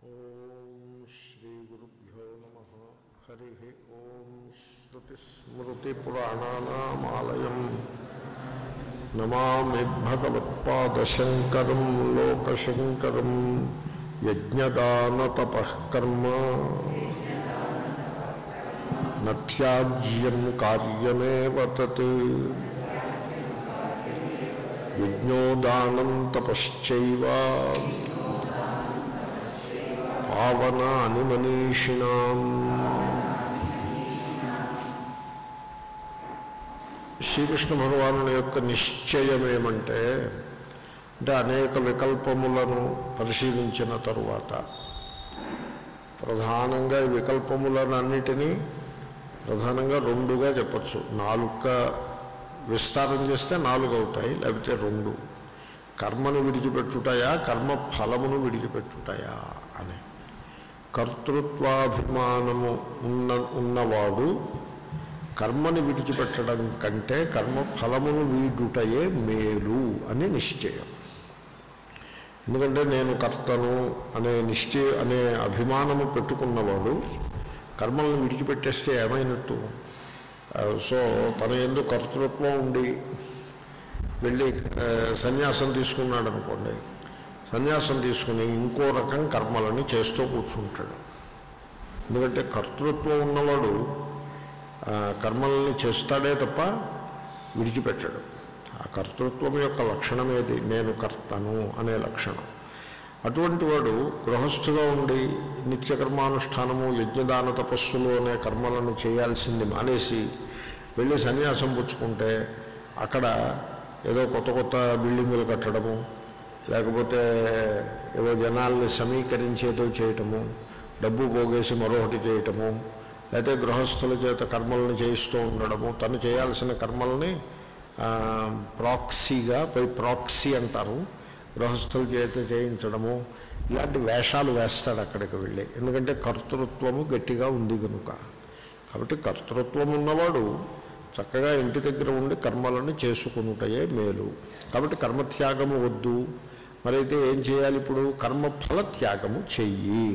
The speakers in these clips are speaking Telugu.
ఓం శ్రీ గురుభ్యో నమ హరి ఓం శ్రుతిస్మృతిపురాణానామాలయం నమామి భగవత్పాదశంకరం లోకశంకరం యజ్ఞదానతపఃకర్మ నత్యాజ్యం కార్యమేవ తత్ యజ్ఞోదానం తపశ్చైవ పావనాని మనీషిణాం శ్రీకృష్ణ భగవాను యొక్క నిశ్చయం ఏమంటే అంటే అనేక వికల్పములను పరిశీలించిన తరువాత ప్రధానంగా ఈ వికల్పములను అన్నిటినీ ప్రధానంగా రెండుగా చెప్పచ్చు నాలుక విస్తారం చేస్తే నాలుగు అవుతాయి లేకపోతే రెండు కర్మను విడిచిపెట్టుటాయా కర్మ ఫలమును విడిచిపెట్టుటాయా అని కర్తృత్వాభిమానము ఉన్న ఉన్నవాడు కర్మని విడిచిపెట్టడం కంటే కర్మ ఫలమును వీడుటయే మేలు అని నిశ్చయం ఎందుకంటే నేను కర్తను అనే నిశ్చయ అనే అభిమానము పెట్టుకున్నవాడు కర్మలను విడిచిపెట్టేస్తే ఏమైనట్టు ఆ, సో తన ఎందు కర్తృత్వం ఉండి వెళ్ళి ఆ, సన్యాసం తీసుకున్నాడు అనుకోండి సన్యాసం తీసుకుని ఇంకో రకం కర్మలని చేస్తూ కూర్చుంటాడు ఎందుకంటే కర్తృత్వం ఉన్నవాడు ఆ, కర్మల్ని చేస్తాడే తప్ప విడిచిపెట్టాడు ఆ కర్తృత్వం యొక్క లక్షణం ఏది నేను కర్తను అనే లక్షణం అటువంటి వాడు గృహస్థుగా ఉండి నిత్యకర్మానుష్ఠానము యజ్ఞదాన తపస్సులు అనే కర్మలను చేయాల్సింది మానేసి వెళ్ళి సన్యాసం పుచ్చుకుంటే అక్కడ ఏదో కొత్త కొత్త బిల్డింగులు కట్టడము లేకపోతే ఏవో జనాల్ని సమీకరించేదో చేయటము డబ్బు పోగేసి మరొకటి చేయటము లేకపోతే గృహస్థుల చేత కర్మలను చేయిస్తూ ఉండడము తను చేయాల్సిన కర్మల్ని ఆ, ప్రాక్సీగా పై ప్రాక్సీ అంటారు గృహస్థుల చేత చేయించడము ఇలాంటి వేషాలు వేస్తాడు అక్కడికి వెళ్ళి ఎందుకంటే కర్తృత్వము గట్టిగా ఉంది కనుక కాబట్టి కర్తృత్వం ఉన్నవాడు చక్కగా ఇంటి దగ్గర ఉండి కర్మలను చేసుకునుటయే మేలు కాబట్టి కర్మత్యాగము వద్దు మరైతే ఏం చేయాలి ఇప్పుడు కర్మఫల త్యాగము చెయ్యి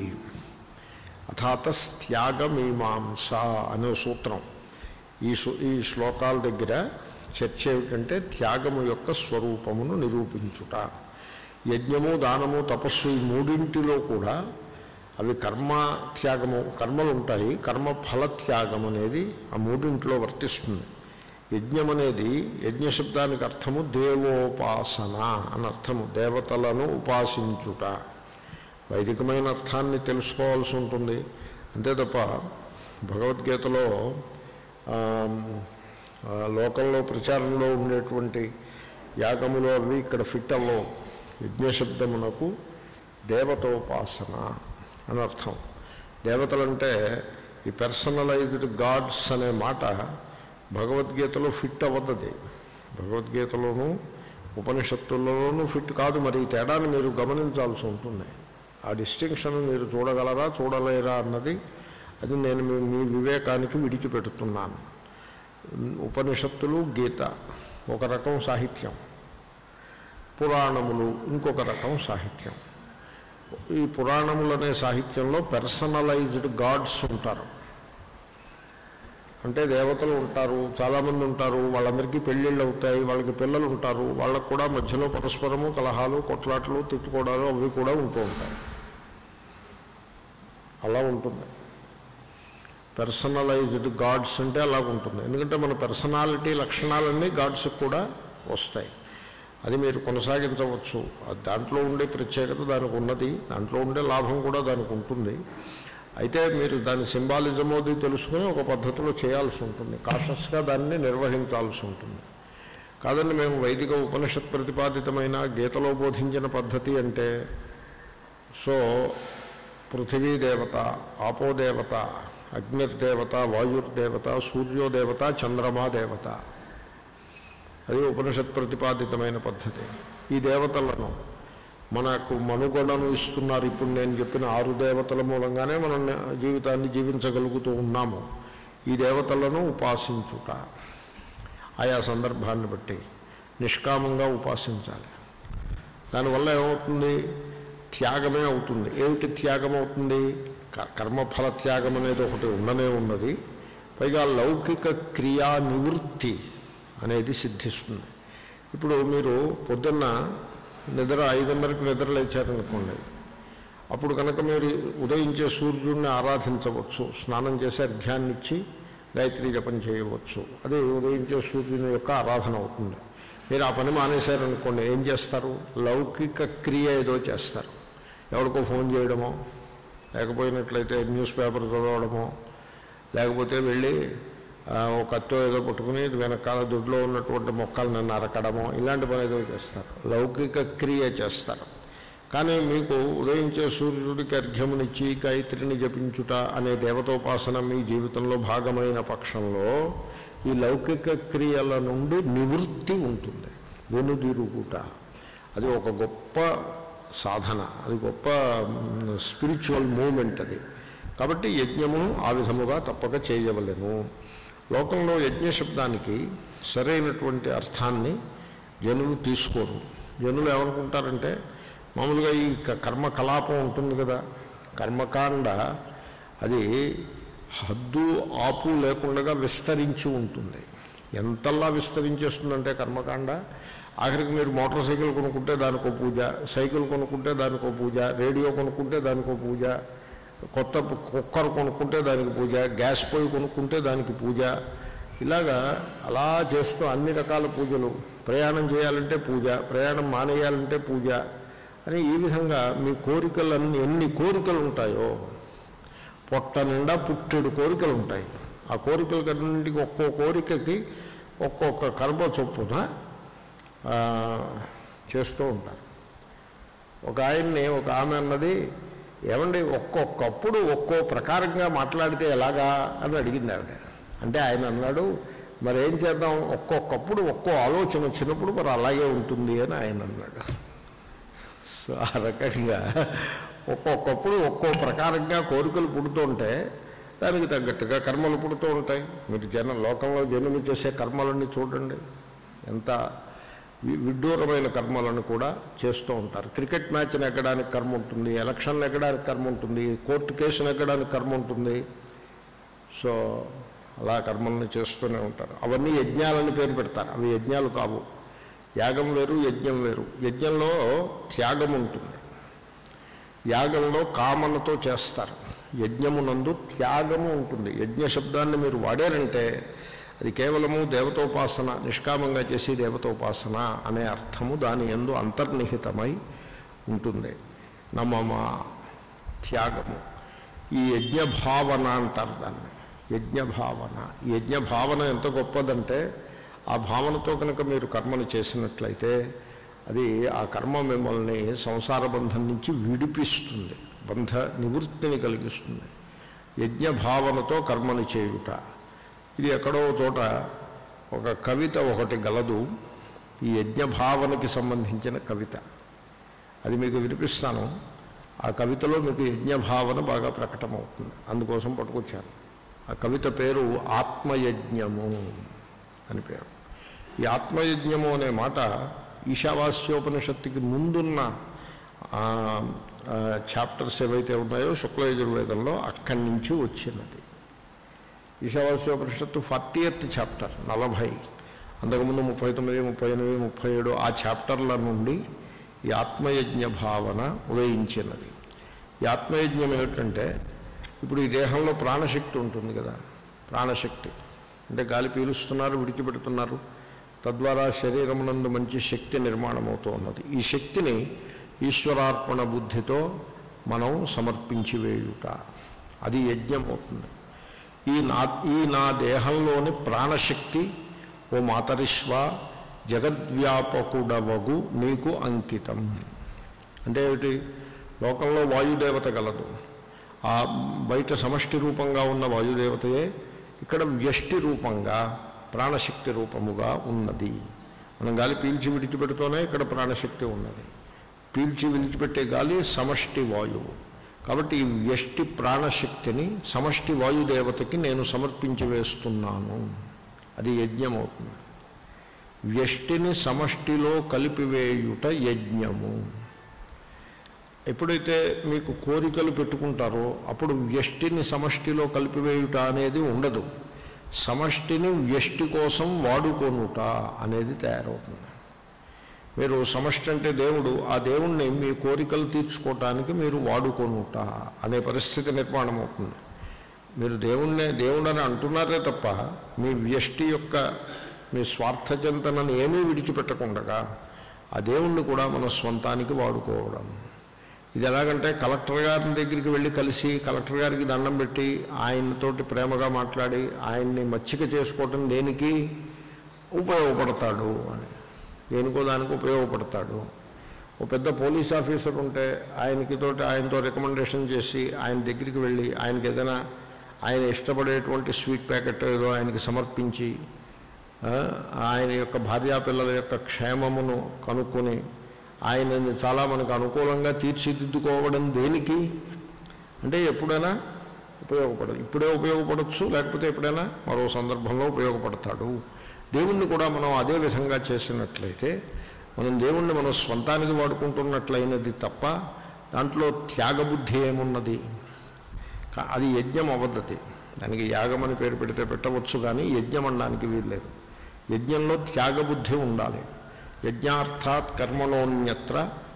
అథాతస్త్యాగమీమాంస అనే సూత్రం ఈ సు ఈ శ్లోకాల దగ్గర చర్చ ఏమిటంటే త్యాగము యొక్క స్వరూపమును నిరూపించుట యజ్ఞము దానము తపస్సు ఈ మూడింటిలో కూడా అవి కర్మ త్యాగము కర్మలు ఉంటాయి కర్మ ఫల త్యాగం అనేది ఆ మూడింటిలో వర్తిస్తుంది యజ్ఞం అనేది యజ్ఞశబ్దానికి అర్థము దేవోపాసన అని అర్థము దేవతలను ఉపాసించుట వైదికమైన అర్థాన్ని తెలుసుకోవాల్సి ఉంటుంది అంతే తప్ప భగవద్గీతలో ఆ, ఆ, లోకంలో ప్రచారంలో ఉండేటువంటి యాగములు అవి ఇక్కడ ఫిట్ అవ్వవు యజ్ఞశబ్దమునకు దేవతోపాసన అని అర్థం దేవతలంటే ఈ పర్సనలైజ్డ్ గాడ్స్ అనే మాట భగవద్గీతలో ఫిట్ అవ్వదది భగవద్గీతలోనూ ఉపనిషత్తుల్లోనూ ఫిట్ కాదు మరి ఈ తేడాన్ని మీరు గమనించాల్సి ఉంటుంది ఆ డిస్టింక్షన్ మీరు చూడగలరా చూడలేరా అన్నది అది నేను మీ- మీ వివేకానికి విడిచిపెడుతున్నాను ఉపనిషత్తులు గీత ఒక రకం సాహిత్యం పురాణములు ఇంకొక రకం సాహిత్యం ఈ పురాణములు అనే సాహిత్యంలో పర్సనలైజ్డ్ గాడ్స్ ఉంటారు అంటే దేవతలు ఉంటారు చాలామంది ఉంటారు వాళ్ళందరికీ పెళ్ళిళ్ళు అవుతాయి వాళ్ళకి పిల్లలు ఉంటారు వాళ్ళకు కూడా మధ్యలో పరస్పరము కలహాలు కొట్లాట్లు తిట్టుకోవడాలు అవి కూడా ఉంటూ ఉంటాయి అలా ఉంటుంది పర్సనలైజ్డ్ గాడ్స్ అంటే అలాగ ఉంటుంది ఎందుకంటే మన పర్సనాలిటీ లక్షణాలన్నీ గాడ్స్కి కూడా వస్తాయి అది మీరు కొనసాగించవచ్చు అది దాంట్లో ఉండే ప్రత్యేకత దానికి ఉన్నది దాంట్లో ఉండే లాభం కూడా దానికి ఉంటుంది అయితే మీరు దాని సింబాలిజం అది తెలుసుకుని ఒక పద్ధతిలో చేయాల్సి ఉంటుంది కాషస్గా దాన్ని నిర్వహించాల్సి ఉంటుంది కాదండి మేము వైదిక ఉపనిషత్ ప్రతిపాదితమైన గీతలో బోధించిన పద్ధతి అంటే సో పృథివీ దేవత ఆపోదేవత అగ్నిర్దేవత వాయుర్దేవత సూర్యోదేవత చంద్రమా దేవత అది ఉపనిషత్ ప్రతిపాదితమైన పద్ధతి ఈ దేవతలను మనకు మనుగడను ఇస్తున్నారు ఇప్పుడు నేను చెప్పిన ఆరు దేవతల మూలంగానే మనం జీవితాన్ని జీవించగలుగుతూ ఉన్నాము ఈ దేవతలను ఉపాసించుట ఆయా సందర్భాన్ని బట్టి నిష్కామంగా ఉపాసించాలి దానివల్ల ఏమవుతుంది త్యాగమే అవుతుంది ఏమిటి త్యాగం అవుతుంది క- కర్మఫల త్యాగం అనేది ఒకటి ఉండనే ఉన్నది పైగా లౌకిక క్రియా నివృత్తి అనేది సిద్ధిస్తుంది ఇప్పుడు మీరు పొద్దున్న నిద్ర ఐదున్నరకు నిద్ర లేచారనుకోండి అప్పుడు కనుక మీరు ఉదయించే సూర్యుడిని ఆరాధించవచ్చు స్నానం చేసి అర్ఘ్యాన్ని ఇచ్చి గాయత్రి జపం చేయవచ్చు అది ఉదయించే సూర్యుని యొక్క ఆరాధన అవుతుంది మీరు ఆ పని మానేశారనుకోండి ఏం చేస్తారు లౌకిక క్రియ ఏదో చేస్తారు ఎవరికో ఫోన్ చేయడమో లేకపోయినట్లయితే న్యూస్ పేపర్ చదవడమో లేకపోతే వెళ్ళి ఆ, ఒక కత్తో ఏదో పట్టుకుని వెనకాల దొడ్లో ఉన్నటువంటి మొక్కలను నరకడమో ఇలాంటి పని ఏదో చేస్తారు లౌకిక క్రియ చేస్తారు కానీ మీకు ఉదయించే సూర్యుడికి అర్ఘ్యమునిచ్చి గాయత్రిని జపించుట అనే దేవతోపాసన మీ జీవితంలో భాగమైన పక్షంలో ఈ లౌకిక క్రియల నుండి నివృత్తి ఉంటుంది వెనుదిరుగుట అది ఒక గొప్ప సాధన అది గొప్ప స్పిరిచువల్ మూమెంట్ అది కాబట్టి యజ్ఞమును ఆ విధముగా తప్పక చేయవలెను లోకంలో యజ్ఞ శబ్దానికి సరైనటువంటి అర్థాన్ని జనులు తీసుకోరు జనులు ఏమనుకుంటారంటే మామూలుగా ఈ క- కర్మకలాపం ఉంటుంది కదా కర్మకాండ అది హద్దు ఆపు లేకుండా విస్తరించి ఉంటుంది ఎంతలా విస్తరించేస్తుందంటే కర్మకాండ ఆఖరికి మీరు మోటార్ సైకిల్ కొనుక్కుంటే దానికో పూజ సైకిల్ కొనుక్కుంటే దానికో పూజ రేడియో కొనుక్కుంటే దానికో పూజ కొత్త కుక్కర్ కొనుక్కుంటే దానికి పూజ గ్యాస్ పొయ్యి కొనుక్కుంటే దానికి పూజ ఇలాగా అలా చేస్తూ అన్ని రకాల పూజలు ప్రయాణం చేయాలంటే పూజ ప్రయాణం మానేయాలంటే పూజ అని ఈ విధంగా మీ కోరికలన్నీ ఎన్ని కోరికలు ఉంటాయో పొట్ట నిండా పుట్టెడు కోరికలు ఉంటాయి ఆ కోరికలన్నింటికి ఒక్కో కోరికకి ఒక్కొక్క కర్మ చొప్పున ఆ, చేస్తూ ఉంటారు ఒక ఆయన్ని ఒక ఆమె అన్నది ఏమండి ఒక్కొక్కప్పుడు ఒక్కో ప్రకారంగా మాట్లాడితే ఎలాగా అని అడిగింది ఆవిడ అంటే ఆయన అన్నాడు మరి ఏం చేద్దాం ఒక్కొక్కప్పుడు ఒక్కో ఆలోచన వచ్చినప్పుడు మరి అలాగే ఉంటుంది అని ఆయన అన్నాడు సో ఆ రకంగా ఒక్కొక్కప్పుడు ఒక్కో ప్రకారంగా కోరికలు పుడుతుంటే దానికి తగ్గట్టుగా కర్మలు పుడుతూ ఉంటాయి మీరు జన లోకంలో జనులు చేసే కర్మలన్నీ చూడండి ఎంత వి- విడ్డూరమైన కర్మలను కూడా చేస్తూ ఉంటారు క్రికెట్ మ్యాచ్ని ఎక్కడానికి కర్మ ఉంటుంది ఎలక్షన్లు ఎక్కడానికి కర్మ ఉంటుంది కోర్టు కేసును ఎక్కడానికి కర్మ ఉంటుంది సో అలా కర్మల్ని చేస్తూనే ఉంటారు అవన్నీ యజ్ఞాలని పేరు పెడతారు అవి యజ్ఞాలు కావు యాగం వేరు యజ్ఞం వేరు యజ్ఞంలో త్యాగం ఉంటుంది యాగంలో కామనతో చేస్తారు యజ్ఞమునందు త్యాగము ఉంటుంది యజ్ఞ శబ్దాన్ని మీరు వాడారంటే అది కేవలము దేవతోపాసన నిష్కామంగా చేసి దేవతోపాసన అనే అర్థము దాని ఎందు అంతర్నిహితమై ఉంటుంది నమమ త్యాగము ఈ యజ్ఞ భావన అంటారు దాన్ని యజ్ఞ భావన ఈ యజ్ఞ భావన ఎంత గొప్పదంటే ఆ భావనతో కనుక మీరు కర్మను చేసినట్లయితే అది ఆ కర్మ మిమ్మల్ని సంసార బంధం నుంచి విడిపిస్తుంది బంధ నివృత్తిని కలిగిస్తుంది యజ్ఞ భావనతో కర్మను చేయుట ఇది ఎక్కడో చోట ఒక కవిత ఒకటి గలదు ఈ యజ్ఞ భావనకి సంబంధించిన కవిత అది మీకు వినిపిస్తాను ఆ కవితలో మీకు యజ్ఞ భావన బాగా ప్రకటమవుతుంది అందుకోసం పట్టుకొచ్చాను ఆ కవిత పేరు ఆత్మయజ్ఞము అని పేరు ఈ ఆత్మయజ్ఞము అనే మాట ఈశావాస్యోపనిషత్తుకి ముందున్న ఆ, ఆ, చాప్టర్స్ ఏవైతే ఉన్నాయో శుక్లయజుర్వేదంలో అక్కడి నుంచి వచ్చినది ఈశావాస్యోపనిషత్తు ఫార్టీ ఎత్ చాప్టర్ నలభై అంతకుముందు ముప్పై తొమ్మిది ముప్పై ఎనిమిది ముప్పై ఏడు ఆ చాప్టర్ల నుండి ఈ ఆత్మయజ్ఞ భావన ఉదయించినది ఈ ఆత్మయజ్ఞం ఏమిటంటే ఇప్పుడు ఈ దేహంలో ప్రాణశక్తి ఉంటుంది కదా ప్రాణశక్తి అంటే గాలి పీలుస్తున్నారు విడిచిపెడుతున్నారు తద్వారా శరీరమునందు మంచి శక్తి నిర్మాణం అవుతూ ఉన్నది ఈ శక్తిని ఈశ్వరార్పణ బుద్ధితో మనం సమర్పించి వేయుట అది యజ్ఞం అవుతుంది ఈ నా ఈ నా దేహంలోని ప్రాణశక్తి ఓ మాతరిశ్వ జగద్వ్యాపకుడవగు నీకు అంకితం అంటే ఏమిటి లోకంలో వాయుదేవత గలదు ఆ బయట సమష్టి రూపంగా ఉన్న వాయుదేవతయే ఇక్కడ వ్యష్టి రూపంగా ప్రాణశక్తి రూపముగా ఉన్నది మనం గాలి పీల్చి విడిచిపెడుతూనే ఇక్కడ ప్రాణశక్తి ఉన్నది పీల్చి విడిచిపెట్టే గాలి సమష్టి వాయువు కాబట్టి ఈ వ్యష్టి ప్రాణశక్తిని సమష్టి వాయుదేవతకి నేను సమర్పించి వేస్తున్నాను అది యజ్ఞం అవుతుంది వ్యష్టిని సమష్టిలో కలిపివేయుట యజ్ఞము ఎప్పుడైతే మీకు కోరికలు పెట్టుకుంటారో అప్పుడు వ్యష్టిని సమష్టిలో కలిపివేయుట అనేది ఉండదు సమష్టిని వ్యష్టి కోసం వాడుకొనుట అనేది తయారవుతుంది మీరు సమష్టి అంటే దేవుడు ఆ దేవుణ్ణి మీ కోరికలు తీర్చుకోవటానికి మీరు వాడుకొనుట అనే పరిస్థితి నిర్మాణం అవుతుంది మీరు దేవుణ్ణి దేవుడని అంటున్నారే తప్ప మీ వ్యష్టి యొక్క మీ స్వార్థ చింతనని ఏమీ విడిచిపెట్టకుండా ఆ దేవుణ్ణి కూడా మన స్వంతానికి వాడుకోవడం ఇది ఎలాగంటే కలెక్టర్ గారి దగ్గరికి వెళ్ళి కలిసి కలెక్టర్ గారికి దండం పెట్టి ఆయనతోటి ప్రేమగా మాట్లాడి ఆయన్ని మచ్చిక చేసుకోవటం దేనికి ఉపయోగపడతాడు అని దేనికో దానికి ఉపయోగపడతాడు ఓ పెద్ద పోలీస్ ఆఫీసర్ ఉంటే ఆయనకి తోటి ఆయనతో రికమెండేషన్ చేసి ఆయన దగ్గరికి వెళ్ళి ఆయనకి ఏదైనా ఆయన ఇష్టపడేటువంటి స్వీట్ ప్యాకెట్ ఏదో ఆయనకి సమర్పించి ఆ, ఆయన యొక్క భార్యాపిల్లల యొక్క క్షేమమును కనుక్కొని ఆయనని చాలా మనకు అనుకూలంగా తీర్చిదిద్దుకోవడం దేనికి అంటే ఎప్పుడైనా ఉపయోగపడదు ఇప్పుడే ఉపయోగపడవచ్చు లేకపోతే ఎప్పుడైనా మరో సందర్భంలో ఉపయోగపడతాడు దేవుణ్ణి కూడా మనం అదే విధంగా చేసినట్లయితే మనం దేవుణ్ణి మనం స్వంతానికి వాడుకుంటున్నట్లయినది తప్ప దాంట్లో త్యాగబుద్ధి ఏమున్నది కా- అది యజ్ఞం అవ్వద్దది దానికి యాగం అని పేరు పెడితే పెట్టవచ్చు కానీ యజ్ఞం అనడానికి వీల్లేదు యజ్ఞంలో త్యాగబుద్ధి ఉండాలి యజ్ఞార్థాత్ కర్మణోన్యత్ర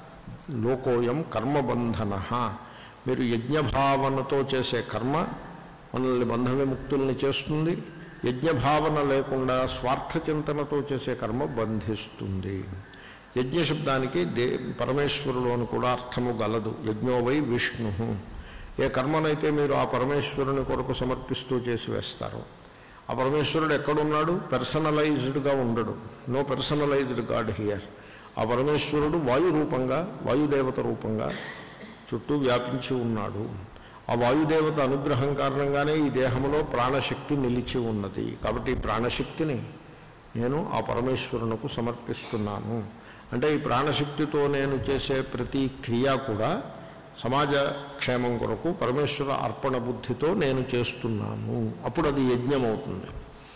లోకోయం కర్మబంధన మీరు యజ్ఞభావనతో చేసే కర్మ మనల్ని బంధ విముక్తుల్ని చేస్తుంది యజ్ఞభావన లేకుండా స్వార్థ చింతనతో చేసే కర్మ బంధిస్తుంది యజ్ఞ శబ్దానికి దే పరమేశ్వరుడు అని కూడా అర్థము గలదు యజ్ఞో వై విష్ణు ఏ కర్మనైతే మీరు ఆ పరమేశ్వరుని కొరకు సమర్పిస్తూ చేసి వేస్తారో ఆ పరమేశ్వరుడు ఎక్కడున్నాడు పర్సనలైజ్డ్గా ఉండడు నో పర్సనలైజ్డ్ గాడ్ హియర్ ఆ పరమేశ్వరుడు వాయు రూపంగా వాయుదేవత రూపంగా చుట్టూ వ్యాపించి ఉన్నాడు ఆ వాయుదేవత అనుగ్రహం కారణంగానే ఈ దేహంలో ప్రాణశక్తి నిలిచి ఉన్నది కాబట్టి ఈ ప్రాణశక్తిని నేను ఆ పరమేశ్వరునకు సమర్పిస్తున్నాను అంటే ఈ ప్రాణశక్తితో నేను చేసే ప్రతి క్రియ కూడా సమాజ క్షేమం కొరకు పరమేశ్వర అర్పణ బుద్ధితో నేను చేస్తున్నాను అప్పుడు అది యజ్ఞం అవుతుంది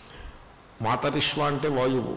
మాతరిష్వ అంటే వాయువు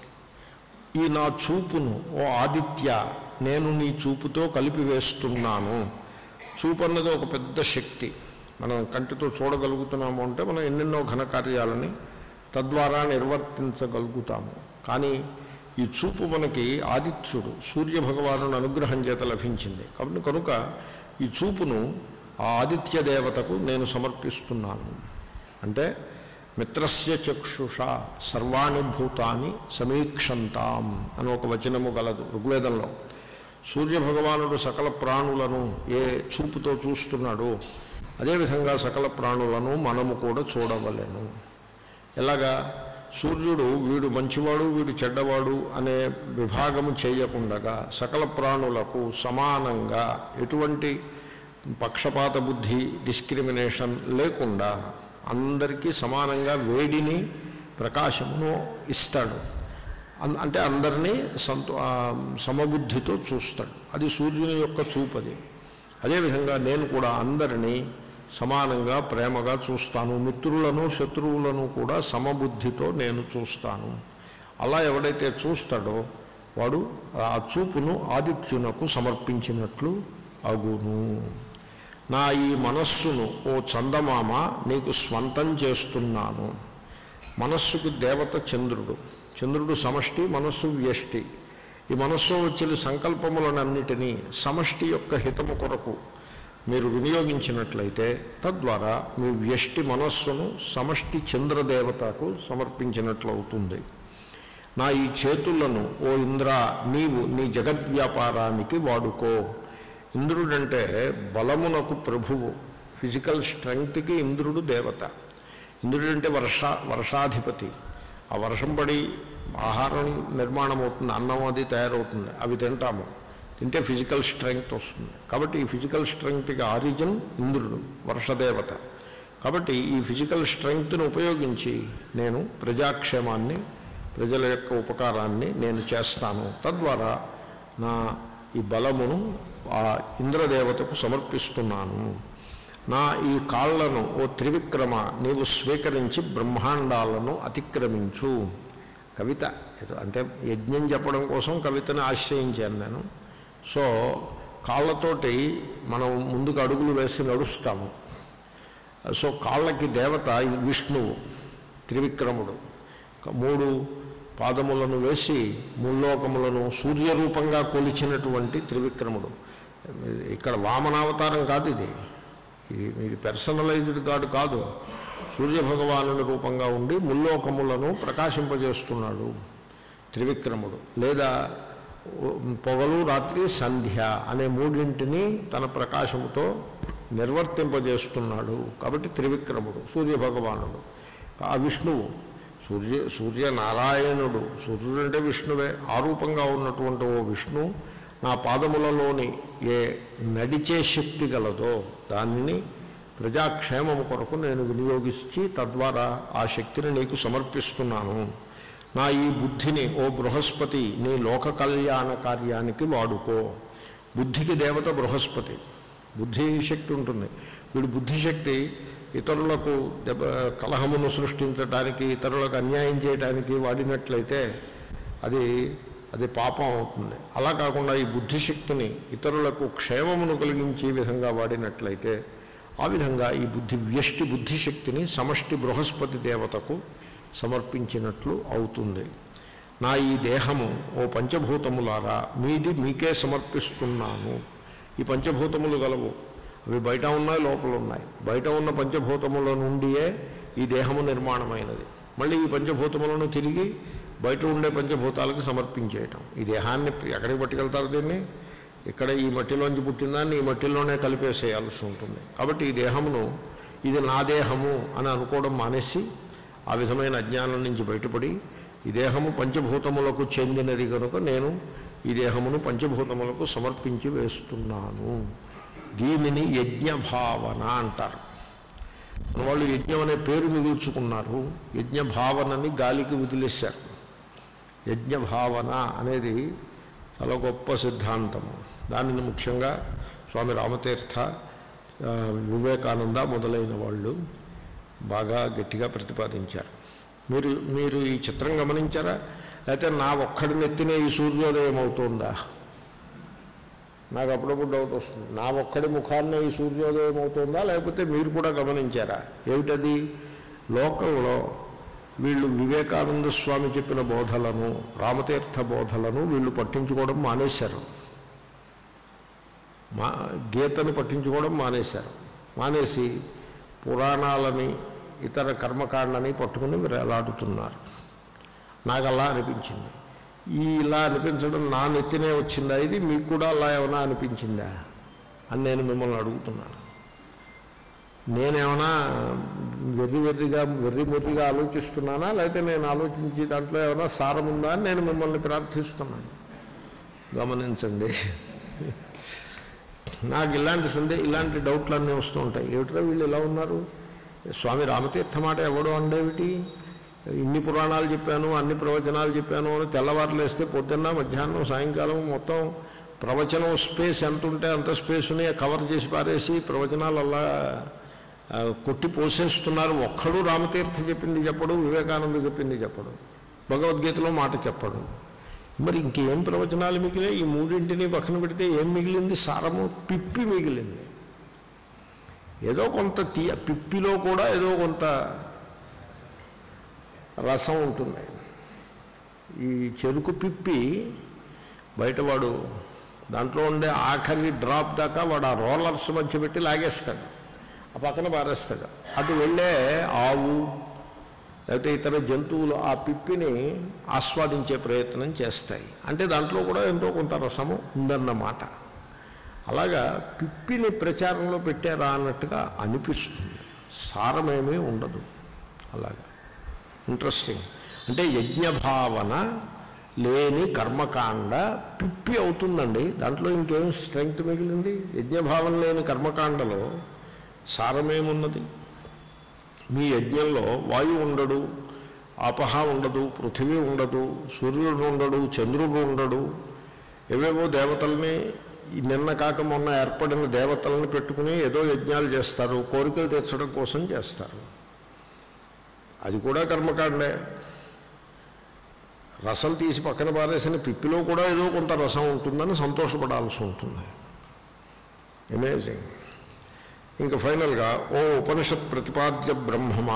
ఈ నా చూపును ఓ ఆదిత్య నేను నీ చూపుతో కలిపి వేస్తున్నాను చూపు అన్నది ఒక పెద్ద శక్తి మనం కంటితో చూడగలుగుతున్నాము అంటే మనం ఎన్నెన్నో ఘనకార్యాలని తద్వారా నిర్వర్తించగలుగుతాము కానీ ఈ చూపు మనకి ఆదిత్యుడు సూర్య భగవాను అనుగ్రహం చేత లభించింది కాబట్టి కనుక ఈ చూపును ఆ ఆదిత్య దేవతకు నేను సమర్పిస్తున్నాను అంటే మిత్రస్య చక్షుష సర్వాణి భూతాన్ని సమీక్షంతాం అని ఒక వచనము గలదు ఋగ్వేదంలో సూర్యభగవానుడు సకల ప్రాణులను ఏ చూపుతో చూస్తున్నాడో అదేవిధంగా సకల ప్రాణులను మనము కూడా చూడవలెను ఎలాగా సూర్యుడు వీడు మంచివాడు వీడు చెడ్డవాడు అనే విభాగము చేయకుండగా సకల ప్రాణులకు సమానంగా ఎటువంటి పక్షపాత బుద్ధి డిస్క్రిమినేషన్ లేకుండా అందరికీ సమానంగా వేడిని ప్రకాశమును ఇస్తాడు అన్- అంటే అందరినీ సంతో ఆ, సమబుద్ధితో చూస్తాడు అది సూర్యుని యొక్క చూపది అదేవిధంగా నేను కూడా అందరినీ సమానంగా ప్రేమగా చూస్తాను మిత్రులను శత్రువులను కూడా సమబుద్ధితో నేను చూస్తాను అలా ఎవడైతే చూస్తాడో వాడు ఆ చూపును ఆదిత్యునకు సమర్పించినట్లు అగును నా ఈ మనస్సును ఓ చందమామ నీకు స్వంతం చేస్తున్నాను మనస్సుకు దేవత చంద్రుడు చంద్రుడు సమష్టి మనస్సు వ్యష్టి ఈ మనస్సు వచ్చిన సంకల్పములనన్నిటినీ సమష్టి యొక్క హితము కొరకు మీరు వినియోగించినట్లయితే తద్వారా మీ వ్యష్టి మనస్సును సమష్టి చంద్రదేవతకు సమర్పించినట్లు అవుతుంది నా ఈ చేతులను ఓ ఇంద్ర నీవు నీ జగద్వ్యాపారానికి వాడుకో ఇంద్రుడంటే బలమునకు ప్రభువు ఫిజికల్ స్ట్రెంగ్త్కి ఇంద్రుడు దేవత ఇంద్రుడంటే వర్ష వర్షాధిపతి ఆ వర్షం పడి ఆహారం నిర్మాణం అవుతుంది అన్నం అది తయారవుతుంది అవి తింటాము తింటే ఫిజికల్ స్ట్రెంగ్త్ వస్తుంది కాబట్టి ఈ ఫిజికల్ స్ట్రెంగ్త్కి ఆరిజిన్ ఇంద్రుడు వర్షదేవత కాబట్టి ఈ ఫిజికల్ స్ట్రెంగ్త్ను ఉపయోగించి నేను ప్రజాక్షేమాన్ని ప్రజల యొక్క ఉపకారాన్ని నేను చేస్తాను తద్వారా నా ఈ బలమును ఆ ఇంద్రదేవతకు సమర్పిస్తున్నాను నా ఈ కాళ్లను ఓ త్రివిక్రమ నీవు స్వీకరించి బ్రహ్మాండాలను అతిక్రమించు కవిత ఏదో అంటే యజ్ఞం చెప్పడం కోసం కవితను ఆశ్రయించాను నేను సో కాళ్ళతోటి మనం ముందుకు అడుగులు వేసి నడుస్తాము సో కాళ్ళకి దేవత విష్ణువు త్రివిక్రముడు మూడు పాదములను వేసి ముల్లోకములను సూర్యరూపంగా కొలిచినటువంటి త్రివిక్రముడు ఇక్కడ వామనావతారం కాదు ఇది ఇది ఇది పర్సనలైజ్డ్ గాడ్ కాదు సూర్యభగవానుని రూపంగా ఉండి ముల్లోకములను ప్రకాశింపజేస్తున్నాడు త్రివిక్రముడు లేదా పొగలు రాత్రి సంధ్య అనే మూడింటిని తన ప్రకాశముతో నిర్వర్తింపజేస్తున్నాడు కాబట్టి త్రివిక్రముడు సూర్యభగవానుడు ఆ విష్ణువు సూర్య సూర్యనారాయణుడు సూర్యుడు అంటే విష్ణువే ఆరూపంగా ఉన్నటువంటి ఓ విష్ణు నా పాదములలోని ఏ నడిచే శక్తి గలదో దానిని ప్రజాక్షేమము కొరకు నేను వినియోగించి తద్వారా ఆ శక్తిని నీకు సమర్పిస్తున్నాను నా ఈ బుద్ధిని ఓ బృహస్పతి నీ లోక కళ్యాణ కార్యానికి వాడుకో బుద్ధికి దేవత బృహస్పతి బుద్ధి శక్తి ఉంటుంది వీడు బుద్ధిశక్తి ఇతరులకు దెబ్బ కలహమును సృష్టించడానికి ఇతరులకు అన్యాయం చేయడానికి వాడినట్లయితే అది అది పాపం అవుతుంది అలా కాకుండా ఈ బుద్ధిశక్తిని ఇతరులకు క్షేమమును కలిగించే విధంగా వాడినట్లయితే ఆ విధంగా ఈ బుద్ధి వ్యష్టి బుద్ధిశక్తిని సమష్టి బృహస్పతి దేవతకు సమర్పించినట్లు అవుతుంది నా ఈ దేహము ఓ పంచభూతములారా మీది మీకే సమర్పిస్తున్నాను ఈ పంచభూతములు గలవు అవి బయట ఉన్నాయి లోపల ఉన్నాయి బయట ఉన్న పంచభూతముల నుండియే ఈ దేహము నిర్మాణమైనది మళ్ళీ ఈ పంచభూతములను తిరిగి బయట ఉండే పంచభూతాలకు సమర్పించేయటం ఈ దేహాన్ని ఎక్కడికి పట్టుకెళ్తారు దీన్ని ఇక్కడ ఈ మట్టిలోంచి పుట్టిందాన్ని ఈ మట్టిలోనే కలిపేసేయాల్సి ఉంటుంది కాబట్టి ఈ దేహమును ఇది నా దేహము అని అనుకోవడం మానేసి ఆ విధమైన అజ్ఞానం నుంచి బయటపడి ఈ దేహము పంచభూతములకు చెందినది కనుక నేను ఈ దేహమును పంచభూతములకు సమర్పించి వేస్తున్నాను దీనిని యజ్ఞ భావన అంటారు మన వాళ్ళు యజ్ఞం అనే పేరు మిగుల్చుకున్నారు యజ్ఞ భావనని గాలికి వదిలేశారు యజ్ఞ భావన అనేది చాలా గొప్ప సిద్ధాంతము దానిని ముఖ్యంగా స్వామి రామతీర్థ ఆ, వివేకానంద మొదలైన వాళ్ళు బాగా గట్టిగా ప్రతిపాదించారు మీరు మీరు ఈ చిత్రం గమనించారా లేకపోతే నా ఒక్కడి నెత్తినే ఈ సూర్యోదయం అవుతుందా నాకు అప్పుడప్పుడు డౌట్ వస్తుంది నా ఒక్కడి ముఖాన్నే ఈ సూర్యోదయం అవుతుందా లేకపోతే మీరు కూడా గమనించారా ఏమిటది లోకంలో వీళ్ళు వివేకానంద స్వామి చెప్పిన బోధలను రామతీర్థ బోధలను వీళ్ళు పట్టించుకోవడం మానేశారు మా గీతని పట్టించుకోవడం మానేశారు మానేసి పురాణాలని ఇతర కర్మకాండని పట్టుకుని వేలాడుతున్నారు నాకు అలా అనిపించింది ఈ ఇలా అనిపించడం నా నెత్తినే వచ్చిందా ఇది మీకు కూడా అలా ఏమైనా అనిపించిందా అని నేను మిమ్మల్ని అడుగుతున్నాను నేనేమైనా వెర్రి వెర్రిగా వెర్రి మొర్రిగా ఆలోచిస్తున్నానా లేకపోతే నేను ఆలోచించి దాంట్లో ఏమైనా సారం ఉందా అని నేను మిమ్మల్ని ప్రార్థిస్తున్నాను గమనించండి నాకు ఇలాంటి సందే ఇలాంటి డౌట్లు అన్నీ వస్తూ ఉంటాయి ఏమిట్రా వీళ్ళు ఇలా ఉన్నారు స్వామి రామతీర్థ మాట ఎవడు అండేమిటి ఇన్ని పురాణాలు చెప్పాను అన్ని ప్రవచనాలు చెప్పాను అని తెల్లవారులు వేస్తే పొద్దున్న మధ్యాహ్నం సాయంకాలం మొత్తం ప్రవచనం స్పేస్ ఎంత ఉంటే అంత స్పేస్ని కవర్ చేసి పారేసి ప్రవచనాలు అలా ఆ, కొట్టి పోసేస్తున్నారు ఒక్కడు రామతీర్థ చెప్పింది చెప్పడు వివేకానంద చెప్పింది చెప్పడు భగవద్గీతలో మాట చెప్పడు మరి ఇంకేం ప్రవచనాలు మిగిలే ఈ మూడింటిని పక్కన పెడితే ఏం మిగిలింది సారము పిప్పి మిగిలింది ఏదో కొంత తీయ పిప్పిలో కూడా ఏదో కొంత రసం ఉంటుంది ఈ చెరుకు పిప్పి బయటవాడు దాంట్లో ఉండే ఆఖరి డ్రాప్ దాకా వాడు ఆ రోలర్స్ మధ్య పెట్టి లాగేస్తాడు ఆ పక్కన పారేస్తాడు అటు వెళ్ళే ఆవు లేకపోతే ఇతర జంతువులు ఆ పిప్పిని ఆస్వాదించే ప్రయత్నం చేస్తాయి అంటే దాంట్లో కూడా ఎంతో కొంత రసము ఉందన్నమాట అలాగా పిప్పిని ప్రచారంలో పెట్టారా అన్నట్టుగా అనిపిస్తుంది సారమేమీ ఉండదు అలాగా ఇంట్రెస్టింగ్ అంటే యజ్ఞ భావన లేని కర్మకాండ పిప్పి అవుతుందండి దాంట్లో ఇంకేం స్ట్రెంగ్త్ మిగిలింది యజ్ఞభావం లేని కర్మకాండలో సారమేమున్నది మీ యజ్ఞంలో వాయువు ఉండడు ఆపహ ఉండదు పృథివీ ఉండదు సూర్యుడు ఉండడు చంద్రుడు ఉండడు ఏవేవో దేవతల్ని ఈ నిన్న కాక మొన్న ఏర్పడిన దేవతలను పెట్టుకుని ఏదో యజ్ఞాలు చేస్తారు కోరికలు తీర్చడం కోసం చేస్తారు అది కూడా కర్మకాండే రసం తీసి పక్కన పారేసిన పిప్పిలో కూడా ఏదో కొంత రసం ఉంటుందని సంతోషపడాల్సి ఉంటుంది అమేజింగ్ ఇంకా ఫైనల్గా ఓ ఉపనిషత్ ప్రతిపాద్య బ్రహ్మమా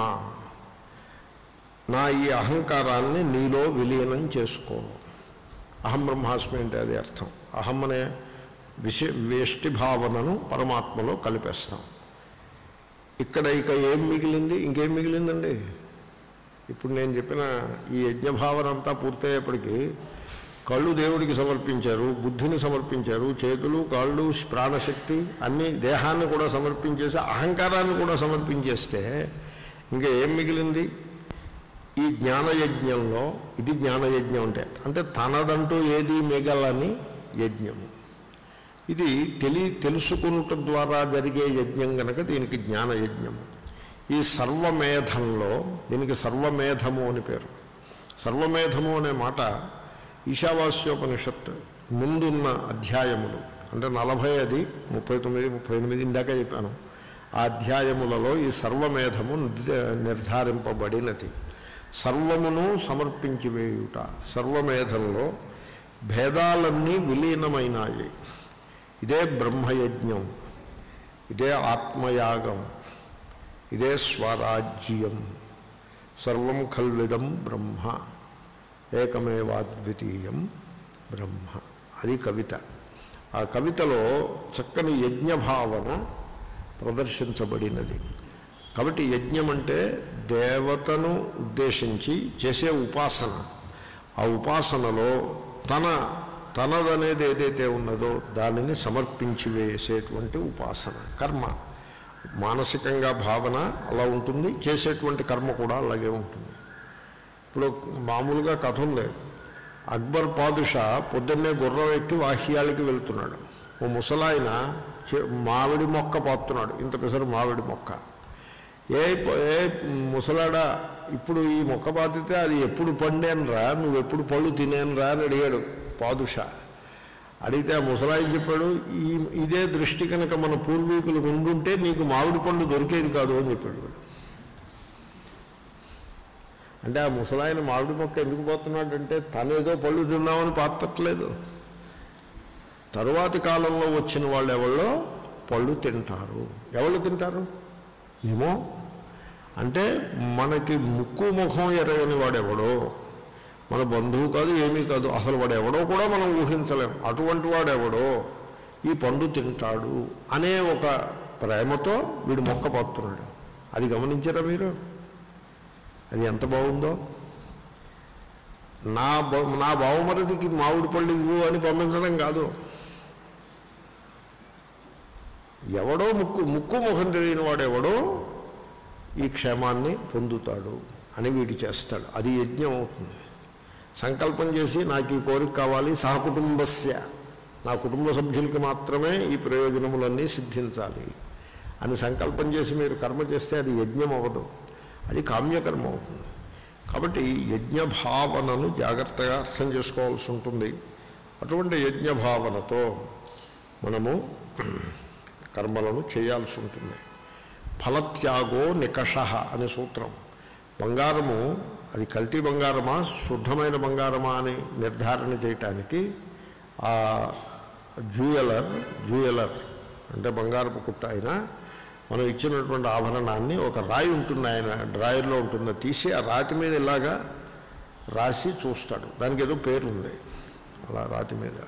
నా ఈ అహంకారాన్ని నీలో విలీనం చేసుకో అహం బ్రహ్మాస్మి అంటే అది అర్థం అహం అనే విశ వేష్టి భావనను పరమాత్మలో కలిపేస్తాం ఇక్కడ ఇక ఏం మిగిలింది ఇంకేం మిగిలిందండి ఇప్పుడు నేను చెప్పిన ఈ యజ్ఞభావన అంతా పూర్తయ్యేప్పటికీ కళ్ళు దేవుడికి సమర్పించారు బుద్ధిని సమర్పించారు చేతులు కాళ్ళు ప్రాణశక్తి అన్ని దేహాన్ని కూడా సమర్పించేసి అహంకారాన్ని కూడా సమర్పించేస్తే ఇంకా ఏం మిగిలింది ఈ జ్ఞానయజ్ఞంలో ఇది జ్ఞానయజ్ఞం అంటే అంటే తనదంటూ ఏది మిగలని యజ్ఞము ఇది తెలి తెలుసుకునుట ద్వారా జరిగే యజ్ఞం కనుక దీనికి జ్ఞానయజ్ఞము ఈ సర్వమేధంలో దీనికి సర్వమేధము అని పేరు సర్వమేధము అనే మాట ఈశావాస్యోపనిషత్ ముందున్న అధ్యాయములు అంటే నలభై అది ముప్పై తొమ్మిది ముప్పై ఎనిమిది ఇందాక చెప్పాను ఆ అధ్యాయములలో ఈ సర్వమేధము నిర్ధ- నిర్ధారింపబడినది సర్వమును సమర్పించి వేయుట సర్వమేధంలో భేదాలన్నీ విలీనమైనాయి ఇదే బ్రహ్మయజ్ఞం ఇదే ఆత్మయాగం ఇదే స్వరాజ్యం సర్వం ఖల్విదం బ్రహ్మ ఏకమేవాద్వితీయం బ్రహ్మ అది కవిత ఆ కవితలో చక్కని యజ్ఞ భావన ప్రదర్శించబడినది కాబట్టి యజ్ఞం అంటే దేవతను ఉద్దేశించి చేసే ఉపాసన ఆ ఉపాసనలో తన తనదనేది ఏదైతే ఉన్నదో దానిని సమర్పించి వేసేటువంటి ఉపాసన కర్మ మానసికంగా భావన అలా ఉంటుంది చేసేటువంటి కర్మ కూడా అలాగే ఉంటుంది ఇప్పుడు మామూలుగా కథ ఉంది అక్బర్ పాదుషా పొద్దున్నే గుర్రం ఎక్కి వాహ్యాలకి వెళ్తున్నాడు ఓ ముసలాయన చె- మామిడి మొక్క పాతున్నాడు ఇంత పెసరు మామిడి మొక్క ఏ ప- ఏ ముసలాడా ఇప్పుడు ఈ మొక్క పాతితే అది ఎప్పుడు పండేనరా నువ్వు ఎప్పుడు పళ్ళు తినేనరా అని అడిగాడు పాదుషా అడిగితే ఆ ముసలాయి చెప్పాడు ఈ ఇదే దృష్టి కనుక మన పూర్వీకులు ఉండుంటే నీకు మామిడి పండు దొరికేది కాదు అని చెప్పాడు వాడు అంటే ఆ ముసలాయన మామిడి మొక్క ఎందుకు పోతున్నాడంటే తనేదో పళ్ళు తిందామని పాతట్లేదు తరువాతి కాలంలో వచ్చిన వాళ్ళు ఎవరో పళ్ళు తింటారు ఎవరు తింటారు ఏమో అంటే మనకి ముక్కు ముఖం ఎరగని వాడెవడో మన బంధువు కాదు ఏమీ కాదు అసలు వాడు ఎవడో కూడా మనం ఊహించలేం అటువంటి వాడెవడో ఈ పండు తింటాడు అనే ఒక ప్రేమతో వీడు మొక్క పోతున్నాడు అది గమనించారా మీరు అది ఎంత బాగుందో నా బ- నా బావమరిదికి మామిడి పళ్ళు ఇవ్వు అని పంపించడం కాదు ఎవడో ముక్కు ముక్కు ముఖం తెలియని వాడెవడో ఈ క్షేమాన్ని పొందుతాడు అని వీడు చేస్తాడు అది యజ్ఞం అవుతుంది సంకల్పం చేసి నాకు ఈ కోరిక కావాలి సహకుటుంబస్య నా కుటుంబ సభ్యులకి మాత్రమే ఈ ప్రయోజనములన్నీ సిద్ధించాలి అని సంకల్పం చేసి మీరు కర్మ చేస్తే అది యజ్ఞం అవ్వదు అది కామ్యకర్మ అవుతుంది కాబట్టి యజ్ఞ భావనను జాగ్రత్తగా అర్థం చేసుకోవాల్సి ఉంటుంది అటువంటి యజ్ఞ భావనతో మనము కర్మలను చేయాల్సి ఉంటుంది ఫలత్యాగో నికష అనే సూత్రం బంగారము అది కల్తీ బంగారమా శుద్ధమైన బంగారమా అని నిర్ధారణ చేయటానికి ఆ జ్యూయలర్ జ్యూయలర్ అంటే బంగారపు కుట్ట ఆయన మనం ఇచ్చినటువంటి ఆభరణాన్ని ఒక రాయి ఉంటుంది ఆయన డ్రాయర్లో ఉంటుంది అది తీసి ఆ రాతి మీద ఇలాగా రాసి చూస్తాడు దానికి ఏదో పేరు ఉంది అలా రాతి మీద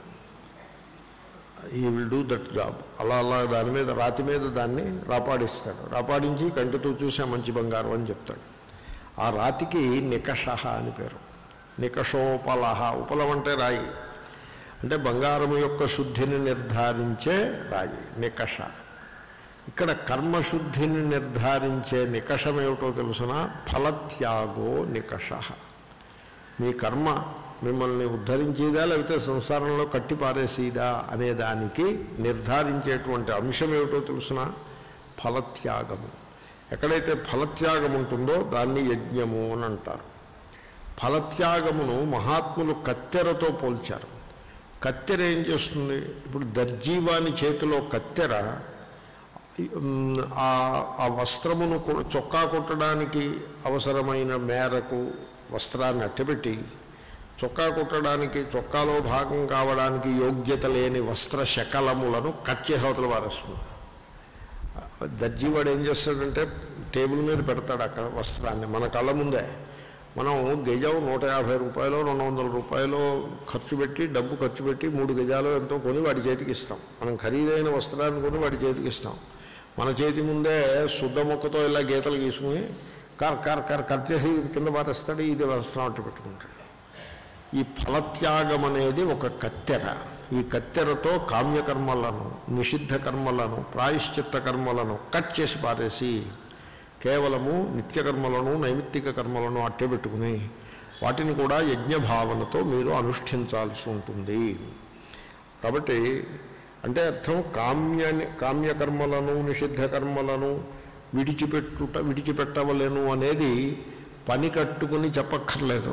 ఈ విల్ డూ దట్ జాబ్ అలా అలా దాని మీద రాతి మీద దాన్ని రాపాడిస్తాడు రాపాడించి కంటితో చూసే మంచి బంగారం అని చెప్తాడు ఆ రాతికి నికష అని పేరు నికషోపలహ ఉపలం అంటే రాయి అంటే బంగారం యొక్క శుద్ధిని నిర్ధారించే రాయి నికష ఇక్కడ కర్మశుద్ధిని నిర్ధారించే నికషం ఏమిటో తెలుసిన ఫలత్యాగో నికష మీ కర్మ మిమ్మల్ని ఉద్ధరించేదా లేకపోతే సంసారంలో కట్టి పారేసేదా అనే దానికి నిర్ధారించేటువంటి అంశం ఏమిటో తెలుసిన ఫలత్యాగము ఎక్కడైతే ఫలత్యాగం ఉంటుందో దాన్ని యజ్ఞము అని అంటారు ఫలత్యాగమును మహాత్ములు కత్తెరతో పోల్చారు కత్తెర ఏం చేస్తుంది ఇప్పుడు దర్జీవాని చేతిలో కత్తెర ఉమ్, ఆ ఆ వస్త్రమును కు- చొక్కా కుట్టడానికి అవసరమైన మేరకు వస్త్రాన్ని అట్టబెట్టి చొక్కా కుట్టడానికి చొక్కాలో భాగం కావడానికి యోగ్యత లేని వస్త్ర శకలములను కట్ చేసి అవతల పారేస్తుంది దర్జీ వాడు ఏం చేస్తాడంటే టేబుల్ మీద పెడతాడు అక్కడ వస్త్రాన్ని మన కళ్ళ ముందే మనం గజం నూట యాభై రూపాయలు రెండు వందల రూపాయలు ఖర్చు పెట్టి డబ్బు ఖర్చు పెట్టి మూడు గజాలు ఎంతో కొని వాడి చేతికి ఇస్తాం మనం ఖరీదైన వస్త్రాన్ని కొని వాడి చేతికి ఇస్తాం మన చేతి ముందే శుద్ధ మొక్కతో ఇలా గీతలు గీసుకుని కర్ కర్ కర్ కట్ చేసి కింద పారేస్తాడు ఇది వస్త్రం అట్టు పెట్టుకుంటాడు ఈ ఫలత్యాగం అనేది ఒక కత్తెర ఈ కత్తెరతో కామ్యకర్మలను నిషిద్ధ కర్మలను ప్రాయశ్చిత్త కర్మలను కట్ చేసి పారేసి కేవలము నిత్యకర్మలను నైమిత్తిక కర్మలను అట్టే పెట్టుకుని వాటిని కూడా యజ్ఞభావనతో మీరు అనుష్ఠించాల్సి ఉంటుంది కాబట్టి అంటే అర్థం కామ్య కామ్యకర్మలను నిషిద్ధ కర్మలను విడిచిపెట్టుట విడిచిపెట్టవలేను అనేది పని కట్టుకుని చెప్పక్కర్లేదు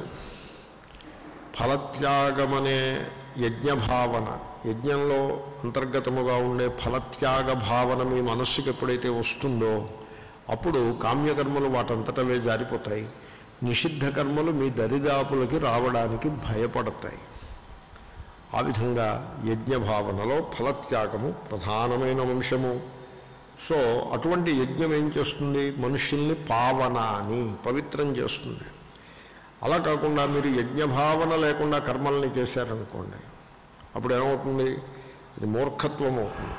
ఫలత్యాగమనే యజ్ఞభావన యజ్ఞంలో అంతర్గతముగా ఉండే ఫలత్యాగ భావన మీ మనస్సుకి ఎప్పుడైతే వస్తుందో అప్పుడు కామ్యకర్మలు వాటంతటవే జారిపోతాయి నిషిద్ధ కర్మలు మీ దరిదాపులకి రావడానికి భయపడతాయి ఆ విధంగా యజ్ఞభావనలో ఫలత్యాగము ప్రధానమైన అంశము సో అటువంటి యజ్ఞం ఏం చేస్తుంది మనుషుల్ని పావన అని పవిత్రం చేస్తుంది అలా కాకుండా మీరు యజ్ఞభావన లేకుండా కర్మల్ని చేశారనుకోండి అప్పుడు ఏమవుతుంది ఇది మూర్ఖత్వం అవుతుంది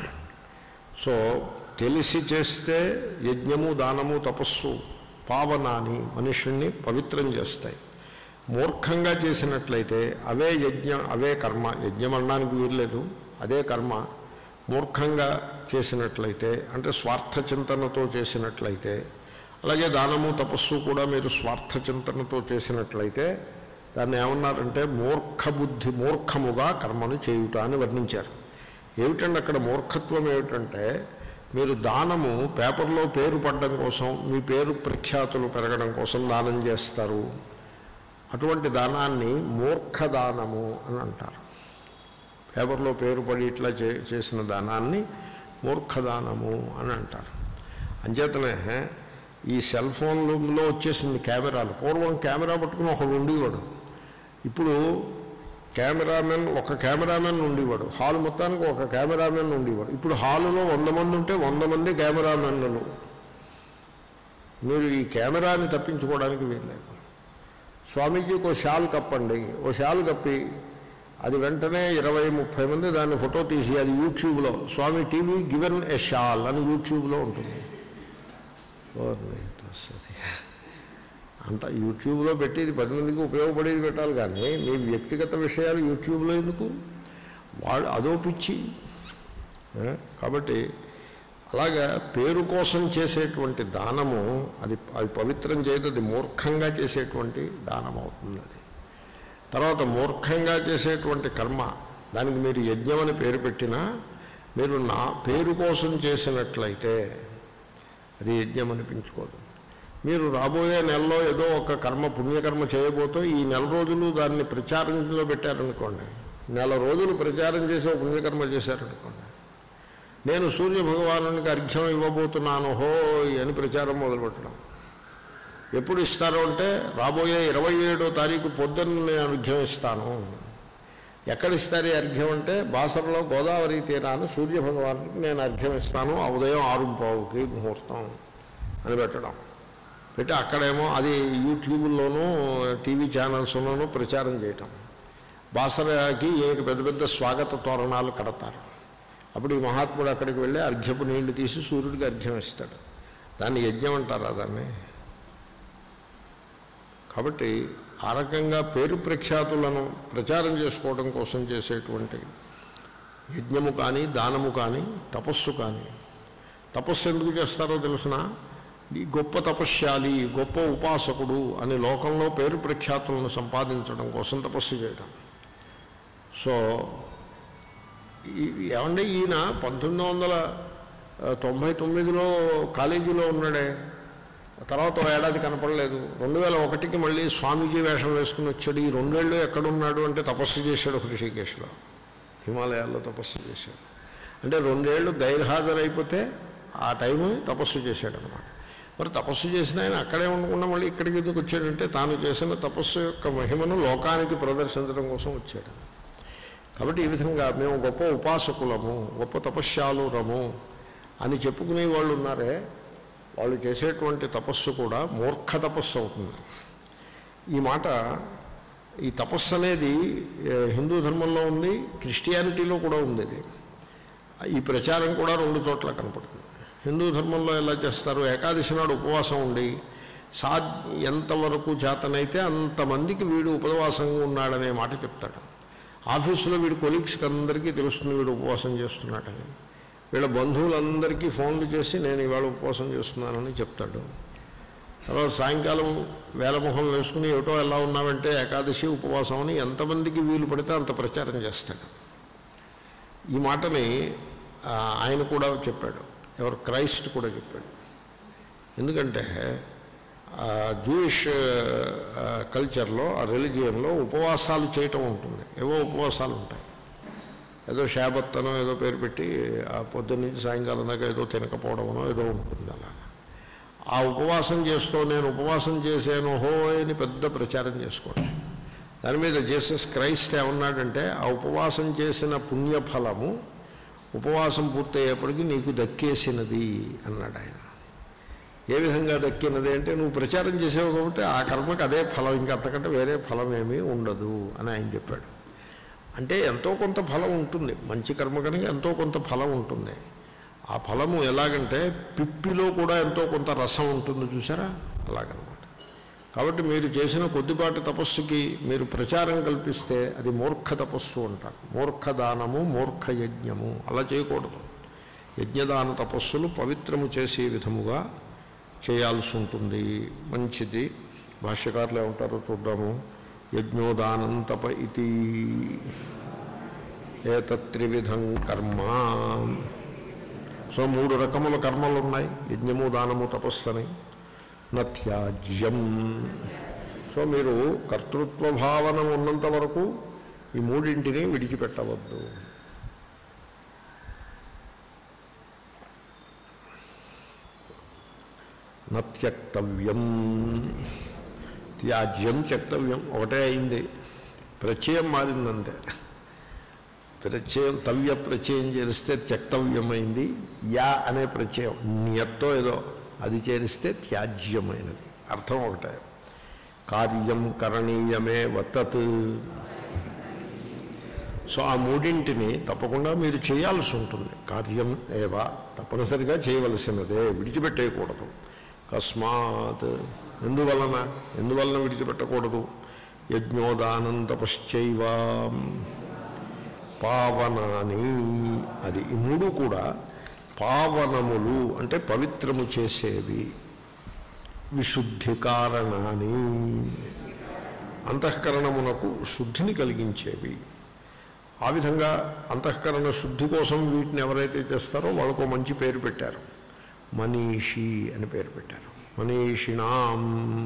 సో తెలిసి చేస్తే యజ్ఞము దానము తపస్సు పావనాన్ని మనుషుణ్ణి పవిత్రం చేస్తాయి మూర్ఖంగా చేసినట్లయితే అవే యజ్ఞం అవే కర్మ యజ్ఞం అనడానికి వీర్లేదు అదే కర్మ మూర్ఖంగా చేసినట్లయితే అంటే స్వార్థ చింతనతో చేసినట్లయితే అలాగే దానము తపస్సు కూడా మీరు స్వార్థ చింతనతో చేసినట్లయితే దాన్ని ఏమన్నారంటే మూర్ఖ బుద్ధి మూర్ఖముగా కర్మను చేయుట అని వర్ణించారు ఏమిటంటే అక్కడ మూర్ఖత్వం ఏమిటంటే మీరు దానము పేపర్లో పేరు పడడం కోసం మీ పేరు ప్రఖ్యాతులు పెరగడం కోసం దానం చేస్తారు అటువంటి దానాన్ని మూర్ఖ దానము అని అంటారు పేపర్లో పేరు పడి ఇట్లా చే చేసిన దానాన్ని మూర్ఖదానము అని అంటారు అంచేతనే ఈ సెల్ ఫోన్లో వచ్చేసింది కెమెరాలు పూర్వం కెమెరా పట్టుకుని ఒకడు ఉండేవాడు ఇప్పుడు కెమెరామెన్ ఒక కెమెరామెన్ ఉండేవాడు హాల్ మొత్తానికి ఒక కెమెరామెన్ ఉండేవాడు ఇప్పుడు హాలులో వంద మంది ఉంటే వంద మంది కెమెరామెన్లు మీరు ఈ కెమెరాని తప్పించుకోవడానికి వీల్లేదు స్వామీజీకి ఓ షాల్ కప్పండి ఓ షాల్ కప్పి అది వెంటనే ఇరవై ముప్పై మంది దాన్ని ఫోటో తీసి అది యూట్యూబ్లో స్వామి టీవీ గివెన్ ఏ షాల్ అని యూట్యూబ్లో ఉంటుంది ఓర్ని తస్సది. అంత యూట్యూబ్లో పెట్టి ఇది పది మందికి ఉపయోగపడేది పెట్టాలి కానీ మీ వ్యక్తిగత విషయాలు యూట్యూబ్లో ఎందుకు వాడు అదో పిచ్చి ఏ? కాబట్టి అలాగా పేరు కోసం చేసేటువంటి దానము అది అది పవిత్రం చేయదు అది మూర్ఖంగా చేసేటువంటి దానం అవుతుంది అది తర్వాత మూర్ఖంగా చేసేటువంటి కర్మ దానికి మీరు యజ్ఞం అని పేరు పెట్టినా మీరు నా పేరు కోసం చేసినట్లయితే అది యజ్ఞం అనిపించుకోదు మీరు రాబోయే నెలలో ఏదో ఒక కర్మ పుణ్యకర్మ చేయబోతూ ఈ నెల రోజులు దాన్ని ప్రచారంలో పెట్టారనుకోండి నెల రోజులు ప్రచారం చేసి ఒక పుణ్యకర్మ చేశారనుకోండి నేను సూర్య భగవానునికి అర్ఘ్యం ఇవ్వబోతున్నాను హో అని ప్రచారం మొదలుపెట్టడం ఎప్పుడు ఇస్తారు అంటే రాబోయే ఇరవై ఏడో తారీఖు పొద్దున్న నేను అర్ఘ్యం ఇస్తాను ఎక్కడ ఇస్తారు ఈ అర్ఘ్యం అంటే బాసరలో గోదావరి తీరాన్ని సూర్య భగవానుడికి నేను అర్ఘ్యం ఇస్తాను ఆ ఉదయం ఆరు పావుకి ముహూర్తం అని పెట్టడం పెట్టి అక్కడేమో అది యూట్యూబ్లోనూ టీవీ ఛానల్స్లోనూ ప్రచారం చేయటం బాసరకి ఏక పెద్ద పెద్ద స్వాగత తోరణాలు కడతారు అప్పుడు ఈ మహాత్ముడు అక్కడికి వెళ్ళి అర్ఘ్యపు నీళ్లు తీసి సూర్యుడికి అర్ఘ్యం ఇస్తాడు దాన్ని యజ్ఞం అంటారా దాన్ని కాబట్టి ఆ రకంగా పేరు ప్రఖ్యాతులను ప్రచారం చేసుకోవడం కోసం చేసేటువంటి యజ్ఞము కానీ దానము కానీ తపస్సు కానీ తపస్సు ఎందుకు చేస్తారో తెలుసిన ఈ గొప్ప తపస్యాలి గొప్ప ఉపాసకుడు అని లోకంలో పేరు ప్రఖ్యాతులను సంపాదించడం కోసం తపస్సు చేయడం సో ఈ- ఏమంటే ఈయన పంతొమ్మిది వందల ఆ, తొంభై తొమ్మిదిలో కాలేజీలో ఉన్నాడే తర్వాత ఓ ఏడాది కనపడలేదు రెండు వేల ఒకటికి మళ్ళీ స్వామీజీ వేషం వేసుకుని వచ్చాడు ఈ రెండేళ్ళు ఎక్కడున్నాడు అంటే తపస్సు చేశాడు హృషికేశ్లో హిమాలయాల్లో తపస్సు చేశాడు అంటే రెండేళ్ళు గైర్హాజరైపోతే ఆ టైము తపస్సు చేశాడు అనమాట మరి తపస్సు చేసిన ఆయన అక్కడే ఉండకుండా మళ్ళీ ఇక్కడికి ఎందుకు వచ్చాడంటే తాను చేసిన తపస్సు యొక్క మహిమను లోకానికి ప్రదర్శించడం కోసం వచ్చాడు కాబట్టి ఈ విధంగా మేము గొప్ప ఉపాసకులము గొప్ప తపశ్శాలురము అని చెప్పుకునే వాళ్ళు ఉన్నారే వాళ్ళు చేసేటువంటి తపస్సు కూడా మూర్ఖ తపస్సు అవుతుంది ఈ మాట ఈ తపస్సు అనేది ఏ, హిందూ ధర్మంలో ఉంది క్రిస్టియానిటీలో కూడా ఉంది ఇది ఈ ప్రచారం కూడా రెండు చోట్ల కనపడుతుంది హిందూ ధర్మంలో ఎలా చేస్తారు ఏకాదశి నాడు ఉపవాసం ఉండి సా ఎంతవరకు చేతనైతే అంతమందికి వీడు ఉపవాసంగా ఉన్నాడనే మాట చెప్తాడు ఆఫీసులో వీడు కొలీగ్స్కి అందరికీ తెలుస్తుంది వీడు ఉపవాసం చేస్తున్నాడని వీళ్ళ బంధువులందరికీ ఫోన్లు చేసి నేను ఇవాళ ఉపవాసం చేస్తున్నానని చెప్తాడు తర్వాత సాయంకాలం వేలమొహం వేసుకుని ఏటో ఎలా ఉన్నావంటే ఏకాదశి ఉపవాసం అని ఎంతమందికి వీలు పడితే అంత ప్రచారం చేస్తాడు ఈ మాటని ఆ, ఆయన కూడా చెప్పాడు ఎవరు క్రైస్ట్ కూడా చెప్పాడు ఎందుకంటే ఆ, జూయిష్ ఆ, కల్చర్లో ఆ రిలిజియన్లో ఉపవాసాలు చేయటం ఉంటుంది ఏవో ఉపవాసాలు ఉంటాయి ఏదో షాబత్తనో ఏదో పేరు పెట్టి ఆ పొద్దున్న నుంచి సాయంకాలం దాకా ఏదో తినకపోవడమనో ఏదో ఉంటుంది అలా ఆ ఉపవాసం చేస్తూ నేను ఉపవాసం చేశాను హో అని పెద్ద ప్రచారం చేసుకోవడం దాని మీద జీసస్ క్రైస్ట్ ఏమన్నాడంటే ఆ ఉపవాసం చేసిన పుణ్యఫలము ఉపవాసం పూర్తయ్యేప్పటికీ నీకు దక్కేసినది అన్నాడు ఆయన ఏ విధంగా దక్కినది అంటే నువ్వు ప్రచారం చేసావు కాబట్టి ఆ కర్మకి అదే ఫలం ఇంకా అంతకంటే వేరే ఫలం ఏమీ ఉండదు అని ఆయన చెప్పాడు అంటే ఎంతో కొంత ఫలం ఉంటుంది మంచి కర్మ కనుక ఎంతో కొంత ఫలం ఉంటుంది ఆ ఫలము ఎలాగంటే పిప్పిలో కూడా ఎంతో కొంత రసం ఉంటుంది చూసారా అలాగనమాట కాబట్టి మీరు చేసిన కొద్దిపాటి తపస్సుకి మీరు ప్రచారం కల్పిస్తే అది మూర్ఖ తపస్సు అంటారు మూర్ఖ దానము మూర్ఖ యజ్ఞము అలా చేయకూడదు యజ్ఞదాన తపస్సులు పవిత్రము చేసే విధముగా చేయాల్సి ఉంటుంది మంచిది భాష్యకారులు ఏమంటారో చూద్దాము యజ్ఞోదానం తప ఇది ఏతత్రివిధం కర్మ సో మూడు రకముల కర్మలు ఉన్నాయి యజ్ఞము దానము తపస్సని నత్యాజ్యం సో మీరు కర్తృత్వ భావన ఉన్నంత వరకు ఈ మూడింటిని విడిచిపెట్టవద్దు నత్యక్తవ్యం త్యాజ్యం త్యక్తవ్యం ఒకటే అయింది ప్రత్యయం మారిందంతే ప్రత్యయం తవ్య ప్రత్యయం చేరిస్తే త్యక్తవ్యమైంది యా అనే ప్రత్యయం నియత్తో ఏదో అది చేరిస్తే త్యాజ్యమైనది అర్థం ఒకటే కార్యం కరణీయమే వతత్ సో ఆ మూడింటిని తప్పకుండా మీరు చేయాల్సి ఉంటుంది కార్యం ఏవా తప్పనిసరిగా చేయవలసినదే విడిచిపెట్టేయకూడదు కస్మాత్ ఎందువలన ఎందువలన విడిచిపెట్టకూడదు యజ్ఞోదానం తపశ్చైవ పావనాని అది ఈ మూడు కూడా పావనములు అంటే పవిత్రము చేసేవి విశుద్ధి కారణాన్ని అంతఃకరణమునకు శుద్ధిని కలిగించేవి ఆ విధంగా అంతఃకరణ శుద్ధి కోసం వీటిని ఎవరైతే చేస్తారో వాళ్ళకు మంచి పేరు పెట్టారు మనీషి అని పేరు పెట్టారు మనీషిణాం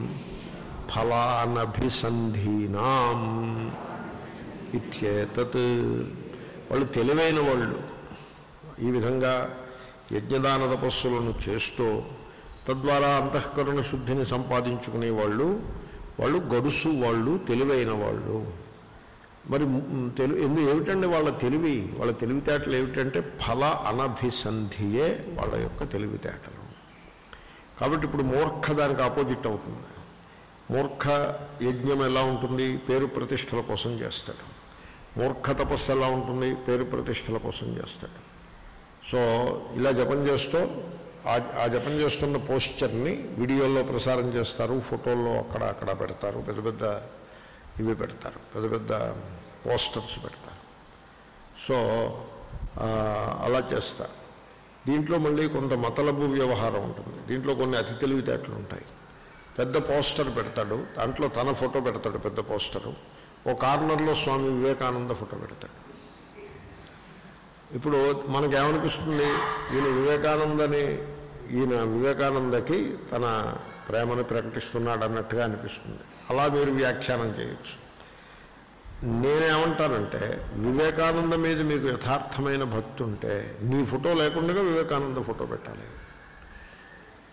ఫలానభిసంధీనాం ఇత్యేతత్ వాళ్ళు తెలివైన వాళ్ళు ఈ విధంగా యజ్ఞదాన తపస్సులను చేస్తూ తద్వారా అంతఃకరణ శుద్ధిని సంపాదించుకునే వాళ్ళు వాళ్ళు గడుసు వాళ్ళు తెలివైన వాళ్ళు మరి మ్, తెలి ఎందు ఏమిటండి వాళ్ళ తెలివి వాళ్ళ తెలివితేటలు ఏమిటంటే ఫల అనభిసంధియే వాళ్ళ యొక్క తెలివితేటలు కాబట్టి ఇప్పుడు మూర్ఖ దానికి ఆపోజిట్ అవుతుంది మూర్ఖ యజ్ఞం ఎలా ఉంటుంది పేరు ప్రతిష్టల కోసం చేస్తాడు మూర్ఖ తపస్సు ఎలా ఉంటుంది పేరు ప్రతిష్టల కోసం చేస్తాడు సో ఇలా జపం చేస్తూ ఆ ఆ జపం చేస్తున్న పోస్చర్ని వీడియోలో ప్రసారం చేస్తారు ఫోటోల్లో అక్కడ అక్కడ పెడతారు పెద్ద పెద్ద ఇవి పెడతారు పెద్ద పెద్ద పోస్టర్స్ పెడతారు సో ఆ, అలా చేస్తారు దీంట్లో మళ్ళీ కొంత మతలబు వ్యవహారం ఉంటుంది దీంట్లో కొన్ని అతి తెలివితేటలు ఉంటాయి పెద్ద పోస్టర్ పెడతాడు దాంట్లో తన ఫోటో పెడతాడు పెద్ద పోస్టరు ఓ కార్నర్లో స్వామి వివేకానంద ఫోటో పెడతాడు ఇప్పుడు మనకు ఏమనిపిస్తుంది ఈయన వివేకానందని ఈయన వివేకానందకి తన ప్రేమను ప్రకటిస్తున్నాడు అన్నట్టుగా అనిపిస్తుంది అలా మీరు వ్యాఖ్యానం చేయొచ్చు నేనేమంటానంటే వివేకానంద మీద మీకు యథార్థమైన భక్తి ఉంటే నీ ఫోటో లేకుండా వివేకానంద ఫోటో పెట్టాలి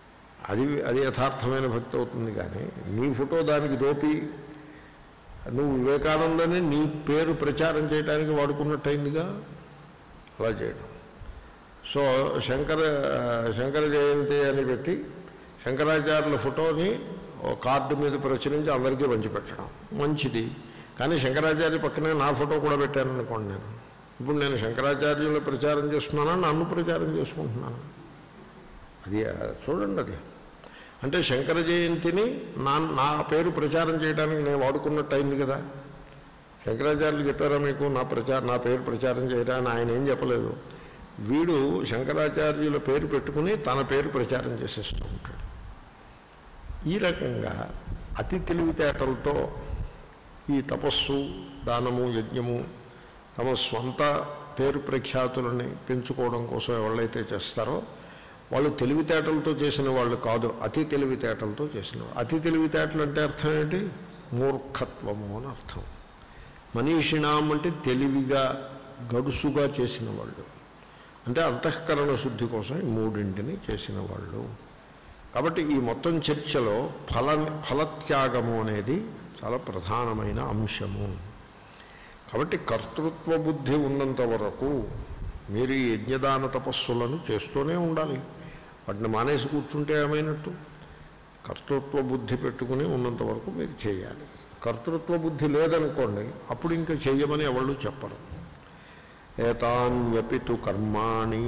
అది అది యథార్థమైన భక్తి అవుతుంది కానీ నీ ఫోటో దానికి దోపి నువ్వు వివేకానందని నీ పేరు ప్రచారం చేయడానికి వాడుకున్నట్టయిందిగా అలా చేయడం సో శంకర శంకర జయంతి అని పెట్టి శంకరాచార్యుల ఫోటోని ఓ కార్డు మీద ప్రచురించి అందరికీ పంచిపెట్టడం మంచిది కానీ శంకరాచార్య పక్కనే నా ఫోటో కూడా పెట్టాను అనుకోండి నేను ఇప్పుడు నేను శంకరాచార్యుల ప్రచారం చేస్తున్నానా నన్ను ప్రచారం చేసుకుంటున్నాను అది ఆ, చూడండి అది అంటే శంకర జయంతిని నా నా పేరు ప్రచారం చేయడానికి నేను వాడుకున్నట్టు అయింది కదా శంకరాచార్యులు చెప్పారా మీకు నా ప్రచారం నా పేరు ప్రచారం చేయరా అని ఆయన ఏం చెప్పలేదు వీడు శంకరాచార్యుల పేరు పెట్టుకుని తన పేరు ప్రచారం చేసేస్తూ ఉంటాడు ఈ రకంగా అతి తెలివితేటలతో ఈ తపస్సు దానము యజ్ఞము తమ స్వంత పేరు ప్రఖ్యాతులని పెంచుకోవడం కోసం ఎవళ్ళైతే చేస్తారో వాళ్ళు తెలివితేటలతో చేసిన వాళ్ళు కాదు అతి తెలివితేటలతో చేసిన వాళ్ళు. అతి తెలివితేటలు అంటే అర్థం ఏంటి మూర్ఖత్వము అని అర్థం మనీషిణాం అంటే తెలివిగా గడుసుగా చేసిన వాళ్ళు అంటే అంతఃకరణ శుద్ధి కోసం ఈ మూడింటిని చేసిన వాళ్ళు కాబట్టి ఈ మొత్తం చర్చలో ఫల ఫలత్యాగము అనేది చాలా ప్రధానమైన అంశము కాబట్టి కర్తృత్వ బుద్ధి ఉన్నంత వరకు మీరు ఈ యజ్ఞదాన తపస్సులను చేస్తూనే ఉండాలి వాటిని మానేసి కూర్చుంటే ఏమైనట్టు కర్తృత్వ బుద్ధి పెట్టుకుని ఉన్నంత వరకు మీరు చేయాలి కర్తృత్వ బుద్ధి లేదనుకోండి అప్పుడు ఇంకా చెయ్యమని ఎవళ్ళు చెప్పరు ఏతాన్యపి తు కర్మాణి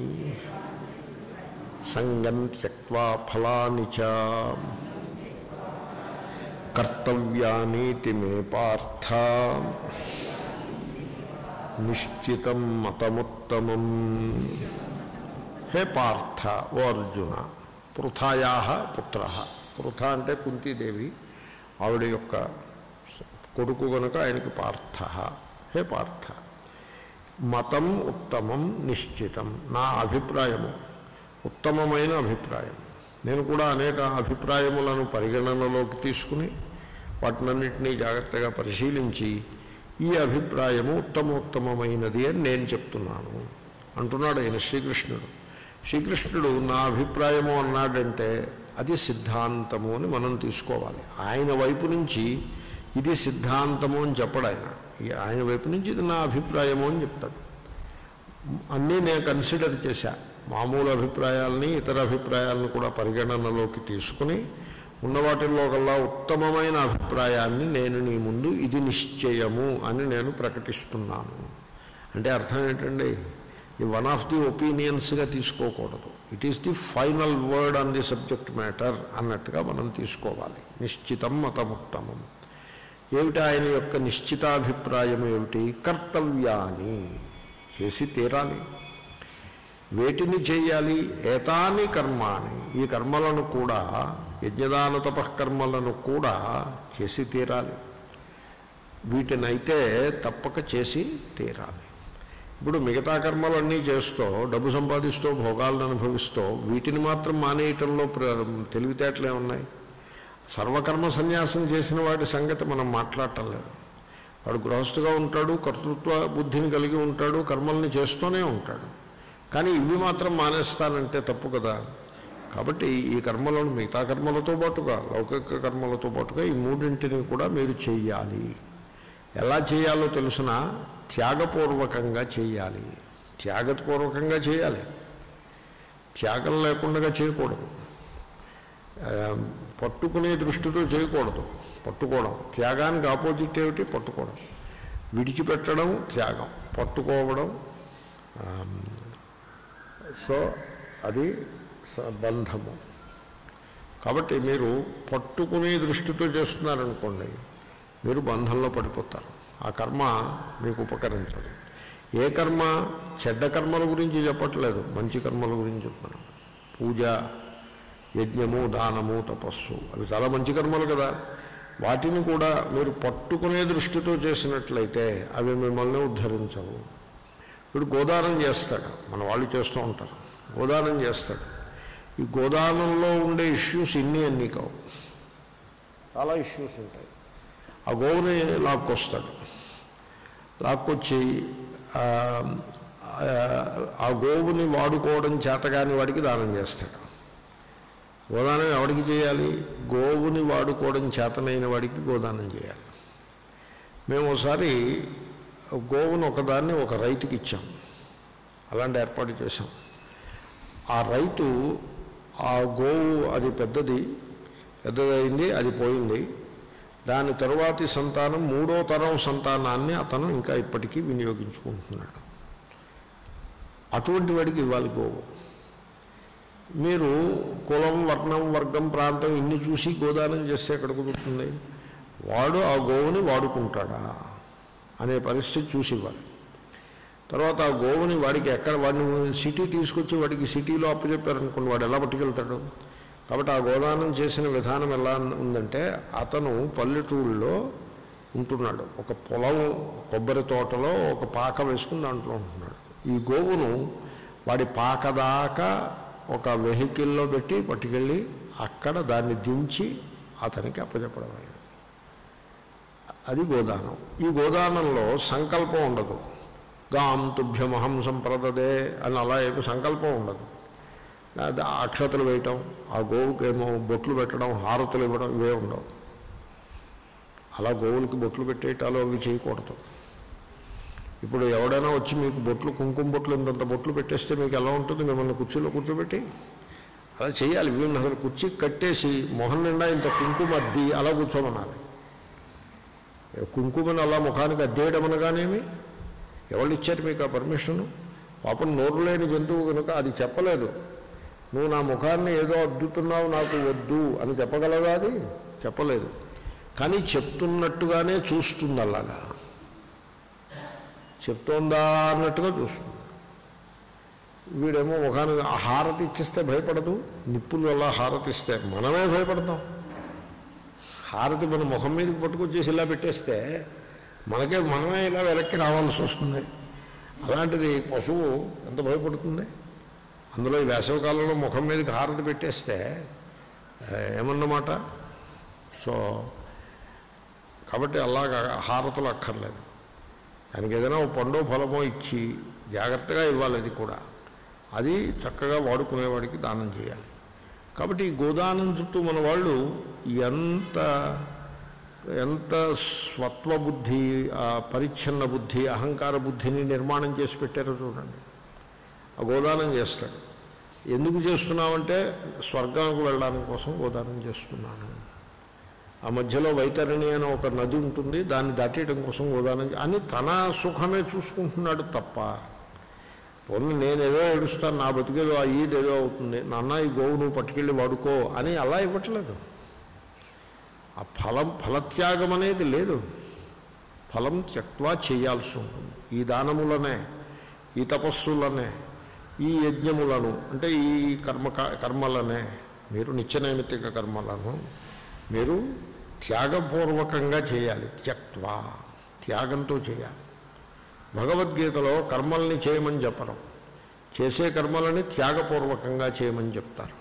సంగం త్యక్వా ఫలాని చ కర్తవ్యానీతి మే పార్థ నిశ్చితం మతముత్తమం హే పార్థ ఓ అర్జున పృథాయా పుత్ర పృథ అంటే కుంతీదేవి ఆవిడ యొక్క కొడుకు గనుక ఆయనకి పార్థ హే పార్థ మతం ఉత్తమం నిశ్చితం నా అభిప్రాయము ఉత్తమమైన అభిప్రాయం నేను కూడా అనేక అభిప్రాయములను పరిగణనలోకి తీసుకుని వాటినన్నింటినీ జాగ్రత్తగా పరిశీలించి ఈ అభిప్రాయము ఉత్తమోత్తమమైనది అని నేను చెప్తున్నాను అంటున్నాడు ఆయన శ్రీకృష్ణుడు శ్రీకృష్ణుడు నా అభిప్రాయము అన్నాడంటే అది సిద్ధాంతము అని మనం తీసుకోవాలి ఆయన వైపు నుంచి ఇది సిద్ధాంతము అని చెప్పడు ఆయన ఈ- ఆయన వైపు నుంచి ఇది నా అభిప్రాయము అని చెప్తాడు అన్నీ నేను కన్సిడర్ చేశా మామూలు అభిప్రాయాలని ఇతర అభిప్రాయాలను కూడా పరిగణనలోకి తీసుకుని ఉన్న వాటిల్లో కల్లా ఉత్తమమైన అభిప్రాయాన్ని నేను నీ ముందు ఇది నిశ్చయము అని నేను ప్రకటిస్తున్నాను అంటే అర్థం ఏంటండి ఈ వన్ ఆఫ్ ది ఒపీనియన్స్గా తీసుకోకూడదు it is the final word on the subject matter అన్నట్టుగా మనం తీసుకోవాలి నిశ్చితం మతముత్తమం ఏమిటి ఆయన యొక్క నిశ్చితాభిప్రాయం ఏమిటి కర్తవ్యాన్ని చేసి తీరాలి వేటిని చేయాలి ఏతాని కర్మాని ఈ కర్మలను కూడా యజ్ఞదాన తపకర్మలను కూడా చేసి తీరాలి వీటినైతే తప్పక చేసి తీరాలి ఇప్పుడు మిగతా కర్మలన్నీ చేస్తూ డబ్బు సంపాదిస్తూ భోగాలను అనుభవిస్తూ వీటిని మాత్రం మానేయటంలో ప్ర తెలివితేటలే ఉన్నాయి సర్వకర్మ సన్యాసం చేసిన వాడి సంగతి మనం మాట్లాడటం లేదు వాడు గృహస్థుగా ఉంటాడు కర్తృత్వ బుద్ధిని కలిగి ఉంటాడు కర్మల్ని చేస్తూనే ఉంటాడు కానీ ఇవి మాత్రం మానేస్తానంటే తప్పు కదా కాబట్టి ఈ కర్మలను మిగతా కర్మలతో పాటుగా లౌకిక కర్మలతో పాటుగా ఈ మూడింటిని కూడా మీరు చేయాలి ఎలా చేయాలో తెలుసిన త్యాగపూర్వకంగా చేయాలి త్యాగపూర్వకంగా చేయాలి త్యాగం లేకుండా చేయకూడదు ఆ, పట్టుకునే దృష్టితో చేయకూడదు పట్టుకోవడం త్యాగానికి ఆపోజిట్ ఏమిటి పట్టుకోవడం విడిచిపెట్టడం త్యాగం పట్టుకోవడం ఆ, సో అది స- బంధము కాబట్టి మీరు పట్టుకునే దృష్టితో చేస్తున్నారనుకోండి మీరు బంధంలో పడిపోతారు ఆ కర్మ మీకు ఉపకరించదు ఏ కర్మ చెడ్డ కర్మల గురించి చెప్పట్లేదు మంచి కర్మల గురించి చెప్తున్నాను పూజ యజ్ఞము దానము తపస్సు అవి చాలా మంచి కర్మలు కదా వాటిని కూడా మీరు పట్టుకునే దృష్టితో చేసినట్లయితే అవి మిమ్మల్ని ఉద్ధరించవు ఇప్పుడు గోదానం చేస్తాడు మన వాళ్ళు చేస్తూ ఉంటారు గోదానం చేస్తాడు ఈ గోదానంలో ఉండే ఇష్యూస్ ఇన్ని అన్నీ కావు చాలా ఇష్యూస్ ఉంటాయి ఆ గోవుని లాక్కొస్తాడు లాక్కొచ్చి ఆ, ఆ, ఆ గోవుని వాడుకోవడం చేతగాని వాడికి దానం చేస్తాడు గోదానం ఎవడికి చేయాలి గోవుని వాడుకోవడం చేతనైన వాడికి గోదానం చేయాలి మేము ఒకసారి గోవును ఒకదాన్ని ఒక రైతుకి ఇచ్చాం అలాంటి ఏర్పాటు చేశాం ఆ రైతు ఆ గోవు అది పెద్దది పెద్దదైంది అది పోయింది దాని తరువాతి సంతానం మూడో తరం సంతానాన్ని అతను ఇంకా ఇప్పటికీ వినియోగించుకుంటున్నాడు అటువంటి వాడికి ఇవ్వాలి గోవు మీరు కులం వర్ణం వర్గం ప్రాంతం ఇన్ని చూసి గోదానం చేస్తే ఎక్కడ కుదురుతుంది వాడు ఆ గోవుని వాడుకుంటాడా అనే పరిస్థితి చూసి ఇవ్వాలి తర్వాత ఆ గోవుని వాడికి ఎక్కడ వాడిని సిటీ తీసుకొచ్చి వాడికి సిటీలో అప్పచెప్పారనుకోండి వాడు ఎలా పట్టుకెళ్తాడు కాబట్టి ఆ గోదానం చేసిన విధానం ఎలా ఉందంటే అతను పల్లెటూళ్ళలో ఉంటున్నాడు ఒక పొలం కొబ్బరి తోటలో ఒక పాక వేసుకుని దాంట్లో ఉంటున్నాడు ఈ గోవును వాడి పాక దాకా ఒక వెహికల్లో పెట్టి పట్టుకెళ్ళి అక్కడ దాన్ని దించి అతనికి అప్పచెప్పడం అయింది అది గోదానం ఈ గోదానంలో సంకల్పం ఉండదు గాం తుభ్యమహం సంప్రదదే అని అలా ఏమి సంకల్పం ఉండదు లేదా అక్షతలు వేయటం ఆ గోవుకేమో బొట్లు పెట్టడం హారతులు ఇవ్వడం ఇవే ఉండవు అలా గోవులకి బొట్లు పెట్టేయటాలు అవి చేయకూడదు ఇప్పుడు ఎవడైనా వచ్చి మీకు బొట్లు కుంకుమ బొట్లు ఇంతంత బొట్లు పెట్టేస్తే మీకు ఎలా ఉంటుంది మిమ్మల్ని కుర్చీలో కూర్చోబెట్టి అలా చేయాలి వీళ్ళని అసలు కుర్చీ కట్టేసి మొహం నిండా ఇంత కుంకుమ అద్ది అలా కూర్చోమనాలి కుంకుమని అలా ముఖానికి అద్దేయడం అనగానేమి ఎవరు ఇచ్చారు మీకు ఆ పర్మిషను పాపం నోరు లేని జంతువు కనుక అది చెప్పలేదు నువ్వు నా ముఖాన్ని ఏదో అద్దుతున్నావు నాకు వద్దు అని చెప్పగలదా అది చెప్పలేదు కానీ చెప్తున్నట్టుగానే చూస్తుంది అలాగా చెప్తోందా అన్నట్టుగా చూస్తుంది వీడేమో ముఖానికి ఆ హారతి ఇచ్చేస్తే భయపడదు నిప్పులు అలా హారతి ఇస్తే మనమే భయపడతాం హారతి మన ముఖం మీదకి పట్టుకొచ్చేసి ఇలా పెట్టేస్తే మనకే మనమే ఇలా వెనక్కి రావాల్సి వస్తుంది అలాంటిది పశువు ఎంత భయపడుతుంది అందులో ఈ వేసవికాలంలో ముఖం మీదకి హారతి పెట్టేస్తే ఆ, ఏమన్నమాట సో కాబట్టి అలాగా హారతులు అక్కర్లేదు దానికి ఏదైనా ఒక పండో ఫలమో ఇచ్చి జాగ్రత్తగా ఇవ్వాలి అది కూడా అది చక్కగా వాడుకునేవాడికి దానం చేయాలి కాబట్టి ఈ గోదానం చుట్టూ మన వాళ్ళు ఎంత ఎంత స్వత్వబుద్ధి ఆ పరిచ్ఛన్న బుద్ధి అహంకార బుద్ధిని నిర్మాణం చేసి పెట్టారో చూడండి ఆ గోదానం చేస్తాడు ఎందుకు చేస్తున్నామంటే స్వర్గానికి వెళ్ళడానికి కోసం గోదానం చేస్తున్నాను ఆ మధ్యలో వైతరణి అని ఒక నది ఉంటుంది దాన్ని దాటేయడం కోసం గోదానం చే- అని తన సుఖమే చూసుకుంటున్నాడు తప్ప పోనీ నేనేదో ఏడుస్తాను నా బతికేదో ఆ ఈడు ఏదో అవుతుంది నాన్న ఈ గోవు నువ్వు పట్టుకెళ్ళి వాడుకో అని అలా ఇవ్వట్లేదు ఆ ఫలం ఫలత్యాగం అనేది లేదు ఫలం త్యక్వా చేయాల్సి ఉంటుంది ఈ దానములనే ఈ తపస్సులనే ఈ యజ్ఞములను అంటే ఈ కర్మ కర్మలనే మీరు నిత్యనైమిత్తిక కర్మలను మీరు త్యాగపూర్వకంగా చేయాలి త్యక్వా త్యాగంతో చేయాలి భగవద్గీతలో కర్మల్ని చేయమని చెప్పడం చేసే కర్మలని త్యాగపూర్వకంగా చేయమని చెప్తారు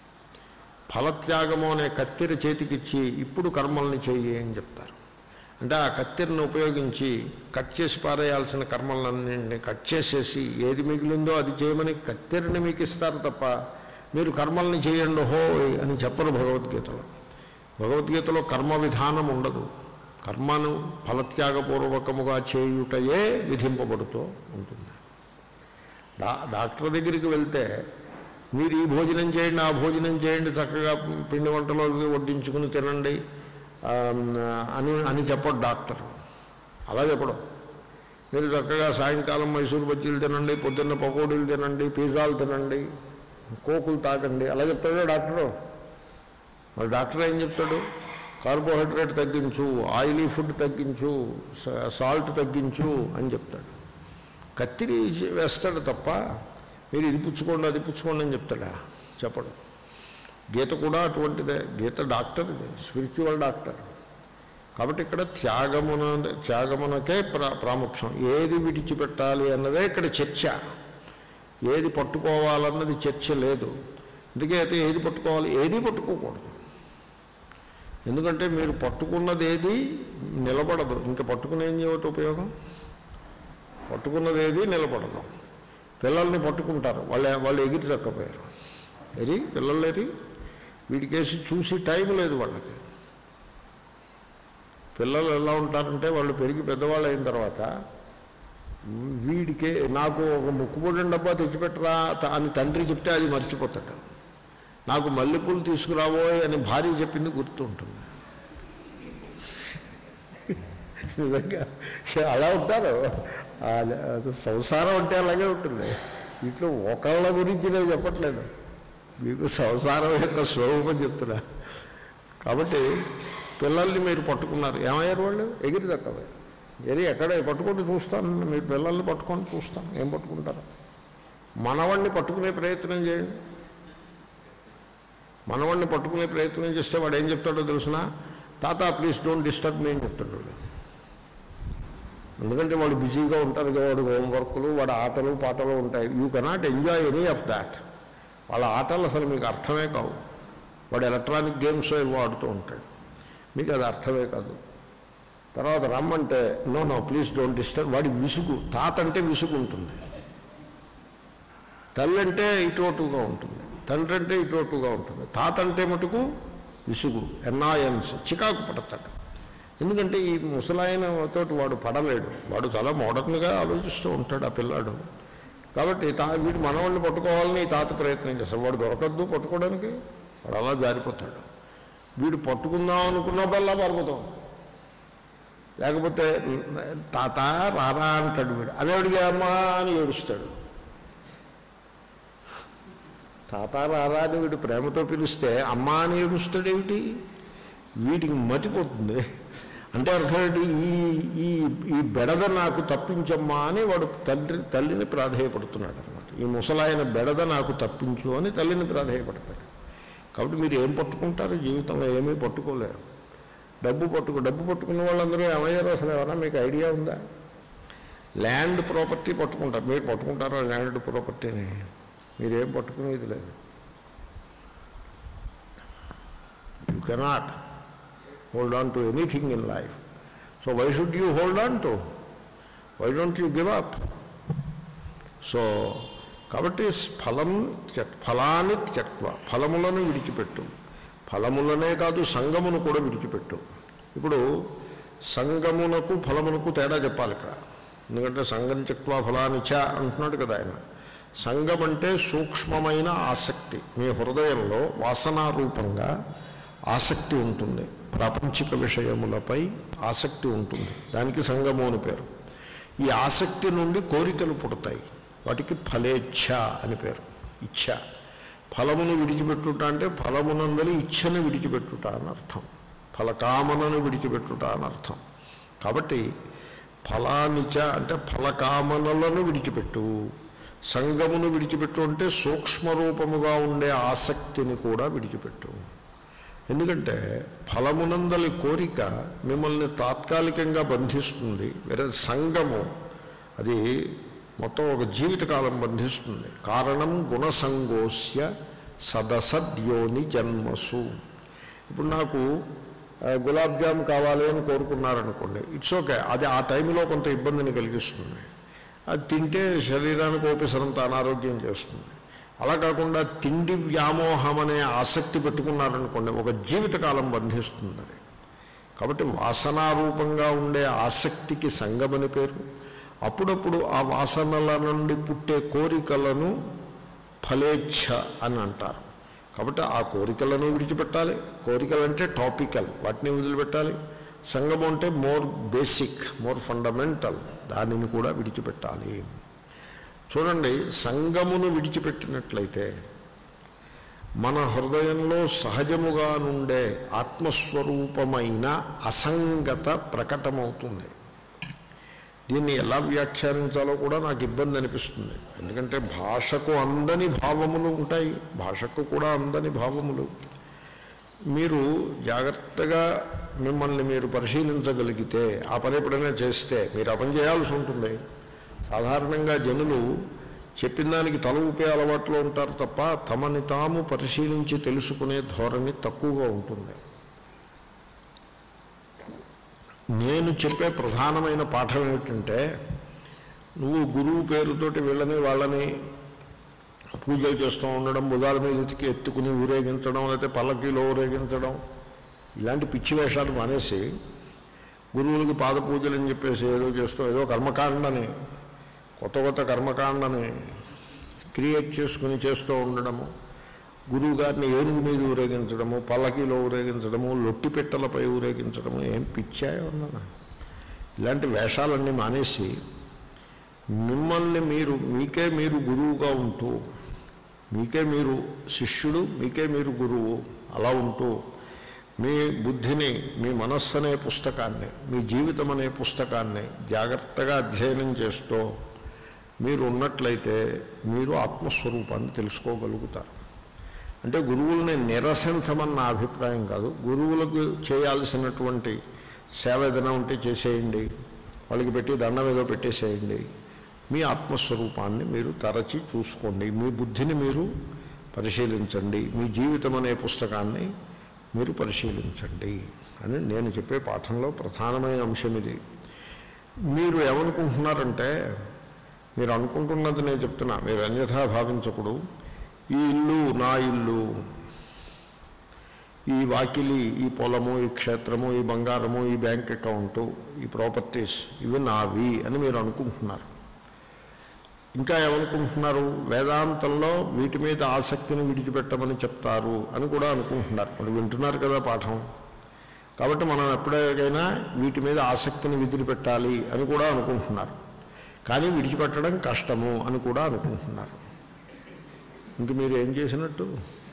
ఫలత్యాగము అనే కత్తెర చేతికిచ్చి ఇప్పుడు కర్మల్ని చేయి అని చెప్తారు అంటే ఆ కత్తెరను ఉపయోగించి కట్ చేసి పారేయాల్సిన కర్మలన్నింటినీ కట్ చేసేసి ఏది మిగిలిందో అది చేయమని కత్తెరని మీకు ఇస్తారు తప్ప మీరు కర్మల్ని చేయండి హో అని చెప్పరు భగవద్గీతలో భగవద్గీతలో కర్మ విధానం ఉండదు కర్మను ఫలత్యాగపూర్వకముగా చేయుటయే విధింపబడుతూ ఉంటుంది డా డాక్టర్ దగ్గరికి వెళ్తే మీరు ఈ భోజనం చేయండి ఆ భోజనం చేయండి చక్కగా పిండి వంటలు అవి వడ్డించుకుని తినండి ఆ, అని అని చెప్పడు డాక్టర్ అలా చెప్పడం మీరు చక్కగా సాయంకాలం మైసూరు బజ్జీలు తినండి పొద్దున్న పకోడీలు తినండి పిజ్జాలు తినండి కోకులు తాకండి అలా చెప్తాడు డాక్టరు మరి డాక్టర్ ఏం చెప్తాడు కార్బోహైడ్రేట్ తగ్గించు ఆయిలీ ఫుడ్ తగ్గించు సా- సాల్ట్ తగ్గించు అని చెప్తాడు కత్తిరి వేస్తాడు తప్ప మీరు ఇది పుచ్చుకోండి అది పుచ్చుకోండి అని చెప్తాడా చెప్పడు గీత కూడా అటువంటిదే గీత డాక్టర్ ఇది స్పిరిచువల్ డాక్టర్ కాబట్టి ఇక్కడ త్యాగమున త్యాగమునకే ప్రా ప్రాముఖ్యం ఏది విడిచిపెట్టాలి అన్నదే ఇక్కడ చర్చ ఏది పట్టుకోవాలన్నది చర్చ లేదు అందుకే అయితే ఏది పట్టుకోవాలి ఏది పట్టుకోకూడదు ఎందుకంటే మీరు పట్టుకున్నది ఏది నిలబడదు ఇంకా పట్టుకుని ఏం చేయవట ఉపయోగం పట్టుకున్నది ఏది నిలబడదు పిల్లల్ని పట్టుకుంటారు వాళ్ళు వాళ్ళు ఎగిరి తక్కపోయారు ఎరి పిల్లలు ఎరి వీడికేసి చూసి టైం లేదు వాళ్ళకి పిల్లలు ఎలా ఉంటారంటే వాళ్ళు పెరిగి పెద్దవాళ్ళు అయిన తర్వాత వీడికి నాకు ఒక ముక్కుపొడిన డబ్బా తెచ్చిపెట్టరా త- అని తండ్రి చెప్తే అది మర్చిపోతాడు నాకు మల్లెపూలు తీసుకురావోయ్ అని భార్య చెప్పింది గుర్తుంటుంది నిజంగా అలా ఉంటారు ఆ- అది సంసారం అంటే అలాగే ఉంటుంది ఇట్లా ఒకళ్ళ గురించి నేను చెప్పట్లేదు మీకు సంసారం యొక్క స్వరూపం చెప్తున్నా కాబట్టి పిల్లల్ని మీరు పట్టుకున్నారు ఏమయ్యారు వాళ్ళు ఎగిరి తక్కువ ఎరి ఎక్కడ పట్టుకుంటూ చూస్తాను మీరు పిల్లల్ని పట్టుకొని చూస్తాను ఏం పట్టుకుంటారు మనవాడిని పట్టుకునే ప్రయత్నం చేయండి మనవాడిని పట్టుకునే ప్రయత్నం చేస్తే వాడు ఏం చెప్తాడో తెలుసిన తాత ప్లీజ్ డోంట్ డిస్టర్బ్ మీ అని చెప్తాడు వాడు ఎందుకంటే వాడు బిజీగా ఉంటారు కదా వాడు హోంవర్క్లు వాడు ఆటలు పాటలు ఉంటాయి you cannot enjoy any of that వాళ్ళ ఆటలు అసలు మీకు అర్థమే కావు వాడు ఎలక్ట్రానిక్ గేమ్స్ ఏవో ఆడుతూ ఉంటాడు మీకు అది అర్థమే కాదు తర్వాత రమ్మంటే no no please don't disturb వాడి విసుగు తాత అంటే విసుగు ఉంటుంది తల్లి అంటే ఇటువటుగా ఉంటుంది తండ్రి అంటే ఇటువటుగా ఉంటుంది తాత అంటే మటుకు విసుగు ఎన్నాయన్స్ చికాకు పడతాడు ఎందుకంటే ఈ ముసలాయనతో వాడు పడలేడు వాడు చాలా మోడర్న్గా ఆలోచిస్తూ ఉంటాడు ఆ పిల్లాడు కాబట్టి తా వీడు మనవాడిని పట్టుకోవాలని ఈ తాత ప్రయత్నం చేస్తాడు వాడు దొరకద్దు పట్టుకోవడానికి వాడు అలా జారిపోతాడు వీడు పట్టుకుందాం అనుకున్నప్పుడల్లా పారిపోతాం లేకపోతే తాత రారా అంటాడు వీడు అదే అడిగా అమ్మా అని ఏడుస్తాడు తాత రారా అని వీడు ప్రేమతో పిలిస్తే అమ్మా అని ఏడుస్తాడేమిటి వీటికి మతిపోతుంది అంటే అర్థం ఏంటి ఈ ఈ ఈ బెడద నాకు తప్పించమ్మా అని వాడు తండ్రి తల్లిని ప్రాధేయపడుతున్నాడు అనమాట ఈ ముసలాయన బెడద నాకు తప్పించు అని తల్లిని ప్రాధేయపడతాడు కాబట్టి మీరు ఏం పట్టుకుంటారు జీవితంలో ఏమీ పట్టుకోలేరు డబ్బు పట్టుకు డబ్బు పట్టుకున్న వాళ్ళందరూ ఏమయ్యారు అసలు ఏమన్నా మీకు ఐడియా ఉందా ల్యాండ్ ప్రాపర్టీ పట్టుకుంటారు మీరు పట్టుకుంటారా ల్యాండ్ ప్రాపర్టీని మీరేం పట్టుకునేది లేదు you cannot hold on to anything in life so why should you hold on to why don't you give up so కాబట్టి ఫలం త్యక్ ఫలాన్ని త్యక్వ ఫలములను విడిచిపెట్టు ఫలములనే కాదు సంగమును కూడా విడిచిపెట్టు ఇప్పుడు సంగమునకు ఫలమునకు తేడా చెప్పాలి ఇక్కడ ఎందుకంటే సంగం త్యక్వా ఫలాన్ని చ అంటున్నాడు కదా ఆయన సంగం అంటే సూక్ష్మమైన ఆసక్తి మీ హృదయంలో వాసనారూపంగా ఆసక్తి ఉంటుంది ప్రాపంచిక విషయములపై ఆసక్తి ఉంటుంది దానికి సంగము అని పేరు ఈ ఆసక్తి నుండి కోరికలు పుడతాయి వాటికి ఫలేచ్ఛ అని పేరు ఇచ్ఛ ఫలమును విడిచిపెట్టుట అంటే ఫలమునందలి ఇచ్ఛను విడిచిపెట్టుట అని అర్థం ఫలకామనను విడిచిపెట్టుట అని అర్థం కాబట్టి ఫలానిచ అంటే ఫలకామనలను విడిచిపెట్టు సంగమును విడిచిపెట్టు అంటే సూక్ష్మరూపముగా ఉండే ఆసక్తిని కూడా విడిచిపెట్టు ఎందుకంటే ఫలమునందలి కోరిక మిమ్మల్ని తాత్కాలికంగా బంధిస్తుంది వేరే సంగము అది మొత్తం ఒక జీవితకాలం బంధిస్తుంది కారణం గుణసంగోస్య సదసద్యోని జన్మసు ఇప్పుడు నాకు ఆ, గులాబ్ జామ్ కావాలి అని కోరుకున్నారనుకోండి ఇట్స్ ఓకే అది ఆ టైంలో కొంత ఇబ్బందిని కలిగిస్తుంది అది తింటే శరీరానికి ఓపెసరంత అనారోగ్యం చేస్తుంది అలా కాకుండా తిండి వ్యామోహం అనే ఆసక్తి పెట్టుకున్నారనుకోండి ఒక జీవితకాలం బంధిస్తుంది అది కాబట్టి వాసనారూపంగా ఉండే ఆసక్తికి సంగమని పేరు అప్పుడప్పుడు ఆ వాసనల నుండి పుట్టే కోరికలను ఫలేచ్ఛ అని అంటారు కాబట్టి ఆ కోరికలను విడిచిపెట్టాలి కోరికలు అంటే టాపికల్ వాటిని వదిలిపెట్టాలి సంగమం అంటే మోర్ బేసిక్ మోర్ ఫండమెంటల్ దానిని కూడా విడిచిపెట్టాలి చూడండి సంగమును విడిచిపెట్టినట్లయితే మన హృదయంలో సహజముగా నుండే ఆత్మస్వరూపమైన అసంగత ప్రకటమవుతుంది దీన్ని ఎలా వ్యాఖ్యానించాలో కూడా నాకు ఇబ్బంది అనిపిస్తుంది ఎందుకంటే భాషకు అందని భావములు ఉంటాయి భాషకు కూడా అందని భావములు మీరు జాగ్రత్తగా మిమ్మల్ని మీరు పరిశీలించగలిగితే ఆ పని ఎప్పుడైనా చేస్తే మీరు ఆ పని చేయాల్సి ఉంటుంది సాధారణంగా జనులు చెప్పిన దానికి తల ఊపే అలవాట్లో ఉంటారు తప్ప తమని తాము పరిశీలించి తెలుసుకునే ధోరణి తక్కువగా ఉంటుంది నేను చెప్పే ప్రధానమైన పాఠం ఏమిటంటే నువ్వు గురువు పేరుతోటి వీళ్ళని వాళ్ళని పూజలు చేస్తూ ఉండడం బుధాల మీద ఎత్తుకి ఎత్తుకుని ఊరేగించడం లేకపోతే పల్లకీలో ఊరేగించడం ఇలాంటి పిచ్చి వేషాలు మానేసి గురువులకి పాద పూజలు అని చెప్పేసి ఏదో చేస్తూ ఏదో కర్మకాండని కొత్త కొత్త కర్మకాండని క్రియేట్ చేసుకుని చేస్తూ ఉండడము గురువు గారిని ఏనుగు మీద ఊరేగించడము పల్లకీలో ఊరేగించడము లొట్టి పెట్టెలపై ఊరేగించడము ఏం పిచ్చాయో ఉన్నాను ఇలాంటి వేషాలన్నీ మానేసి మిమ్మల్ని మీరు మీకే మీరు గురువుగా ఉంటూ మీకే మీరు శిష్యుడు మీకే మీరు గురువు అలా ఉంటూ మీ బుద్ధిని మీ మనస్సు అనే పుస్తకాన్ని మీ జీవితం అనే పుస్తకాన్ని జాగ్రత్తగా అధ్యయనం చేస్తూ మీరు ఉన్నట్లయితే మీరు ఆత్మస్వరూపాన్ని తెలుసుకోగలుగుతారు అంటే గురువుల్ని నిరసించమని నా అభిప్రాయం కాదు గురువులకు చేయాల్సినటువంటి సేవ ఏదైనా ఉంటే చేసేయండి వాళ్ళకి పెట్టి దండం ఏదో పెట్టేసేయండి మీ ఆత్మస్వరూపాన్ని మీరు తరచి చూసుకోండి మీ బుద్ధిని మీరు పరిశీలించండి మీ జీవితం అనే పుస్తకాన్ని మీరు పరిశీలించండి అని నేను చెప్పే పాఠంలో ప్రధానమైన అంశం ఇది మీరు ఏమనుకుంటున్నారంటే మీరు అనుకుంటున్నది నేను చెప్తున్నా మీరు అన్యథా భావించకూడదు ఈ ఇల్లు నా ఇల్లు ఈ వాకిలి ఈ పొలము ఈ క్షేత్రము ఈ బంగారము ఈ బ్యాంక్ అకౌంటు ఈ ప్రాపర్టీస్ ఇవి నావి అని మీరు అనుకుంటున్నారు ఇంకా ఏమనుకుంటున్నారు వేదాంతంలో వీటి మీద ఆసక్తిని విడిచిపెట్టమని చెప్తారు అని కూడా అనుకుంటున్నారు మరి వింటున్నారు కదా పాఠం కాబట్టి మనం ఎప్పటికైనా వీటి మీద ఆసక్తిని విదిలిపెట్టాలి అని కూడా అనుకుంటున్నారు కానీ విడిచిపెట్టడం కష్టము అని కూడా అనుకుంటున్నారు ఇంక మీరు ఏం చేసినట్టు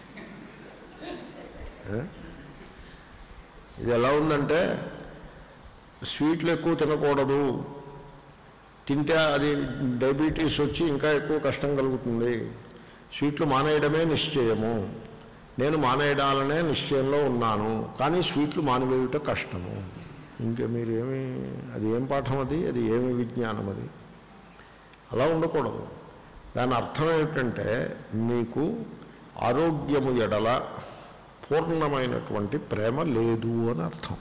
ఏ? ఇది ఎలా ఉందంటే స్వీట్లు ఎక్కువ తినకూడదు తింటే అది డయాబెటీస్ వచ్చి ఇంకా ఎక్కువ కష్టం కలుగుతుంది స్వీట్లు మానేయడమే నిశ్చయము నేను మానేయడాలనే నిశ్చయంలో ఉన్నాను కానీ స్వీట్లు మానివేయుట కష్టము ఇంకా మీరేమి అది ఏం పాఠం అది అది ఏమి విజ్ఞానం అది అలా ఉండకూడదు దాని అర్థం ఏమిటంటే మీకు ఆరోగ్యము ఎడల పూర్ణమైనటువంటి ప్రేమ లేదు అని అర్థం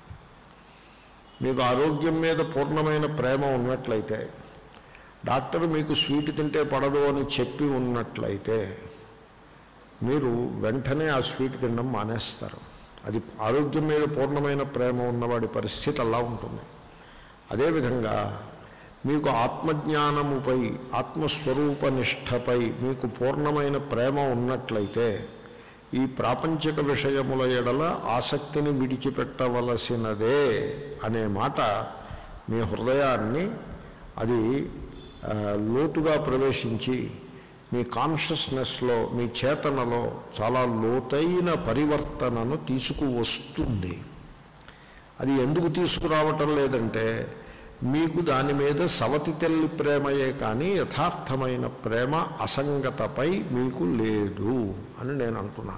మీకు ఆరోగ్యం మీద పూర్ణమైన ప్రేమ ఉన్నట్లయితే డాక్టర్ మీకు స్వీట్ తింటే పడదు అని చెప్పి ఉన్నట్లయితే మీరు వెంటనే ఆ స్వీట్ తినడం మానేస్తారు అది ఆరోగ్యం మీద పూర్ణమైన ప్రేమ ఉన్నవాడి పరిస్థితి అలా ఉంటుంది అదేవిధంగా మీకు ఆత్మజ్ఞానముపై ఆత్మస్వరూప నిష్టపై మీకు పూర్ణమైన ప్రేమ ఉన్నట్లయితే ఈ ప్రాపంచిక విషయముల ఎడల ఆసక్తిని విడిచిపెట్టవలసినదే అనే మాట మీ హృదయాన్ని అది ఆ, లోతుగా ప్రవేశించి మీ కాన్షియస్నెస్లో మీ చేతనలో చాలా లోతైన పరివర్తనను తీసుకువస్తుంది అది ఎందుకు తీసుకురావటం లేదంటే మీకు దాని మీద సవతి తెల్లి ప్రేమయే కానీ యథార్థమైన ప్రేమ అసంగతపై మీకు లేదు అని నేను అంటున్నా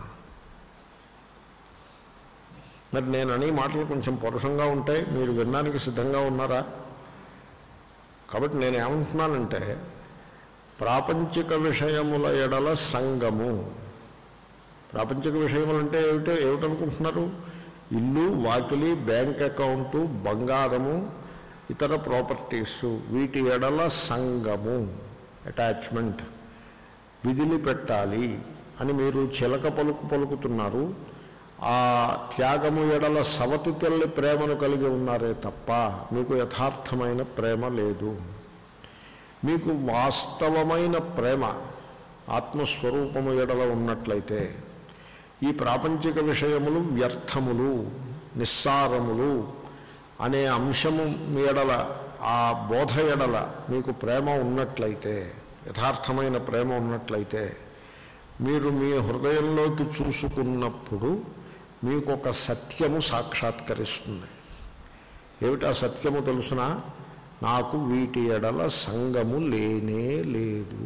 మరి నేను అనే మాటలు కొంచెం పరుషంగా ఉంటాయి మీరు వినడానికి సిద్ధంగా ఉన్నారా కాబట్టి నేను ఏమంటున్నానంటే ప్రాపంచిక విషయముల ఎడల సంగము ప్రాపంచిక విషయములు అంటే ఏమిటో ఏమిటనుకుంటున్నారు ఇల్లు వాకిలి బ్యాంక్ అకౌంటు బంగారము ఇతర ప్రాపర్టీస్ వీటి ఎడల సంగము అటాచ్మెంట్ విధిని పెట్టాలి అని మీరు చిలక పలుకు పలుకుతున్నారు ఆ త్యాగము ఎడల సవతి తెల్లి ప్రేమను కలిగి ఉన్నారే తప్ప మీకు యథార్థమైన ప్రేమ లేదు మీకు వాస్తవమైన ప్రేమ ఆత్మస్వరూపము ఎడల ఉన్నట్లయితే ఈ ప్రాపంచిక విషయములు వ్యర్థములు నిస్సారములు అనే అంశము మీ ఎడల ఆ బోధ ఎడల మీకు ప్రేమ ఉన్నట్లయితే యథార్థమైన ప్రేమ ఉన్నట్లయితే మీరు మీ హృదయంలోకి చూసుకున్నప్పుడు మీకు ఒక సత్యము సాక్షాత్కరిస్తుంది ఏమిటా సత్యము తెలుసునా నాకు వీటి ఎడల సంగము లేనే లేదు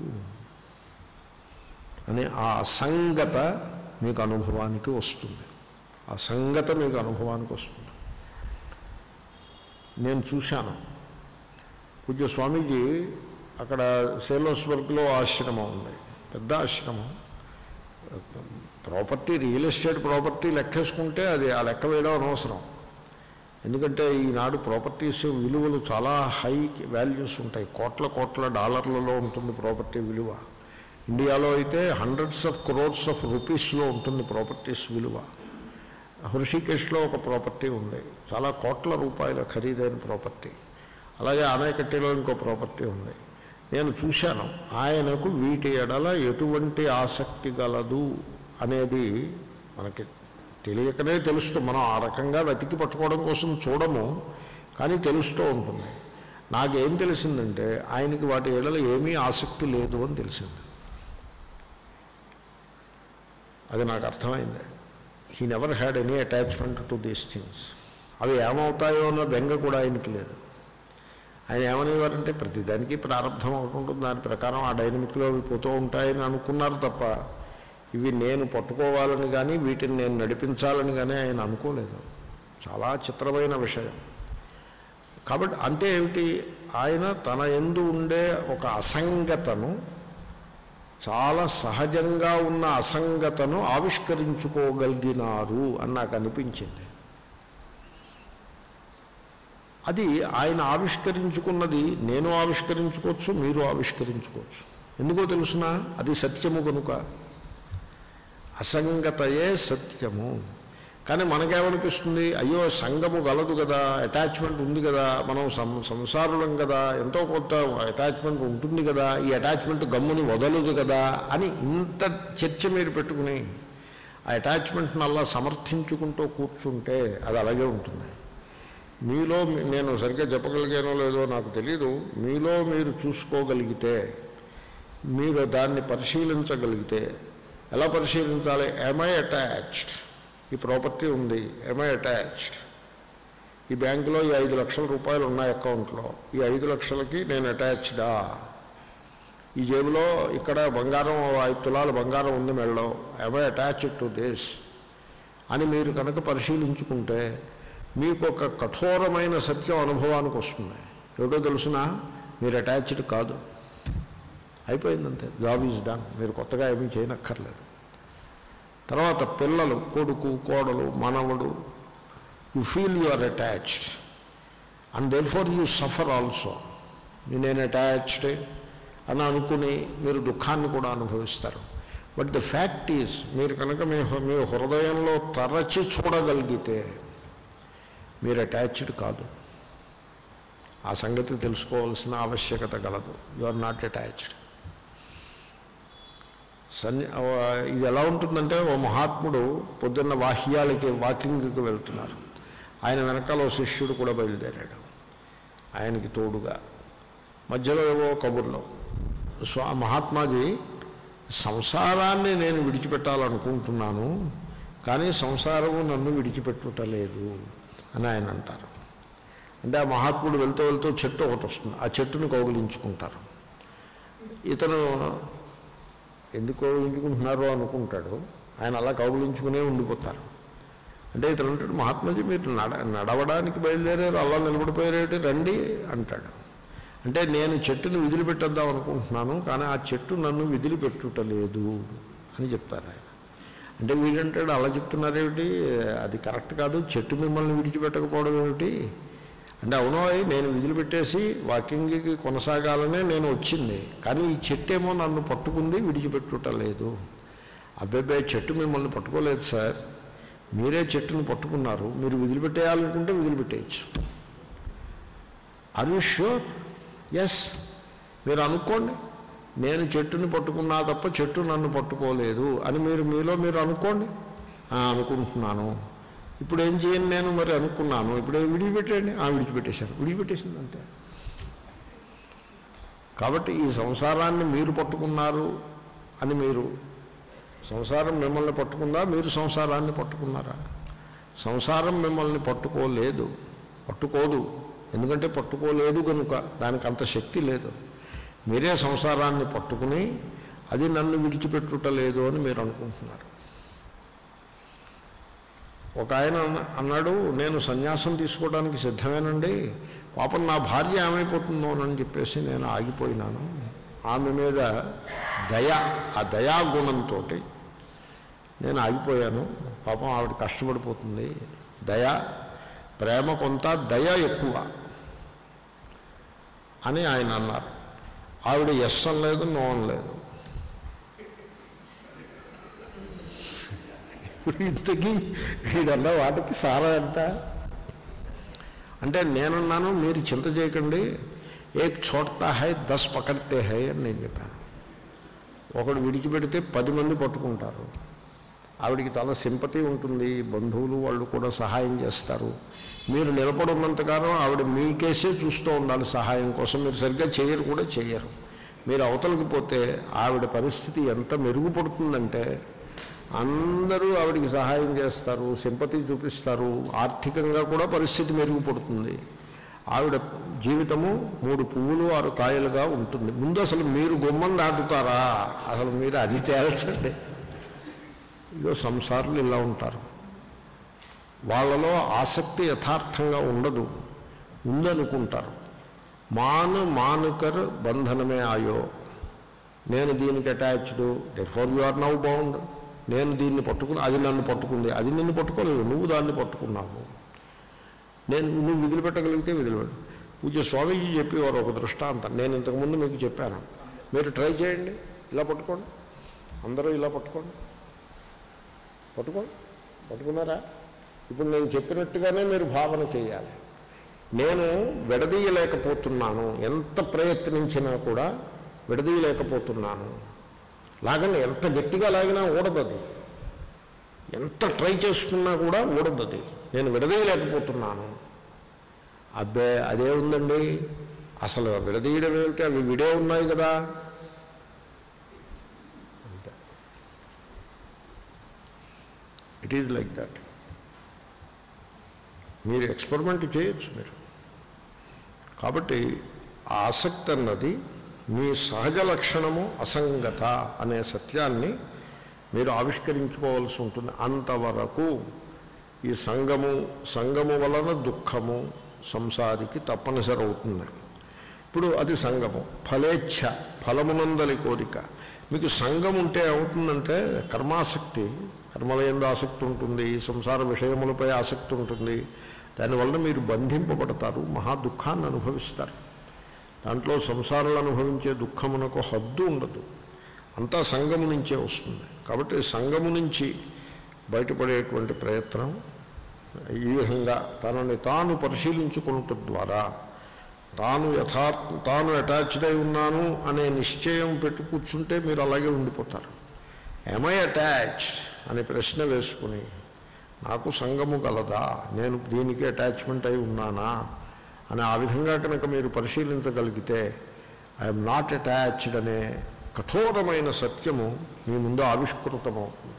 అనే ఆ అసంగత మీకు అనుభవానికి వస్తుంది ఆ సంగత మీకు అనుభవానికి వస్తుంది నేను చూశాను పూజ్య స్వామీజీ అక్కడ సేలోస్వర్గ్లో ఆశ్రమం ఉంది పెద్ద ఆశ్రమం ప్రాపర్టీ రియల్ ఎస్టేట్ ప్రాపర్టీ లెక్కేసుకుంటే అది ఆ లెక్క వేయడం అనవసరం ఎందుకంటే ఈనాడు ప్రాపర్టీస్ విలువలు చాలా హై వాల్యూస్ ఉంటాయి కోట్ల కోట్ల డాలర్లలో ఉంటుంది ప్రాపర్టీ విలువ ఇండియాలో అయితే హండ్రెడ్స్ ఆఫ్ క్రోర్స్ ఆఫ్ రూపీస్లో ఉంటుంది ప్రాపర్టీస్ విలువ హృషికేశ్లో ఒక ప్రాపర్టీ ఉంది చాలా కోట్ల రూపాయల ఖరీదైన ప్రాపర్టీ అలాగే ఆనకట్టెలో ఇంకో ప్రాపర్టీ ఉంది నేను చూశాను ఆయనకు వీటి ఎడల ఎటువంటి ఆసక్తి గలదు అనేది మనకి తెలియకనే తెలుస్తుంది మనం ఆ రకంగా వెతికి పట్టుకోవడం కోసం చూడము కానీ తెలుస్తూ ఉంటుంది నాకేం తెలిసిందంటే ఆయనకి వాటి ఎడల ఏమీ ఆసక్తి లేదు అని తెలిసింది అది నాకు అర్థమైంది he never had any attachment to these things అవి ఏమవుతాయో అన్న బెంగ కూడా ఆయనకి లేదు ఆయన ఏమనేవారంటే ప్రతిదానికి ప్రారంభం ఒకటి ఉంటుంది దాని ప్రకారం ఆ డైనమిక్లో అవి పోతూ ఉంటాయని అనుకున్నారు తప్ప ఇవి నేను పట్టుకోవాలని కానీ వీటిని నేను నడిపించాలని కానీ ఆయన అనుకోలేదు చాలా చిత్రమైన విషయం కాబట్టి అంటే ఏమిటి ఆయన తన ఎందు ఉండే ఒక అసంగతను చాలా సహజంగా ఉన్న అసంగతను ఆవిష్కరించుకోగలిగినారు అని నాకు అనిపించింది అది ఆయన ఆవిష్కరించుకున్నది నేను ఆవిష్కరించుకోవచ్చు మీరు ఆవిష్కరించుకోవచ్చు ఎందుకో తెలుసునా అది సత్యము కనుక అసంగతయే సత్యము కానీ మనకేమనిపిస్తుంది అయ్యో సంగము గలదు కదా అటాచ్మెంట్ ఉంది కదా మనం సం సంసారులం కదా ఎంతో కొంత అటాచ్మెంట్ ఉంటుంది కదా ఈ అటాచ్మెంట్ గమ్ముని వదలదు కదా అని ఇంత చర్చ మీరు పెట్టుకుని ఆ అటాచ్మెంట్ని అలా సమర్థించుకుంటూ కూర్చుంటే అది అలాగే ఉంటుంది మీలో మీ- నేను సరిగ్గా చెప్పగలిగానో లేదో నాకు తెలీదు మీలో మీరు చూసుకోగలిగితే మీరు దాన్ని పరిశీలించగలిగితే ఎలా పరిశీలించాలి ఎంఐ అటాచ్డ్ ఈ ప్రాపర్టీ ఉంది ఎంఐ అటాచ్డ్ ఈ బ్యాంకులో ఈ ఐదు లక్షల రూపాయలు ఉన్నాయి అకౌంట్లో ఈ ఐదు లక్షలకి నేను అటాచ్డా ఈ జేబులో ఇక్కడ బంగారం ఓ ఐదు తులాల బంగారం ఉంది మెళ్ళలో ఎంఐ అటాచ్డ్ టు దిస్ అని మీరు కనుక పరిశీలించుకుంటే మీకు ఒక కఠోరమైన సత్యం అనుభవానికి వస్తుంది ఏమిటో తెలుసునా మీరు అటాచ్డ్ కాదు అయిపోయిందంతే జాబ్ ఈజ్ డన్ మీరు కొత్తగా ఏమీ చేయనక్కర్లేదు తర్వాత పిల్లలు కొడుకు కోడలు మనవడు you feel you are attached and then for you suffer also నేను అటాచ్డ్ అని అనుకుని మీరు దుఃఖాన్ని కూడా అనుభవిస్తారు బట్ ద ఫ్యాక్ట్ ఈజ్ మీరు కనుక మీ హృ- మీ హృదయంలో తరచి చూడగలిగితే మీరు అటాచ్డ్ కాదు ఆ సంగతి తెలుసుకోవాల్సిన ఆవశ్యకత గలదు యు ఆర్ నాట్ అటాచ్డ్ సన్య ఇది ఎలా ఉంటుందంటే ఓ మహాత్ముడు పొద్దున్న వాహ్యాలకి వాకింగ్కి వెళ్తున్నారు ఆయన వెనకాల ఓ శిష్యుడు కూడా బయలుదేరాడు ఆయనకి తోడుగా మధ్యలో ఏవో కబుర్లు స్వా మహాత్మాజీ సంసారాన్ని నేను విడిచిపెట్టాలనుకుంటున్నాను కానీ సంసారము నన్ను విడిచిపెట్టుటలేదు అని ఆయన అంటారు అంటే ఆ మహాత్ముడు వెళ్తూ వెళ్తూ చెట్టు ఒకటి వస్తుంది ఆ చెట్టుని కౌగిలించుకుంటారు ఇతను ఎందుకు కౌగిలించుకుంటున్నారో అనుకుంటాడు ఆయన అలా కౌగిలించుకునే ఉండిపోతారు అంటే ఇతను అంటాడు మహాత్మాజీ మీరు నడ నడవడానికి బయలుదేరారు అలా నిలబడిపోయారేంటి రండి అంటాడు అంటే నేను చెట్టుని విదిలిపెట్టేద్దాం అనుకుంటున్నాను కానీ ఆ చెట్టు నన్ను విదిలిపెట్టుటలేదు అని చెప్తారు ఆయన అంటే వీడంటాడు అలా చెప్తున్నారేమిటి అది కరెక్ట్ కాదు చెట్టు మిమ్మల్ని విడిచిపెట్టకపోవడం ఏమిటి అంటే అవునో నేను విదిలిపెట్టేసి వాకింగ్కి కొనసాగాలనే నేను వచ్చింది కానీ ఈ చెట్టు ఏమో నన్ను పట్టుకుంది విడిచిపెట్టుట లేదు అబ్బాయి చెట్టు మిమ్మల్ని పట్టుకోలేదు సార్ మీరే చెట్టును పట్టుకున్నారు మీరు విదిలిపెట్టేయాలనుకుంటే విదిలిపెట్టేయచ్చు ఆర్ యూ ష్యూర్ ఎస్ మీరు అనుకోండి నేను చెట్టుని పట్టుకున్నా తప్ప చెట్టు నన్ను పట్టుకోలేదు అని మీరు మీలో మీరు అనుకోండి "ఆ, అనుకుంటున్నాను ఇప్పుడు ఏం చేయను నేను మరి అనుకున్నాను ఇప్పుడు ఏం విడిచిపెట్టండి ఆ విడిచిపెట్టేశాను విడిచిపెట్టేసింది అంతే కాబట్టి ఈ సంసారాన్ని మీరు పట్టుకున్నారు అని మీరు సంసారం మిమ్మల్ని పట్టుకుందా మీరు సంసారాన్ని పట్టుకున్నారా సంసారం మిమ్మల్ని పట్టుకోలేదు పట్టుకోదు ఎందుకంటే పట్టుకోలేదు కనుక దానికి అంత శక్తి లేదు మీరే సంసారాన్ని పట్టుకుని అది నన్ను విడిచిపెట్టుట లేదు అని మీరు అనుకుంటున్నారు ఒక ఆయన అన్న- అన్నాడు నేను సన్యాసం తీసుకోవడానికి సిద్ధమేనండి పాపం నా భార్య ఏమైపోతుందోనని చెప్పేసి నేను ఆగిపోయినాను ఆమె మీద దయ ఆ దయాగుణంతో నేను ఆగిపోయాను పాపం ఆవిడ కష్టపడిపోతుంది దయ ప్రేమ కొంత దయ ఎక్కువ అని ఆయన అన్నారు ఆవిడ ఎస్ అనలేదు నో అనలేదు ఇప్పుడు ఇంతకీ వీడన్న వాటికి సారా ఎంత అంటే నేనున్నాను మీరు చింత చేయకండి ఏక్ చోట్తా హై దస్ పకడితే హై అని నేను చెప్పాను ఒకడు విడిచిపెడితే పది మంది పట్టుకుంటారు ఆవిడికి చాలా సింపతి ఉంటుంది బంధువులు వాళ్ళు కూడా సహాయం చేస్తారు మీరు నిలబడున్నంతకాలం ఆవిడ మీ కేసే చూస్తూ ఉండాలి సహాయం కోసం మీరు సరిగ్గా చేయరు కూడా చేయరు మీరు అవతలకి పోతే ఆవిడ పరిస్థితి ఎంత మెరుగుపడుతుందంటే అందరూ ఆవిడికి సహాయం చేస్తారు సింపతి చూపిస్తారు ఆర్థికంగా కూడా పరిస్థితి మెరుగుపడుతుంది ఆవిడ జీవితము మూడు పువ్వులు ఆరు కాయలుగా ఉంటుంది ముందు అసలు మీరు గుమ్మం దాటుతారా అసలు మీరు అది తేల్చండి ఇదో సంసారులు ఇలా ఉంటారు వాళ్ళలో ఆసక్తి యథార్థంగా ఉండదు ఉందనుకుంటారు మాను మానుకర్ బంధనమే ఆయో నేను దీనికి attached for you are now bound నేను దీన్ని పట్టుకుని అది నన్ను పట్టుకుంది అది నిన్ను పట్టుకోలేదు నువ్వు దాన్ని పట్టుకున్నావు నేను నువ్వు వదిలిపెట్టగలిగితే వదిలిపెట్టు పూజ స్వామీజీ చెప్పేవారు ఒక దృష్టాంతం నేను ఇంతకుముందు మీకు చెప్పాను మీరు ట్రై చేయండి ఇలా పట్టుకోండి అందరూ ఇలా పట్టుకోండి పట్టుకోండి పట్టుకున్నారా ఇప్పుడు నేను చెప్పినట్టుగానే మీరు భావన చేయాలి నేను విడదీయలేకపోతున్నాను ఎంత ప్రయత్నించినా కూడా విడదీయలేకపోతున్నాను లాగండి ఎంత గట్టిగా లాగినా ఊడదది ఎంత ట్రై చేస్తున్నా కూడా ఊడదది నేను విడదీయలేకపోతున్నాను అబ్బే అదే ఉందండి అసలు విడదీయడం ఏమిటి అవి విడే ఉన్నాయి కదా ఇట్ ఈజ్ లైక్ దట్ మీరు ఎక్స్పెరిమెంట్ చేయొచ్చు మీరు కాబట్టి ఆ ఆసక్తి అన్నది మీ సహజ లక్షణము అసంగత అనే సత్యాన్ని మీరు ఆవిష్కరించుకోవాల్సి ఉంటుంది అంతవరకు ఈ సంగము సంగము వలన దుఃఖము సంసారికి తప్పనిసరి అవుతుంది ఇప్పుడు అది సంగము ఫలేచ్ఛ ఫలమునందలి కోరిక మీకు సంఘం ఉంటే ఏమవుతుందంటే కర్మాసక్తి కర్మల ఎందు ఆసక్తి ఉంటుంది సంసార విషయములపై ఆసక్తి ఉంటుంది దానివల్ల మీరు బంధింపబడతారు మహా దుఃఖాన్ని అనుభవిస్తారు దాంట్లో సంసారాలు అనుభవించే దుఃఖమునకు హద్దు ఉండదు అంతా సంఘము నుంచే వస్తుంది కాబట్టి సంఘము నుంచి బయటపడేటువంటి ప్రయత్నం ఈ విధంగా తనని తాను పరిశీలించుకున్నట ద్వారా తాను యథార్థ తాను అటాచ్డ్ అయి ఉన్నాను అనే నిశ్చయం పెట్టు కూర్చుంటే మీరు అలాగే ఉండిపోతారు ఐ అటాచ్డ్ అనే ప్రశ్న వేసుకుని నాకు సంగము గలదా నేను దీనికి అటాచ్మెంట్ అయి ఉన్నానా అని ఆ విధంగా కనుక మీరు పరిశీలించగలిగితే ఐఎమ్ నాట్ అటాచ్డ్ అనే కఠోరమైన సత్యము మీ ముందు ఆవిష్కృతమవుతుంది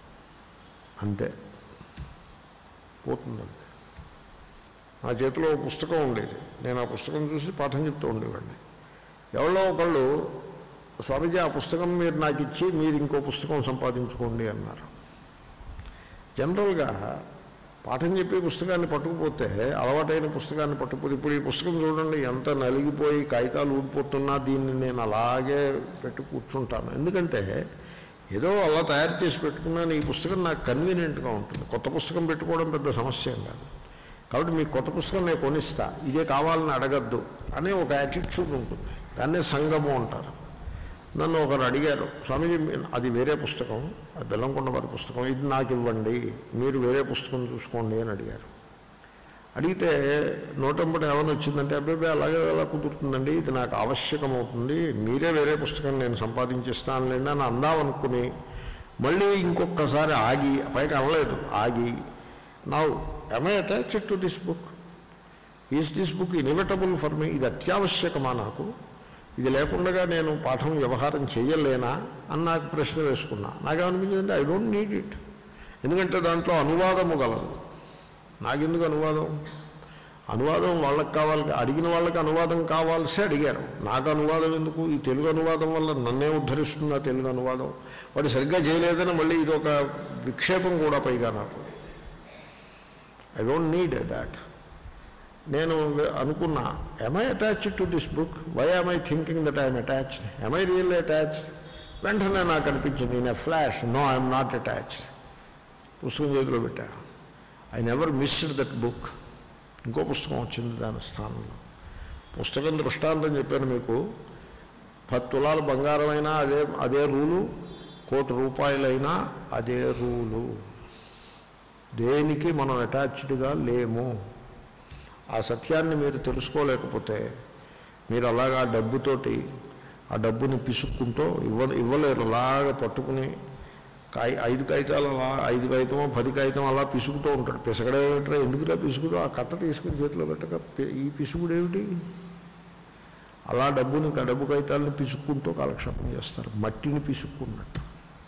అంతే పోతుందండి నా చేతిలో ఒక పుస్తకం ఉండేది నేను ఆ పుస్తకం చూసి పాఠం చెప్తూ ఉండేవాడిని ఎవరో ఒకళ్ళు స్వామీజీ ఆ పుస్తకం మీరు నాకు ఇచ్చి మీరు ఇంకో పుస్తకం సంపాదించుకోండి అన్నారు జనరల్గా పాఠం చెప్పే పుస్తకాన్ని పట్టుకుపోతే అలవాటైన పుస్తకాన్ని పట్టుకుపోతే ఇప్పుడు ఈ పుస్తకం చూడండి ఎంత నలిగిపోయి కాగితాలు ఊడిపోతున్నా దీన్ని నేను అలాగే పెట్టి కూర్చుంటాను ఎందుకంటే ఏదో అలా తయారు చేసి పెట్టుకున్నాను ఈ పుస్తకం నాకు కన్వీనియంట్గా ఉంటుంది కొత్త పుస్తకం పెట్టుకోవడం పెద్ద సమస్య ఏం కాదు కాబట్టి మీకు కొత్త పుస్తకం నేను కొనిస్తా ఇదే కావాలని అడగద్దు అనే ఒక యాటిట్యూడ్ ఉంటుంది దాన్నే సంగము అంటారు నన్ను ఒకరు అడిగారు స్వామీజీ మీ- అది వేరే పుస్తకం అది బెల్లంకొండ వారి పుస్తకం ఇది నాకు ఇవ్వండి మీరు వేరే పుస్తకం చూసుకోండి అని అడిగారు అడిగితే నూటంపటి ఏమైనా వచ్చిందంటే అబ్బాయి అలాగే ఎలా కుదురుతుందండి ఇది నాకు ఆవశ్యకం అవుతుంది మీరే వేరే పుస్తకం నేను సంపాదించిస్తానులేండి అని అందామనుకుని మళ్ళీ ఇంకొకసారి ఆగి పైకి అనలేదు ఆగి నా I attached to this book is this book inevitable for me ఇది అత్యావశ్యకమా నాకు ఇది లేకుండా నేను పాఠం వ్యవహారం చేయలేనా అని నాకు ప్రశ్న వేసుకున్నా నాకేమనిపించిందంటే ఐ డోంట్ నీడ్ ఇట్ ఎందుకంటే దాంట్లో అనువాదము గలదు నాకెందుకు అనువాదం అనువాదం వాళ్ళకి కావాలి అడిగిన వాళ్ళకి అనువాదం కావాల్సే అడిగారు నాకు అనువాదం ఎందుకు ఈ తెలుగు అనువాదం వల్ల నన్నే ఉద్ధరిస్తుంది ఆ తెలుగు అనువాదం వాడు సరిగ్గా చేయలేదని మళ్ళీ ఇది ఒక విక్షేపం కూడా పైగా నాకు ఐ డోంట్ నీడ్ దాట్ నేను అనుకున్నా I attached to this book why I thinking that I'm attached I really attached వెంటనే నాకు అనిపించింది in a flash no I'm not attached పుస్తకం చేతిలో పెట్టా I never missed that book ఇంకో పుస్తకం వచ్చింది దాని స్థానంలో పుస్తకం దృష్టాంతం చెప్పాను మీకు పది తులాలు బంగారమైనా అదే అదే రూలు కోటి రూపాయలైనా అదే రూలు దేనికి మనం అటాచ్డ్గా లేము ఆ సత్యాన్ని మీరు తెలుసుకోలేకపోతే మీరు అలాగా ఆ డబ్బుతోటి ఆ డబ్బుని పిసుక్కుంటూ ఇవ్వ ఇవ్వలేరు అలాగా పట్టుకుని కాయ ఐదు కాగితాలు అలా ఐదు కాగితమో పది కాగితం అలా పిసుకుతూ ఉంటాడు పిసకడే ఏమిట్రా ఎందుకురా పిసుకుతూ ఆ కట్ట తీసుకుని చేతిలో పెట్టక పి- ఈ పిసుకుడు ఏమిటి అలా డబ్బుని ఆ డబ్బు కాగితాలను పిసుక్కుంటూ కాలక్షేపం చేస్తారు మట్టిని పిసుక్కున్నట్టు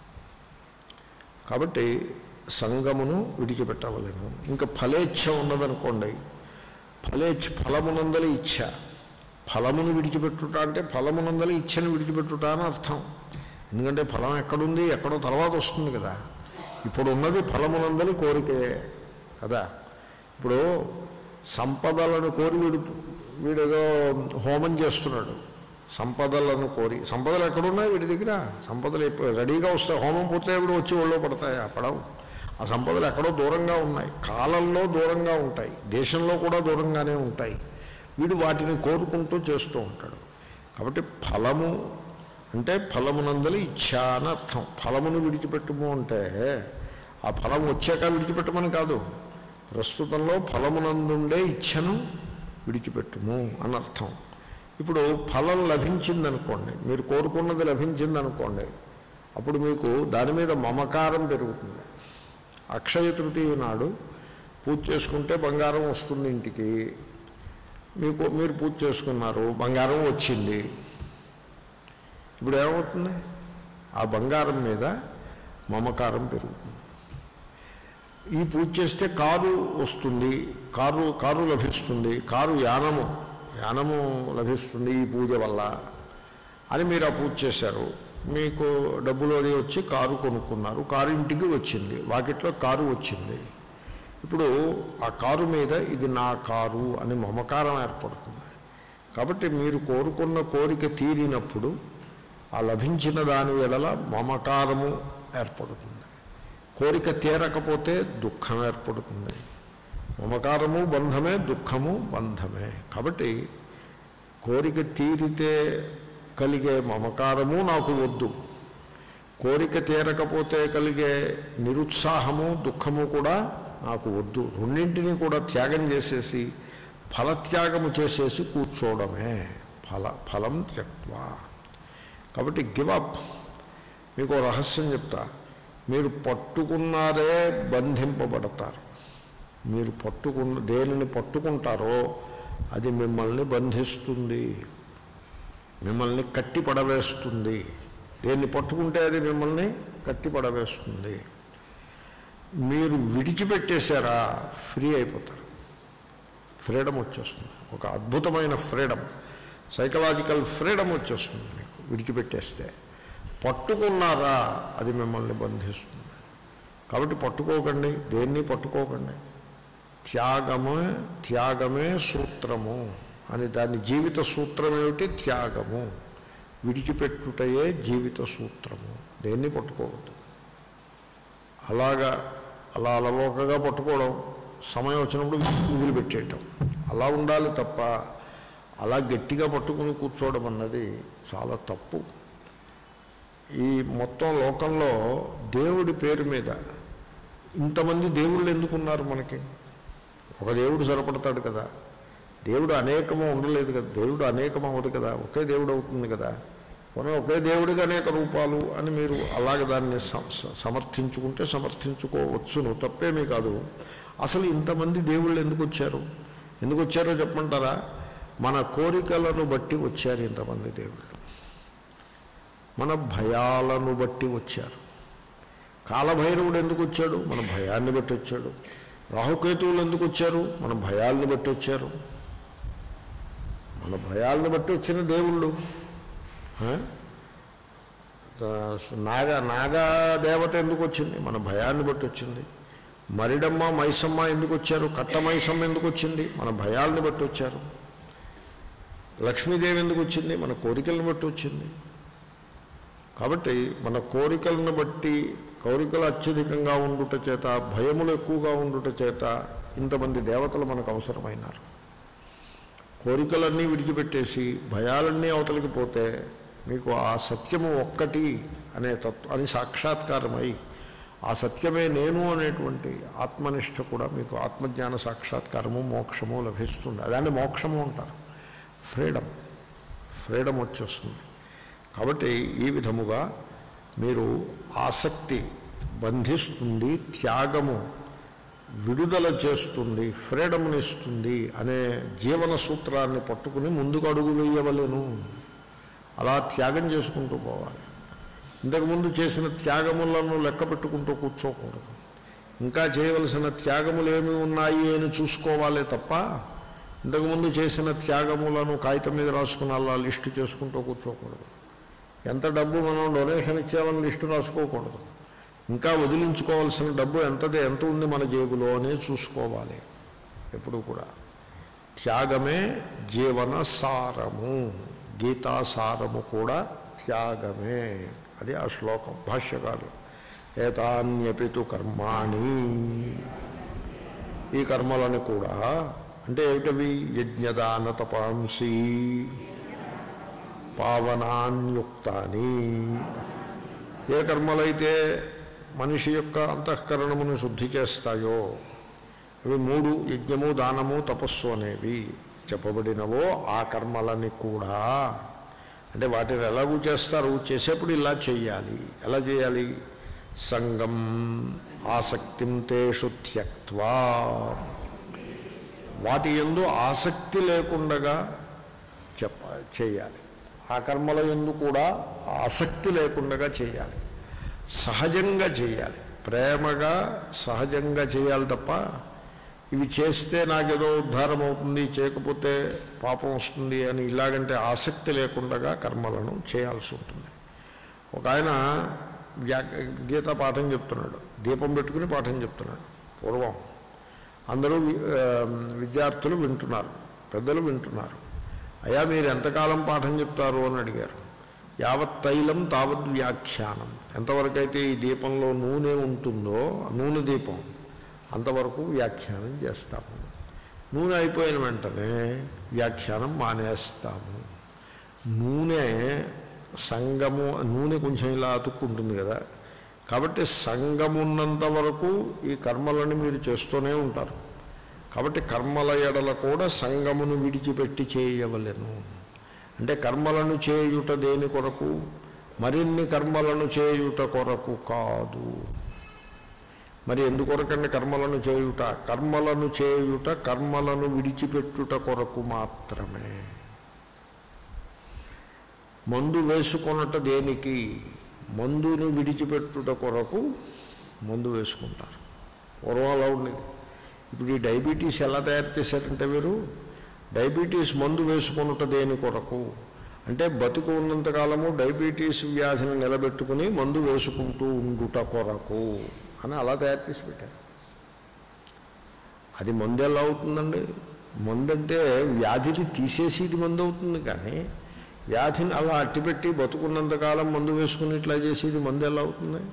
కాబట్టి సంగమును విడిచిపెట్టవలేము ఇంకా ఫలేచ్ఛ ఉన్నదనుకోండి ఫలేచ్ఛ ఫలమునందలి ఇచ్ఛ ఫలమును విడిచిపెట్టుట అంటే ఫలమునందలి ఇచ్ఛను విడిచిపెట్టుట అని అర్థం ఎందుకంటే ఫలం ఎక్కడుంది ఎక్కడో తర్వాత వస్తుంది కదా ఇప్పుడు ఉన్నది ఫలమునందలి కోరికే కదా ఇప్పుడు సంపదలను కోరి వీడు వీడేదో హోమం చేస్తున్నాడు సంపదలను కోరి సంపదలు ఎక్కడున్నాయి వీడి దగ్గర సంపదలు ఎప్పుడు రెడీగా వస్తాయి హోమం పూర్తయ్యేప్పుడు వచ్చి ఒళ్ళో పడతాయా పడవు ఆ సంపదలు ఎక్కడో దూరంగా ఉన్నాయి కాలంలో దూరంగా ఉంటాయి దేశంలో కూడా దూరంగానే ఉంటాయి వీడు వాటిని కోరుకుంటూ చేస్తూ ఉంటాడు కాబట్టి ఫలము అంటే ఫలమునందలి ఇచ్ఛ అని అర్థం ఫలమును విడిచిపెట్టుము అంటే ఆ ఫలం వచ్చాక విడిచిపెట్టమని కాదు ప్రస్తుతంలో ఫలమునందుండే ఇచ్ఛను విడిచిపెట్టుము అని అర్థం ఇప్పుడు ఫలం లభించిందనుకోండి మీరు కోరుకున్నది లభించిందనుకోండి అప్పుడు మీకు దాని మీద మమకారం పెరుగుతుంది అక్షయ తృతీయ నాడు పూజ చేసుకుంటే బంగారం వస్తుంది ఇంటికి మీకు మీరు పూజ చేసుకున్నారు బంగారం వచ్చింది ఇప్పుడు ఏమవుతుంది ఆ బంగారం మీద మమకారం పెరుగుతుంది ఈ పూజ చేస్తే కారు వస్తుంది కారు కారు లభిస్తుంది కారు యానము యానము లభిస్తుంది ఈ పూజ వల్ల అని మీరు ఆ పూజ చేశారు మీకు డబ్బులు అది వచ్చి కారు కొనుక్కున్నారు కారు ఇంటికి వచ్చింది వాకిట్లో కారు వచ్చింది ఇప్పుడు ఆ కారు మీద ఇది నా కారు అని మమకారం ఏర్పడుతుంది కాబట్టి మీరు కోరుకున్న కోరిక తీరినప్పుడు ఆ లభించిన దాని ఎడల మమకారము ఏర్పడుతుంది కోరిక తీరకపోతే దుఃఖం ఏర్పడుతుంది మమకారము బంధమే దుఃఖము బంధమే కాబట్టి కోరిక తీరితే కలిగే మమకారము నాకు వద్దు కోరిక తీరకపోతే కలిగే నిరుత్సాహము దుఃఖము కూడా నాకు వద్దు రెండింటినీ కూడా త్యాగం చేసేసి ఫలత్యాగము చేసేసి కూర్చోవడమే ఫల ఫలం త్యక్వా కాబట్టి గివ్ అప్ మీకు ఓ రహస్యం చెప్తా మీరు పట్టుకున్నారే బంధింపబడతారు మీరు పట్టుకున్న దేనిని పట్టుకుంటారో అది మిమ్మల్ని బంధిస్తుంది మిమ్మల్ని కట్టి పడవేస్తుంది దేన్ని పట్టుకుంటే అది మిమ్మల్ని కట్టి పడవేస్తుంది మీరు విడిచిపెట్టేశారా ఫ్రీ అయిపోతారు ఫ్రీడమ్ వచ్చేస్తుంది ఒక అద్భుతమైన ఫ్రీడమ్ సైకలాజికల్ ఫ్రీడమ్ వచ్చేస్తుంది మీకు విడిచిపెట్టేస్తే పట్టుకున్నారా అది మిమ్మల్ని బంధిస్తుంది కాబట్టి పట్టుకోకండి దేన్ని పట్టుకోకండి త్యాగమే త్యాగమే సూత్రము అని దాని జీవిత సూత్రం ఏమిటి త్యాగము విడిచిపెట్టుటయే జీవిత సూత్రము దేన్ని పట్టుకోవద్దు అలాగా అలా అలవోకగా పట్టుకోవడం సమయం వచ్చినప్పుడు వదిలిపెట్టేయటం అలా ఉండాలి తప్ప అలా గట్టిగా పట్టుకుని కూర్చోవడం అన్నది చాలా తప్పు ఈ మొత్తం లోకంలో దేవుడి పేరు మీద ఇంతమంది దేవుళ్ళు ఎందుకున్నారు మనకి ఒక దేవుడు సరిపడతాడు కదా దేవుడు అనేకము ఉండలేదు కదా దేవుడు అనేకం అవ్వదు కదా ఒకే దేవుడు అవుతుంది కదా మనం ఒకే దేవుడికి అనేక రూపాలు అని మీరు అలాగే దాన్ని స- స- సమర్థించుకుంటే సమర్థించుకోవచ్చును తప్పేమీ కాదు అసలు ఇంతమంది దేవుళ్ళు ఎందుకు వచ్చారు ఎందుకు వచ్చారో చెప్పమంటారా మన కోరికలను బట్టి వచ్చారు ఇంతమంది దేవుళ్ళు మన భయాలను బట్టి వచ్చారు కాలభైరవుడు ఎందుకు వచ్చాడు మన భయాన్ని బట్టి వచ్చాడు రాహుకేతువులు ఎందుకు వచ్చారు మన భయాల్ని బట్టి వచ్చారు మన భయాలను బట్టి వచ్చిన దేవుళ్ళు ఆ? నాగ నాగా దేవత ఎందుకు వచ్చింది మన భయాన్ని బట్టి వచ్చింది మరిడమ్మ మైసమ్మ ఎందుకు వచ్చారు కట్ట మైసమ్మ ఎందుకు వచ్చింది మన భయాల్ని బట్టి వచ్చారు లక్ష్మీదేవి ఎందుకు వచ్చింది మన కోరికలను బట్టి వచ్చింది కాబట్టి మన కోరికలను బట్టి కోరికలు అత్యధికంగా ఉండుట చేత భయములు ఎక్కువగా ఉండుట చేత ఇంతమంది దేవతలు మనకు అవసరమైనారు కోరికలన్నీ విడిచిపెట్టేసి భయాలన్నీ అవతలికి పోతే మీకు ఆ సత్యము ఒక్కటి అనే తత్వ అది సాక్షాత్కారమై ఆ సత్యమే నేను అనేటువంటి ఆత్మనిష్ట కూడా మీకు ఆత్మజ్ఞాన సాక్షాత్కారము మోక్షము లభిస్తుంది అదాన్ని మోక్షము అంటారు ఫ్రీడమ్ ఫ్రీడమ్ వచ్చేస్తుంది కాబట్టి ఈ విధముగా మీరు ఆసక్తి బంధిస్తుంది త్యాగము విడుదల చేస్తుంది ఫ్రీడమ్ని ఇస్తుంది అనే జీవన సూత్రాన్ని పట్టుకుని ముందుకు అడుగు వేయవలేను అలా త్యాగం చేసుకుంటూ పోవాలి ఇంతకుముందు చేసిన త్యాగములను లెక్క పెట్టుకుంటూ కూర్చోకూడదు ఇంకా చేయవలసిన త్యాగములు ఏమి ఉన్నాయి అని చూసుకోవాలే తప్ప ఇంతకుముందు చేసిన త్యాగములను కాగితం మీద రాసుకుని అలా లిస్టు చేసుకుంటూ కూర్చోకూడదు ఎంత డబ్బు మనం డొనేషన్ ఇచ్చామని లిస్టు రాసుకోకూడదు ఇంకా వదిలించుకోవాల్సిన డబ్బు ఎంతది ఎంత ఉంది మన జేబులో అనే చూసుకోవాలి ఎప్పుడు కూడా త్యాగమే జీవన సారము గీతా సారము కూడా త్యాగమే అది ఆ శ్లోకం భాష్యకాలు ఏతాన్యపితు కర్మాణి ఈ కర్మలను కూడా అంటే ఏమిటవి యజ్ఞదాన తపాంసి పావనాన్యుక్తాని ఏ కర్మలైతే మనిషి యొక్క అంతఃకరణమును శుద్ధి చేస్తాయో అవి మూడు యజ్ఞము దానము తపస్సు అనేవి చెప్పబడినవో ఆ కర్మలని కూడా అంటే వాటిని ఎలాగూ చేస్తారు చేసేప్పుడు ఇలా చేయాలి ఎలా చేయాలి సంగం ఆసక్తిం తేషు త్యక్వా వాటి ఎందు ఆసక్తి లేకుండగా చెప్ప చేయాలి ఆ కర్మల ఎందు కూడా ఆసక్తి లేకుండగా చేయాలి సహజంగా చేయాలి ప్రేమగా సహజంగా చేయాలి తప్ప ఇవి చేస్తే నాకేదో ఉద్ధారం అవుతుంది చేయకపోతే పాపం వస్తుంది అని ఇలాగంటే ఆసక్తి లేకుండగా కర్మలను చేయాల్సి ఉంటుంది ఒక ఆయన వ్యా గీత పాఠం చెప్తున్నాడు దీపం పెట్టుకుని పాఠం చెప్తున్నాడు పూర్వం అందరూ వి- ఆ, విద్యార్థులు వింటున్నారు పెద్దలు వింటున్నారు అయ్యా మీరు ఎంతకాలం పాఠం చెప్తారు అని అడిగారు యావత్ తైలం తావత్ వ్యాఖ్యానం ఎంతవరకైతే ఈ దీపంలో నూనె ఉంటుందో ఆ నూనె దీపం అంతవరకు వ్యాఖ్యానం చేస్తాము నూనె అయిపోయిన వెంటనే వ్యాఖ్యానం మానేస్తాము నూనె సంగము నూనె కొంచెం ఇలా అతుక్కుంటుంది కదా కాబట్టి సంగమున్నంత వరకు ఈ కర్మలను మీరు చేస్తూనే ఉంటారు కాబట్టి కర్మల ఎడల కూడా సంగమును విడిచిపెట్టి చేయవలెను అంటే కర్మలను చేయుట దేని కొరకు మరిన్ని కర్మలను చేయుట కొరకు కాదు మరి ఎందుకొరకండి కర్మలను చేయుట కర్మలను చేయుట కర్మలను విడిచిపెట్టుట కొరకు మాత్రమే మందు వేసుకొనట దేనికి మందుని విడిచిపెట్టుట కొరకు మందు వేసుకుంటారు పూర్వం అలా ఉండేది ఇప్పుడు ఈ డయాబెటీస్ ఎలా తయారు చేశారంటే వీరు డయాబెటీస్ మందు వేసుకొనుట దేని కొరకు అంటే బతుకు ఉన్నంతకాలము డయాబెటీస్ వ్యాధిని నిలబెట్టుకుని మందు వేసుకుంటూ ఉండుట కొరకు అని అలా తయారు చేసి పెట్టారు అది మందు ఎలా అవుతుందండి మందు అంటే వ్యాధిని తీసేసేది మందు అవుతుంది కానీ వ్యాధిని అలా అట్టిపెట్టి బతుకున్నంతకాలం మందు వేసుకుని ఇట్లా చేసేది మందు ఎలా అవుతుంది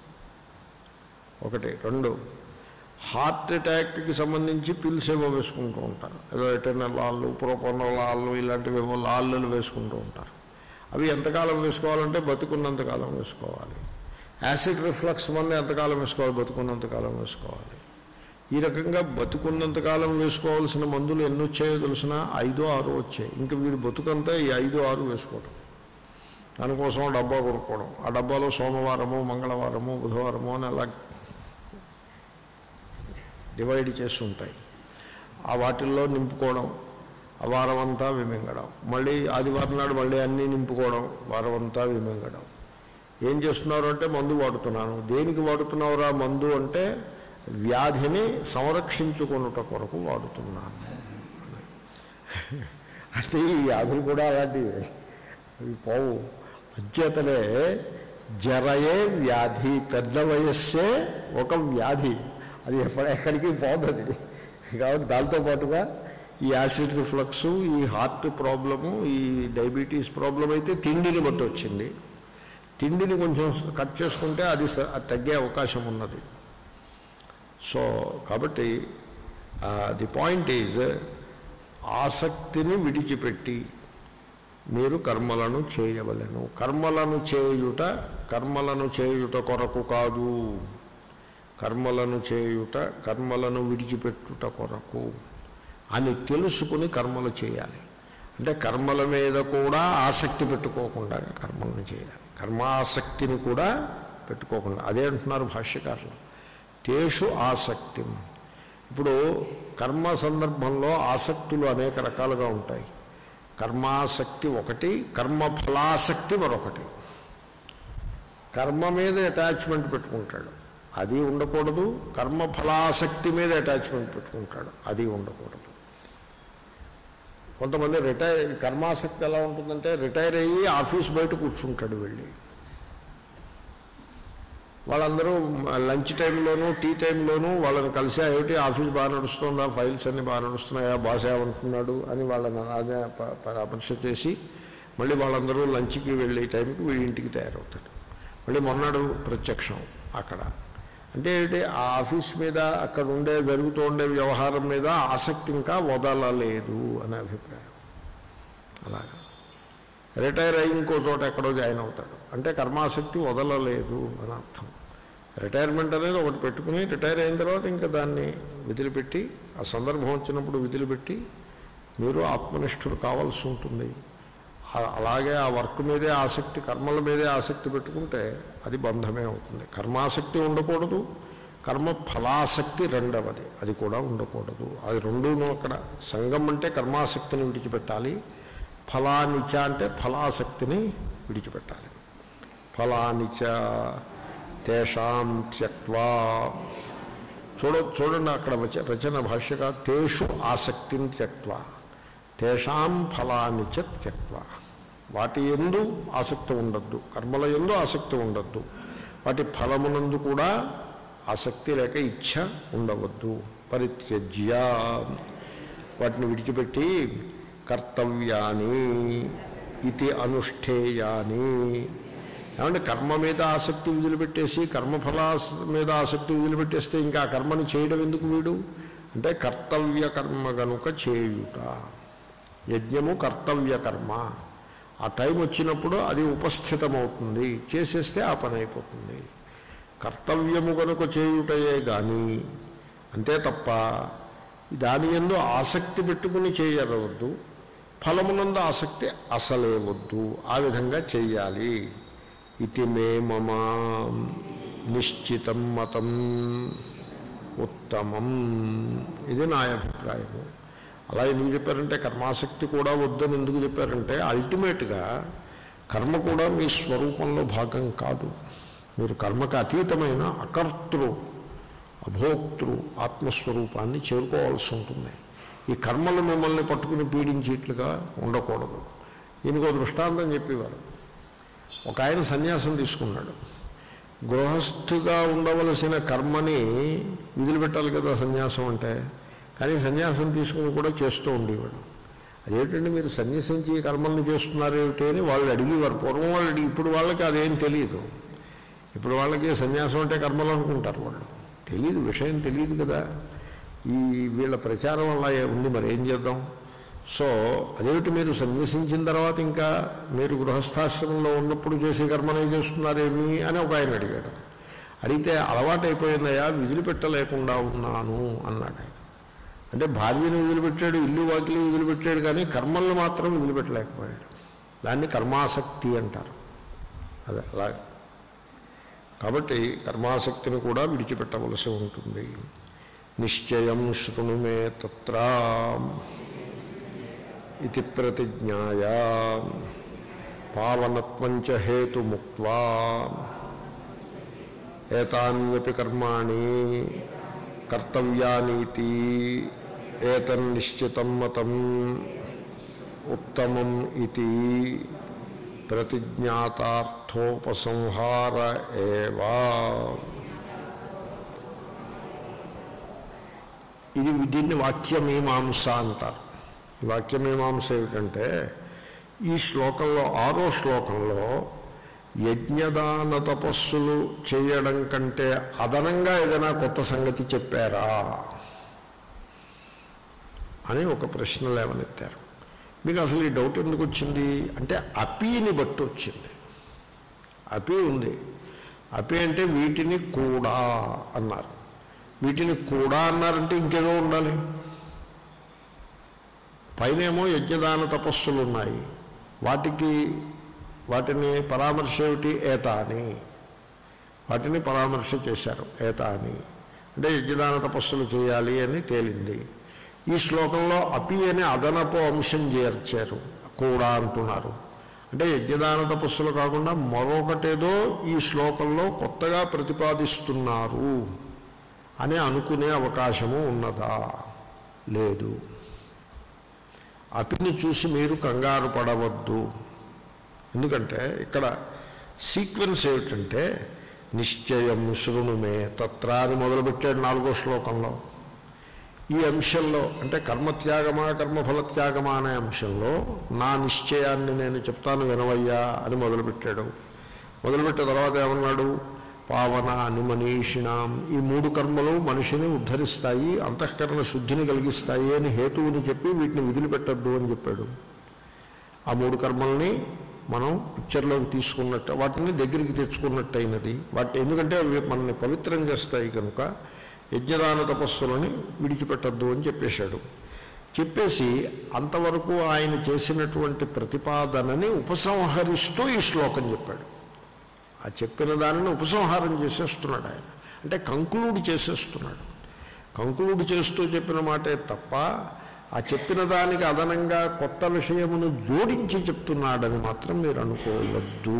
ఒకటి రెండు హార్ట్ అటాక్కి సంబంధించి పిల్స్ ఏవో వేసుకుంటూ ఉంటారు ఏదో ఎటర్నల్ లాళ్ళు ప్రోపనల్ లాళ్ళు ఇలాంటివి ఏవో లాళ్ళు వేసుకుంటూ ఉంటారు అవి ఎంతకాలం వేసుకోవాలంటే బతుకున్నంతకాలం వేసుకోవాలి యాసిడ్ రిఫ్లక్స్ వల్ల ఎంతకాలం వేసుకోవాలి బతుకున్నంతకాలం వేసుకోవాలి ఈ రకంగా బతుకున్నంతకాలం వేసుకోవాల్సిన మందులు ఎన్ని వచ్చాయో తెలిసిన ఐదో ఆరు వచ్చాయి ఇంకా వీడు బతుకంతా ఈ ఐదు ఆరు వేసుకోవడం దానికోసం డబ్బా కొనుక్కోవడం ఆ డబ్బాలో సోమవారము మంగళవారము బుధవారము అని అలా డివైడ్ చేసి ఉంటాయి ఆ వాటిల్లో నింపుకోవడం ఆ వారం అంతా విమింగడం మళ్ళీ ఆదివారం నాడు మళ్ళీ అన్నీ నింపుకోవడం వారం అంతా విమింగడం ఏం చేస్తున్నారు అంటే మందు వాడుతున్నాను దేనికి వాడుతున్నావురా మందు అంటే వ్యాధిని సంరక్షించుకొనుట కొరకు వాడుతున్నాను అంటే ఈ వ్యాధులు కూడా అలాంటివి అవి పోవు అధ్యతనే జరయే వ్యాధి పెద్ద వయస్సే ఒక వ్యాధి అది ఎక్కడ ఎక్కడికి పోతుంది కాబట్టి దాంతో పాటుగా ఈ యాసిడ్ రిఫ్లక్స్ ఈ హార్ట్ ప్రాబ్లము ఈ డయాబెటీస్ ప్రాబ్లం అయితే తిండిని బట్టి వచ్చింది తిండిని కొంచెం కట్ చేసుకుంటే అది స- అది తగ్గే అవకాశం ఉన్నది సో కాబట్టి ది పాయింట్ ఈజ్ ఆసక్తిని విడిచిపెట్టి మీరు కర్మలను చేయవలెను కర్మలను చేయుట కర్మలను చేయుట కొరకు కాదు కర్మలను చేయుట కర్మలను విడిచిపెట్టుట కొరకు అని తెలుసుకుని కర్మలు చేయాలి అంటే కర్మల మీద కూడా ఆసక్తి పెట్టుకోకుండా కర్మలను చేయాలి కర్మాసక్తిని కూడా పెట్టుకోకుండా అదే అంటున్నారు భాష్యకారులు తేషు ఆసక్తి ఇప్పుడు కర్మ సందర్భంలో ఆసక్తులు అనేక రకాలుగా ఉంటాయి కర్మాసక్తి ఒకటి కర్మఫలాసక్తి మరొకటి కర్మ మీద అటాచ్మెంట్ పెట్టుకుంటాడు అది ఉండకూడదు కర్మఫలాసక్తి మీద అటాచ్మెంట్ పెట్టుకుంటాడు అది ఉండకూడదు కొంతమంది రిటైర్ కర్మాసక్తి ఎలా ఉంటుందంటే రిటైర్ అయ్యి ఆఫీస్ బయట కూర్చుంటాడు వెళ్ళి వాళ్ళందరూ లంచ్ టైంలోనూ టీ టైంలోనూ వాళ్ళని కలిసి ఏమిటి ఆఫీస్ బాగా నడుస్తుందా ఫైల్స్ అన్ని బాగా నడుస్తున్నాయా బాస్ ఏమంటున్నాడు అని వాళ్ళని అదే ప- పరామర్శ చేసి మళ్ళీ వాళ్ళందరూ లంచ్కి వెళ్ళే టైంకి వీడి ఇంటికి తయారవుతాడు మళ్ళీ మొన్నాడు ప్రత్యక్షం అక్కడ అంటే ఏంటి ఆ ఆఫీస్ మీద అక్కడ ఉండే జరుగుతూ ఉండే వ్యవహారం మీద ఆసక్తి ఇంకా వదలలేదు అనే అభిప్రాయం అలాగా రిటైర్ అయ్యి ఇంకో చోట ఎక్కడో జాయిన్ అవుతాడు అంటే కర్మాసక్తి వదలలేదు అని అర్థం రిటైర్మెంట్ అనేది ఒకటి పెట్టుకుని రిటైర్ అయిన తర్వాత ఇంకా దాన్ని విధులుపెట్టి ఆ సందర్భం వచ్చినప్పుడు విధులుపెట్టి మీరు ఆత్మనిష్ఠుడు కావాల్సి ఉంటుంది ఆ- అలాగే ఆ వర్క్ మీదే ఆసక్తి కర్మల మీదే ఆసక్తి పెట్టుకుంటే అది బంధమే అవుతుంది కర్మాసక్తి ఉండకూడదు కర్మ ఫలాసక్తి రెండవది అది కూడా ఉండకూడదు అది రెండూను అక్కడ సంఘం అంటే కర్మాసక్తిని విడిచిపెట్టాలి ఫలానిచ అంటే ఫలాసక్తిని విడిచిపెట్టాలి ఫలానిచ తేషాం త్యక్వా చూడ చూడండి అక్కడ వచ- రచన భాష్యగా తేషు ఆసక్తిని త్యక్వా తేషాం ఫలానిచ త్యక్వా వాటి ఎందు ఆసక్తి ఉండద్దు కర్మల ఎందు ఆసక్తి ఉండద్దు వాటి ఫలమునందు కూడా ఆసక్తి లేక ఇచ్ఛ ఉండవద్దు పరిత్యజ్య వాటిని విడిచిపెట్టి కర్తవ్యాని ఇది అనుష్ఠేయాని ఏమంటే కర్మ మీద ఆసక్తి వదిలిపెట్టేసి కర్మఫలా మీద ఆసక్తి వదిలిపెట్టేస్తే ఇంకా ఆ కర్మని చేయడం ఎందుకు వీడు అంటే కర్తవ్య కర్మ గనుక చేయుట యజ్ఞము కర్తవ్య కర్మ ఆ టైం వచ్చినప్పుడు అది ఉపస్థితమవుతుంది చేసేస్తే ఆ పని అయిపోతుంది కర్తవ్యము కనుక చేయుటయే కానీ అంతే తప్ప దాని ఎందు ఆసక్తి పెట్టుకుని చేయవద్దు ఫలమునందు ఆసక్తి అసలే వద్దు ఆ విధంగా చెయ్యాలి ఇది మే మమ నిశ్చితం మతం ఉత్తమం ఇది నా అభిప్రాయము అలా ఎందుకు చెప్పారంటే కర్మాసక్తి కూడా వద్దని ఎందుకు చెప్పారంటే అల్టిమేట్గా కర్మ కూడా మీ స్వరూపంలో భాగం కాదు మీరు కర్మకు అతీతమైన అకర్తృ అభోక్తృ ఆత్మస్వరూపాన్ని చేరుకోవాల్సి ఉంటుంది ఈ కర్మలు మిమ్మల్ని పట్టుకుని పీడించేట్లుగా ఉండకూడదు దీనికి ఒక దృష్టాంతం చెప్పేవారు ఒక ఆయన సన్యాసం తీసుకున్నాడు గృహస్థుగా ఉండవలసిన కర్మని వదిలిపెట్టాలి కదా సన్యాసం అంటే కానీ సన్యాసం తీసుకుని కూడా చేస్తూ ఉండేవాడు అదేంటంటే మీరు సన్యాసించి ఈ కర్మల్ని చేస్తున్నారు ఏమిటి అని వాళ్ళు అడిగేవారు పూర్వం వాళ్ళు అడిగి ఇప్పుడు వాళ్ళకి అదేం తెలియదు ఇప్పుడు వాళ్ళకి సన్యాసం అంటే కర్మలు అనుకుంటారు వాళ్ళు తెలియదు విషయం తెలియదు కదా ఈ వీళ్ళ ప్రచారం అలా ఉంది మరి ఏం చేద్దాం సో అదేమిటి మీరు సన్యసించిన తర్వాత ఇంకా మీరు గృహస్థాశ్రమంలో ఉన్నప్పుడు చేసే కర్మనే చేస్తున్నారేమి అని ఒక ఆయన అడిగాడు అడిగితే అలవాటు అయిపోయిందయా విదిలిపెట్టలేకుండా ఉన్నాను అన్నాడు ఆయన అంటే భార్యను వదిలిపెట్టాడు ఇల్లు వాకిలి వదిలిపెట్టాడు కానీ కర్మలను మాత్రం వదిలిపెట్టలేకపోయాడు దాన్ని కర్మాసక్తి అంటారు అదే అలా కాబట్టి కర్మాసక్తిని కూడా విడిచిపెట్టవలసి ఉంటుంది నిశ్చయం శృణు మే తత్ర ఇది ప్రతిజ్ఞాయ పావనత్వంచ హేతుముక్వా ఏతాన్యపి కర్మాణి కర్తవ్యానీతి ఏతన్నిశ్చితం మతం ఉత్తమం ఇది ప్రతిజ్ఞాతార్థోపసంహార ఏవా ఇది దీన్ని వాక్యమీమాంస అంటారు ఈ వాక్యమీమాంస ఏమిటంటే ఈ శ్లోకంలో ఆరో శ్లోకంలో యజ్ఞదాన తపస్సులు చేయడం కంటే అదనంగా ఏదైనా కొత్త సంగతి చెప్పారా అని ఒక ప్రశ్న లేవనెత్తారు మీకు అసలు ఈ డౌట్ ఎందుకు వచ్చింది అంటే అపీని బట్టి వచ్చింది అపీ ఉంది అపి అంటే వీటిని కూడా అన్నారు వీటిని కూడా అన్నారంటే ఇంకేదో ఉండాలి పైనేమో యజ్ఞదాన తపస్సులు ఉన్నాయి వాటికి వాటిని పరామర్శ ఏమిటి ఏత అని వాటిని పరామర్శ చేశారు ఏత అని అంటే యజ్ఞదాన తపస్సులు చేయాలి అని తేలింది ఈ శ్లోకంలో అపి అనే అదనపు అంశం చేర్చారు కూడా అంటున్నారు అంటే యజ్ఞదాన తపస్సులు కాకుండా మరొకటేదో ఈ శ్లోకంలో కొత్తగా ప్రతిపాదిస్తున్నారు అని అనుకునే అవకాశము ఉన్నదా లేదు అపిని చూసి మీరు కంగారు పడవద్దు ఎందుకంటే ఇక్కడ సీక్వెన్స్ ఏమిటంటే నిశ్చయం శృణుమే తత్ర అని మొదలుపెట్టాడు నాలుగో శ్లోకంలో ఈ అంశంలో అంటే కర్మత్యాగమా కర్మఫలత్యాగమా అనే అంశంలో నా నిశ్చయాన్ని నేను చెప్తాను వినవయ్యా అని మొదలుపెట్టాడు మొదలుపెట్టిన తర్వాత ఏమన్నాడు పావన నిమనీషిణాం ఈ మూడు కర్మలు మనిషిని ఉద్ధరిస్తాయి అంతఃకరణ శుద్ధిని కలిగిస్తాయి అని హేతువుని చెప్పి వీటిని విదిలిపెట్టద్దు అని చెప్పాడు ఆ మూడు కర్మల్ని మనం పిక్చర్లోకి తీసుకున్నట్టు వాటిని దగ్గరికి తెచ్చుకున్నట్టు అయినది వాటి ఎందుకంటే అవి మనల్ని పవిత్రం చేస్తాయి కనుక యజ్ఞదాన తపస్సులని విడిచిపెట్టద్దు అని చెప్పేశాడు చెప్పేసి అంతవరకు ఆయన చేసినటువంటి ప్రతిపాదనని ఉపసంహరిస్తూ ఈ శ్లోకం చెప్పాడు ఆ చెప్పిన దానిని ఉపసంహారం చేసేస్తున్నాడు ఆయన అంటే కంక్లూడ్ చేసేస్తున్నాడు కంక్లూడ్ చేస్తూ చెప్పిన మాటే తప్ప ఆ చెప్పిన దానికి అదనంగా కొత్త విషయమును జోడించి చెప్తున్నాడని మాత్రం మీరు అనుకోవద్దు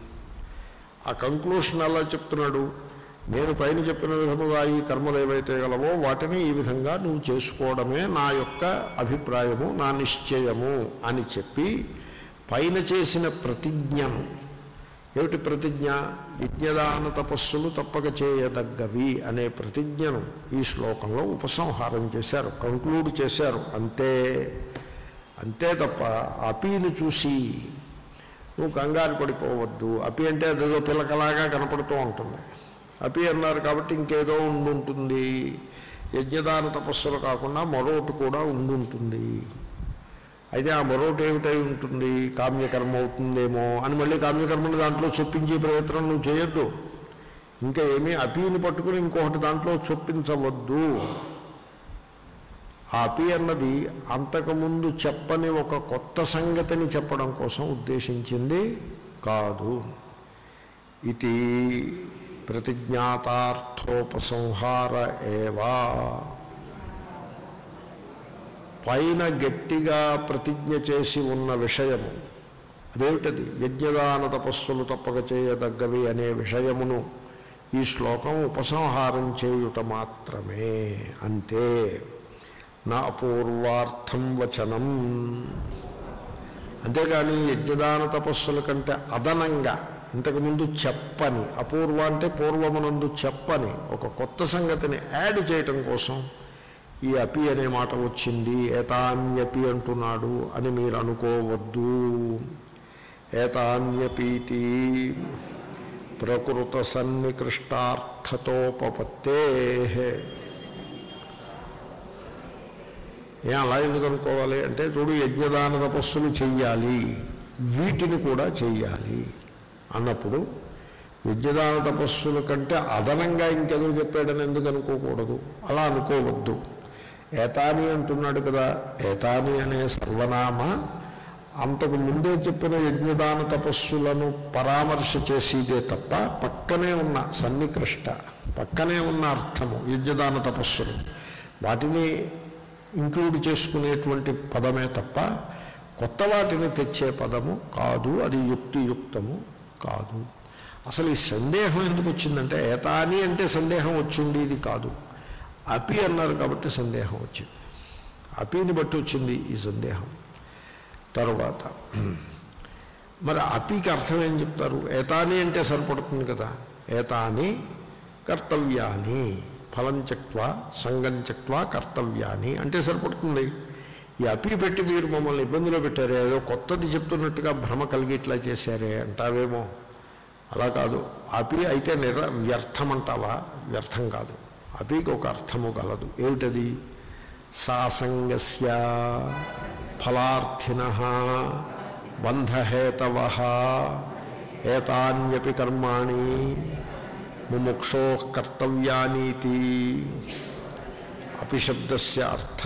ఆ కంక్లూషన్ అలా చెప్తున్నాడు నేను పైన చెప్పిన విధముగా ఈ కర్మలు ఏవైతే గలవో వాటిని ఈ విధంగా నువ్వు చేసుకోవడమే నా యొక్క అభిప్రాయము నా నిశ్చయము అని చెప్పి పైన చేసిన ప్రతిజ్ఞను ఏమిటి ప్రతిజ్ఞ యజ్ఞదాన తపస్సులు తప్పక చేయదగ్గవి అనే ప్రతిజ్ఞను ఈ శ్లోకంలో ఉపసంహారం చేశారు కంక్లూడ్ చేశారు అంతే అంతే తప్ప అపీని చూసి నువ్వు కంగారు పడిపోవద్దు అపి అంటే అదేదో పిలకలాగా కనపడుతూ ఉంటుంది అపి అన్నారు కాబట్టి ఇంకేదో ఉండుంటుంది యజ్ఞదాన తపస్సులు కాకుండా మరొకటి కూడా ఉండుంటుంది అయితే ఆ మరొకటి ఏమిటై ఉంటుంది కామ్యకర్మ అవుతుందేమో అని మళ్ళీ కామ్యకర్మని దాంట్లో చొప్పించే ప్రయత్నం నువ్వు చేయొద్దు ఇంకా ఏమీ అపీని పట్టుకుని ఇంకొకటి దాంట్లో చొప్పించవద్దు ఆ అపి అన్నది అంతకుముందు చెప్పని ఒక కొత్త సంగతిని చెప్పడం కోసం ఉద్దేశించింది కాదు ఇది ప్రతిజ్ఞాతార్థోపసంహార ఏవా పైన గట్టిగా ప్రతిజ్ఞ చేసి ఉన్న విషయము అదేమిటది యజ్ఞదాన తపస్సులు తప్పక చేయదగ్గవి అనే విషయమును ఈ శ్లోకం ఉపసంహారం చేయుట మాత్రమే అంతే నా అపూర్వార్థం వచనం అంతేగాని యజ్ఞదాన తపస్సుల కంటే అదనంగా ఇంతకుముందు చెప్పని అపూర్వ అంటే పూర్వమునందు చెప్పని ఒక కొత్త సంగతిని యాడ్ చేయటం కోసం ఈ అపి అనే మాట వచ్చింది ఏతాన్యపి అంటున్నాడు అని మీరు అనుకోవద్దు ఏతాన్యపీతి ప్రకృత సన్నికృష్టార్థతోపపత్తే ఏ అలా ఎందుకు అనుకోవాలి అంటే చూడు యజ్ఞదాన తపస్సులు చెయ్యాలి వీటిని కూడా చెయ్యాలి అన్నప్పుడు యజ్ఞదాన తపస్సుల కంటే అదనంగా ఇంకేదో చెప్పాడని ఎందుకు అనుకోకూడదు అలా అనుకోవద్దు ఏతాని అంటున్నాడు కదా ఏతాని అనే సర్వనామ అంతకు ముందే చెప్పిన యజ్ఞదాన తపస్సులను పరామర్శ చేసేదే తప్ప పక్కనే ఉన్న సన్నికృష్ట పక్కనే ఉన్న అర్థము యజ్ఞదాన తపస్సులు వాటిని ఇంక్లూడ్ చేసుకునేటువంటి పదమే తప్ప కొత్త వాటిని తెచ్చే పదము కాదు అది యుక్తియుక్తము కాదు అసలు ఈ సందేహం ఎందుకు వచ్చిందంటే ఏతాని అంటే సందేహం వచ్చిండేది కాదు అపి అన్నారు కాబట్టి సందేహం వచ్చింది అపిని బట్టి వచ్చింది ఈ సందేహం తరువాత మరి అపికి అర్థం ఏం చెప్తారు ఏతాని అంటే సరిపడుతుంది కదా ఏతాని కర్తవ్యాని ఫలం చక్వా సంగం చక్వా కర్తవ్యాని అంటే సరిపడుతుంది ఈ అపి పెట్టి మీరు మమ్మల్ని ఇబ్బందిలో పెట్టారే ఏదో కొత్తది చెప్తున్నట్టుగా భ్రమ కలిగి ఇట్లా చేశారే అంటావేమో అలా కాదు అపి అయితే నిర వ్యర్థం అంటావా వ్యర్థం కాదు అపికి ఒక అర్థము గలదు ఏమిటది సాసంగస్య ఫలార్థిన బంధహేతవ ఏతాన్యపి కర్మాణి ముముక్షో కర్తవ్యానీతి అపిశబ్దస్య అర్థ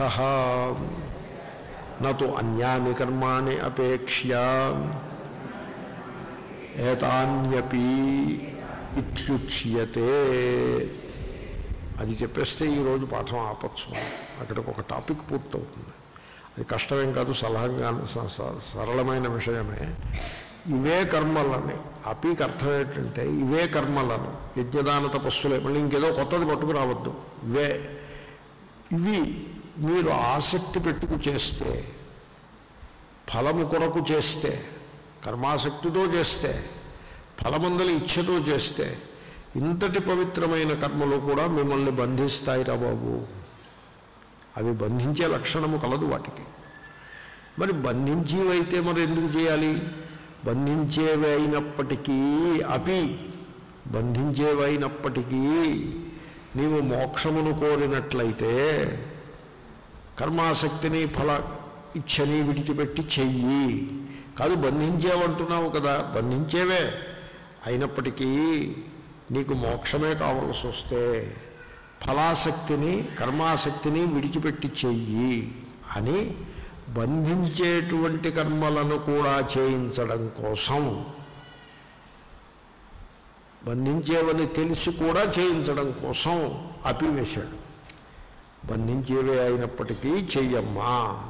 నతు అన్యాని కర్మాణి అపేక్ష్య ఏతాన్యపి ఇత్యుచ్యతే అది చెప్పేస్తే ఈరోజు పాఠం ఆపచ్చు మనం అక్కడికి ఒక టాపిక్ పూర్తవుతుంది అది కష్టమేం కాదు సలహంగా స- స- సరళమైన విషయమే ఇవే కర్మలని అపీకి అర్థం ఏంటంటే ఇవే కర్మలను యజ్ఞదాన తపస్సులే మళ్ళీ ఇంకేదో కొత్తది పట్టుకురావద్దు ఇవే ఇవి మీరు ఆసక్తి పెట్టుకు చేస్తే ఫలము కొరకు చేస్తే కర్మాసక్తితో చేస్తే ఫలమందలి ఇచ్ఛతో చేస్తే ఇంతటి పవిత్రమైన కర్మలు కూడా మిమ్మల్ని బంధిస్తాయిరా బాబు అవి బంధించే లక్షణము కలదు వాటికి మరి బంధించేవైతే మరి ఎందుకు చేయాలి బంధించేవి అయినప్పటికీ అపి బంధించేవైనప్పటికీ నీవు మోక్షమును కోరినట్లయితే కర్మాసక్తిని ఫల ఇచ్చని విడిచిపెట్టి చెయ్యి కాదు బంధించేవంటున్నావు కదా బంధించేవే అయినప్పటికీ నీకు మోక్షమే కావలసి వస్తే ఫలాసక్తిని కర్మాసక్తిని విడిచిపెట్టి చెయ్యి అని బంధించేటువంటి కర్మలను కూడా చేయించడం కోసం బంధించేవని తెలిసి కూడా చేయించడం కోసం అపివేశాడు బంధించేవే అయినప్పటికీ చెయ్యమ్మా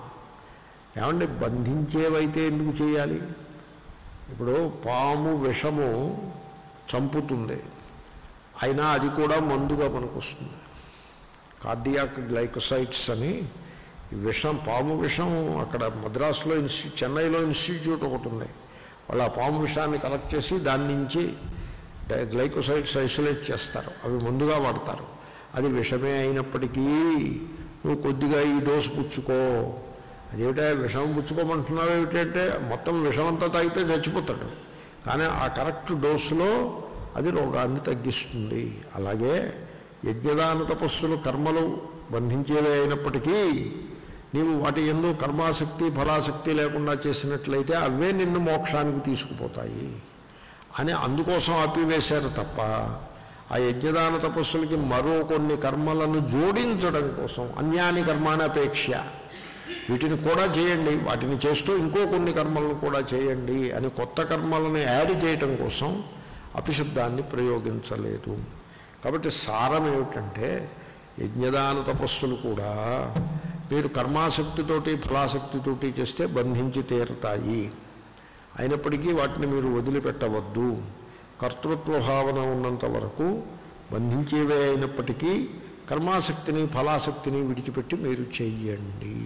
ఏమంటే బంధించేవైతే ఎందుకు చేయాలి ఇప్పుడు పాము విషము చంపుతుంది అయినా అది కూడా మందుగా మనకు వస్తుంది కార్డియాక్ గ్లైకోసైట్స్ అని ఈ విషం పాము విషం అక్కడ మద్రాసులో ఇన్స్టి చెన్నైలో ఇన్స్టిట్యూట్ ఒకటి ఉంది వాళ్ళు ఆ పాము విషాన్ని కలెక్ట్ చేసి దాని నుంచి డై- గ్లైకోసైడ్స్ ఐసోలేట్ చేస్తారు అవి ముందుగా వాడతారు అది విషమే అయినప్పటికీ నువ్వు కొద్దిగా ఈ డోసు పుచ్చుకో అదేమిటా విషం పుచ్చుకోమంటున్నావు ఏమిటంటే మొత్తం విషమంతా తాగితే చచ్చిపోతాడు కానీ ఆ కరెక్ట్ డోసులో అది రోగాన్ని తగ్గిస్తుంది అలాగే యజ్ఞదాన తపస్సులు కర్మలు బంధించేవే అయినప్పటికీ నీవు వాటి ఎందు కర్మాసక్తి ఫలాసక్తి లేకుండా చేసినట్లయితే అవే నిన్ను మోక్షానికి తీసుకుపోతాయి అని అందుకోసం ఆపివేశారు తప్ప ఆ యజ్ఞదాన తపస్సులకి మరో కొన్ని కర్మలను జోడించడం కోసం అన్యాని కర్మాణపేక్ష వీటిని కూడా చేయండి వాటిని చేస్తూ ఇంకో కొన్ని కర్మలను కూడా చేయండి అని కొత్త కర్మలను యాడ్ చేయటం కోసం అపిశబ్దాన్ని ప్రయోగించలేదు కాబట్టి సారం ఏమిటంటే యజ్ఞదాన తపస్సులు కూడా మీరు కర్మాసక్తితోటి ఫలాసక్తితోటి చేస్తే బంధించి తీరుతాయి అయినప్పటికీ వాటిని మీరు వదిలిపెట్టవద్దు కర్తృత్వ భావన ఉన్నంత వరకు బంధించేవే అయినప్పటికీ కర్మాసక్తిని ఫలాసక్తిని విడిచిపెట్టి మీరు చెయ్యండి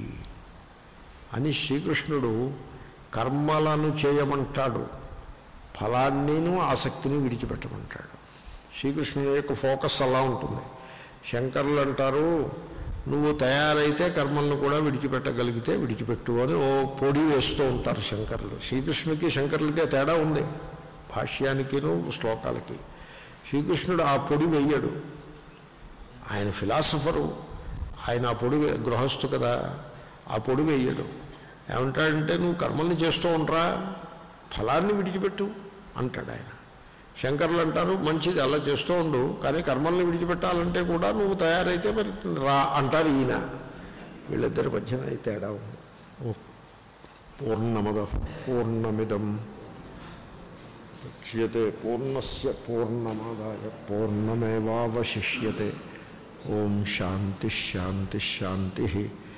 అని శ్రీకృష్ణుడు కర్మలను చేయమంటాడు ఫలాన్నిను ఆసక్తిని విడిచిపెట్టమంటాడు శ్రీకృష్ణుని యొక్క ఫోకస్ అలా ఉంటుంది శంకరులు అంటారు నువ్వు తయారైతే కర్మలను కూడా విడిచిపెట్టగలిగితే విడిచిపెట్టు అని ఓ పొడి వేస్తూ ఉంటారు శంకరులు శ్రీకృష్ణుడికి శంకరులకే తేడా ఉంది భాష్యానికిను శ్లోకాలకి శ్రీకృష్ణుడు ఆ పొడి వెయ్యడు ఆయన ఫిలాసఫరు ఆయన ఆ పొడి వే- గృహస్థు కదా ఆ పొడి వేయడు ఏమంటాడంటే నువ్వు కర్మల్ని చేస్తూ ఉంటారా ఫలాన్ని విడిచిపెట్టు అంటాడు ఆయన శంకర్లు అంటారు మంచిది అలా చేస్తూ ఉండు కానీ కర్మల్ని విడిచిపెట్టాలంటే కూడా నువ్వు తయారైతే మరి రా అంటారు ఈయన వీళ్ళిద్దరి మధ్యన ఈ తేడా ఉంది ఓ పూర్ణమద పూర్ణమిదం దక్ష్యతే పూర్ణస్య పూర్ణమాదాయ పూర్ణమేవావశిష్యతే ఓం శాంతి శాంతి శాంతి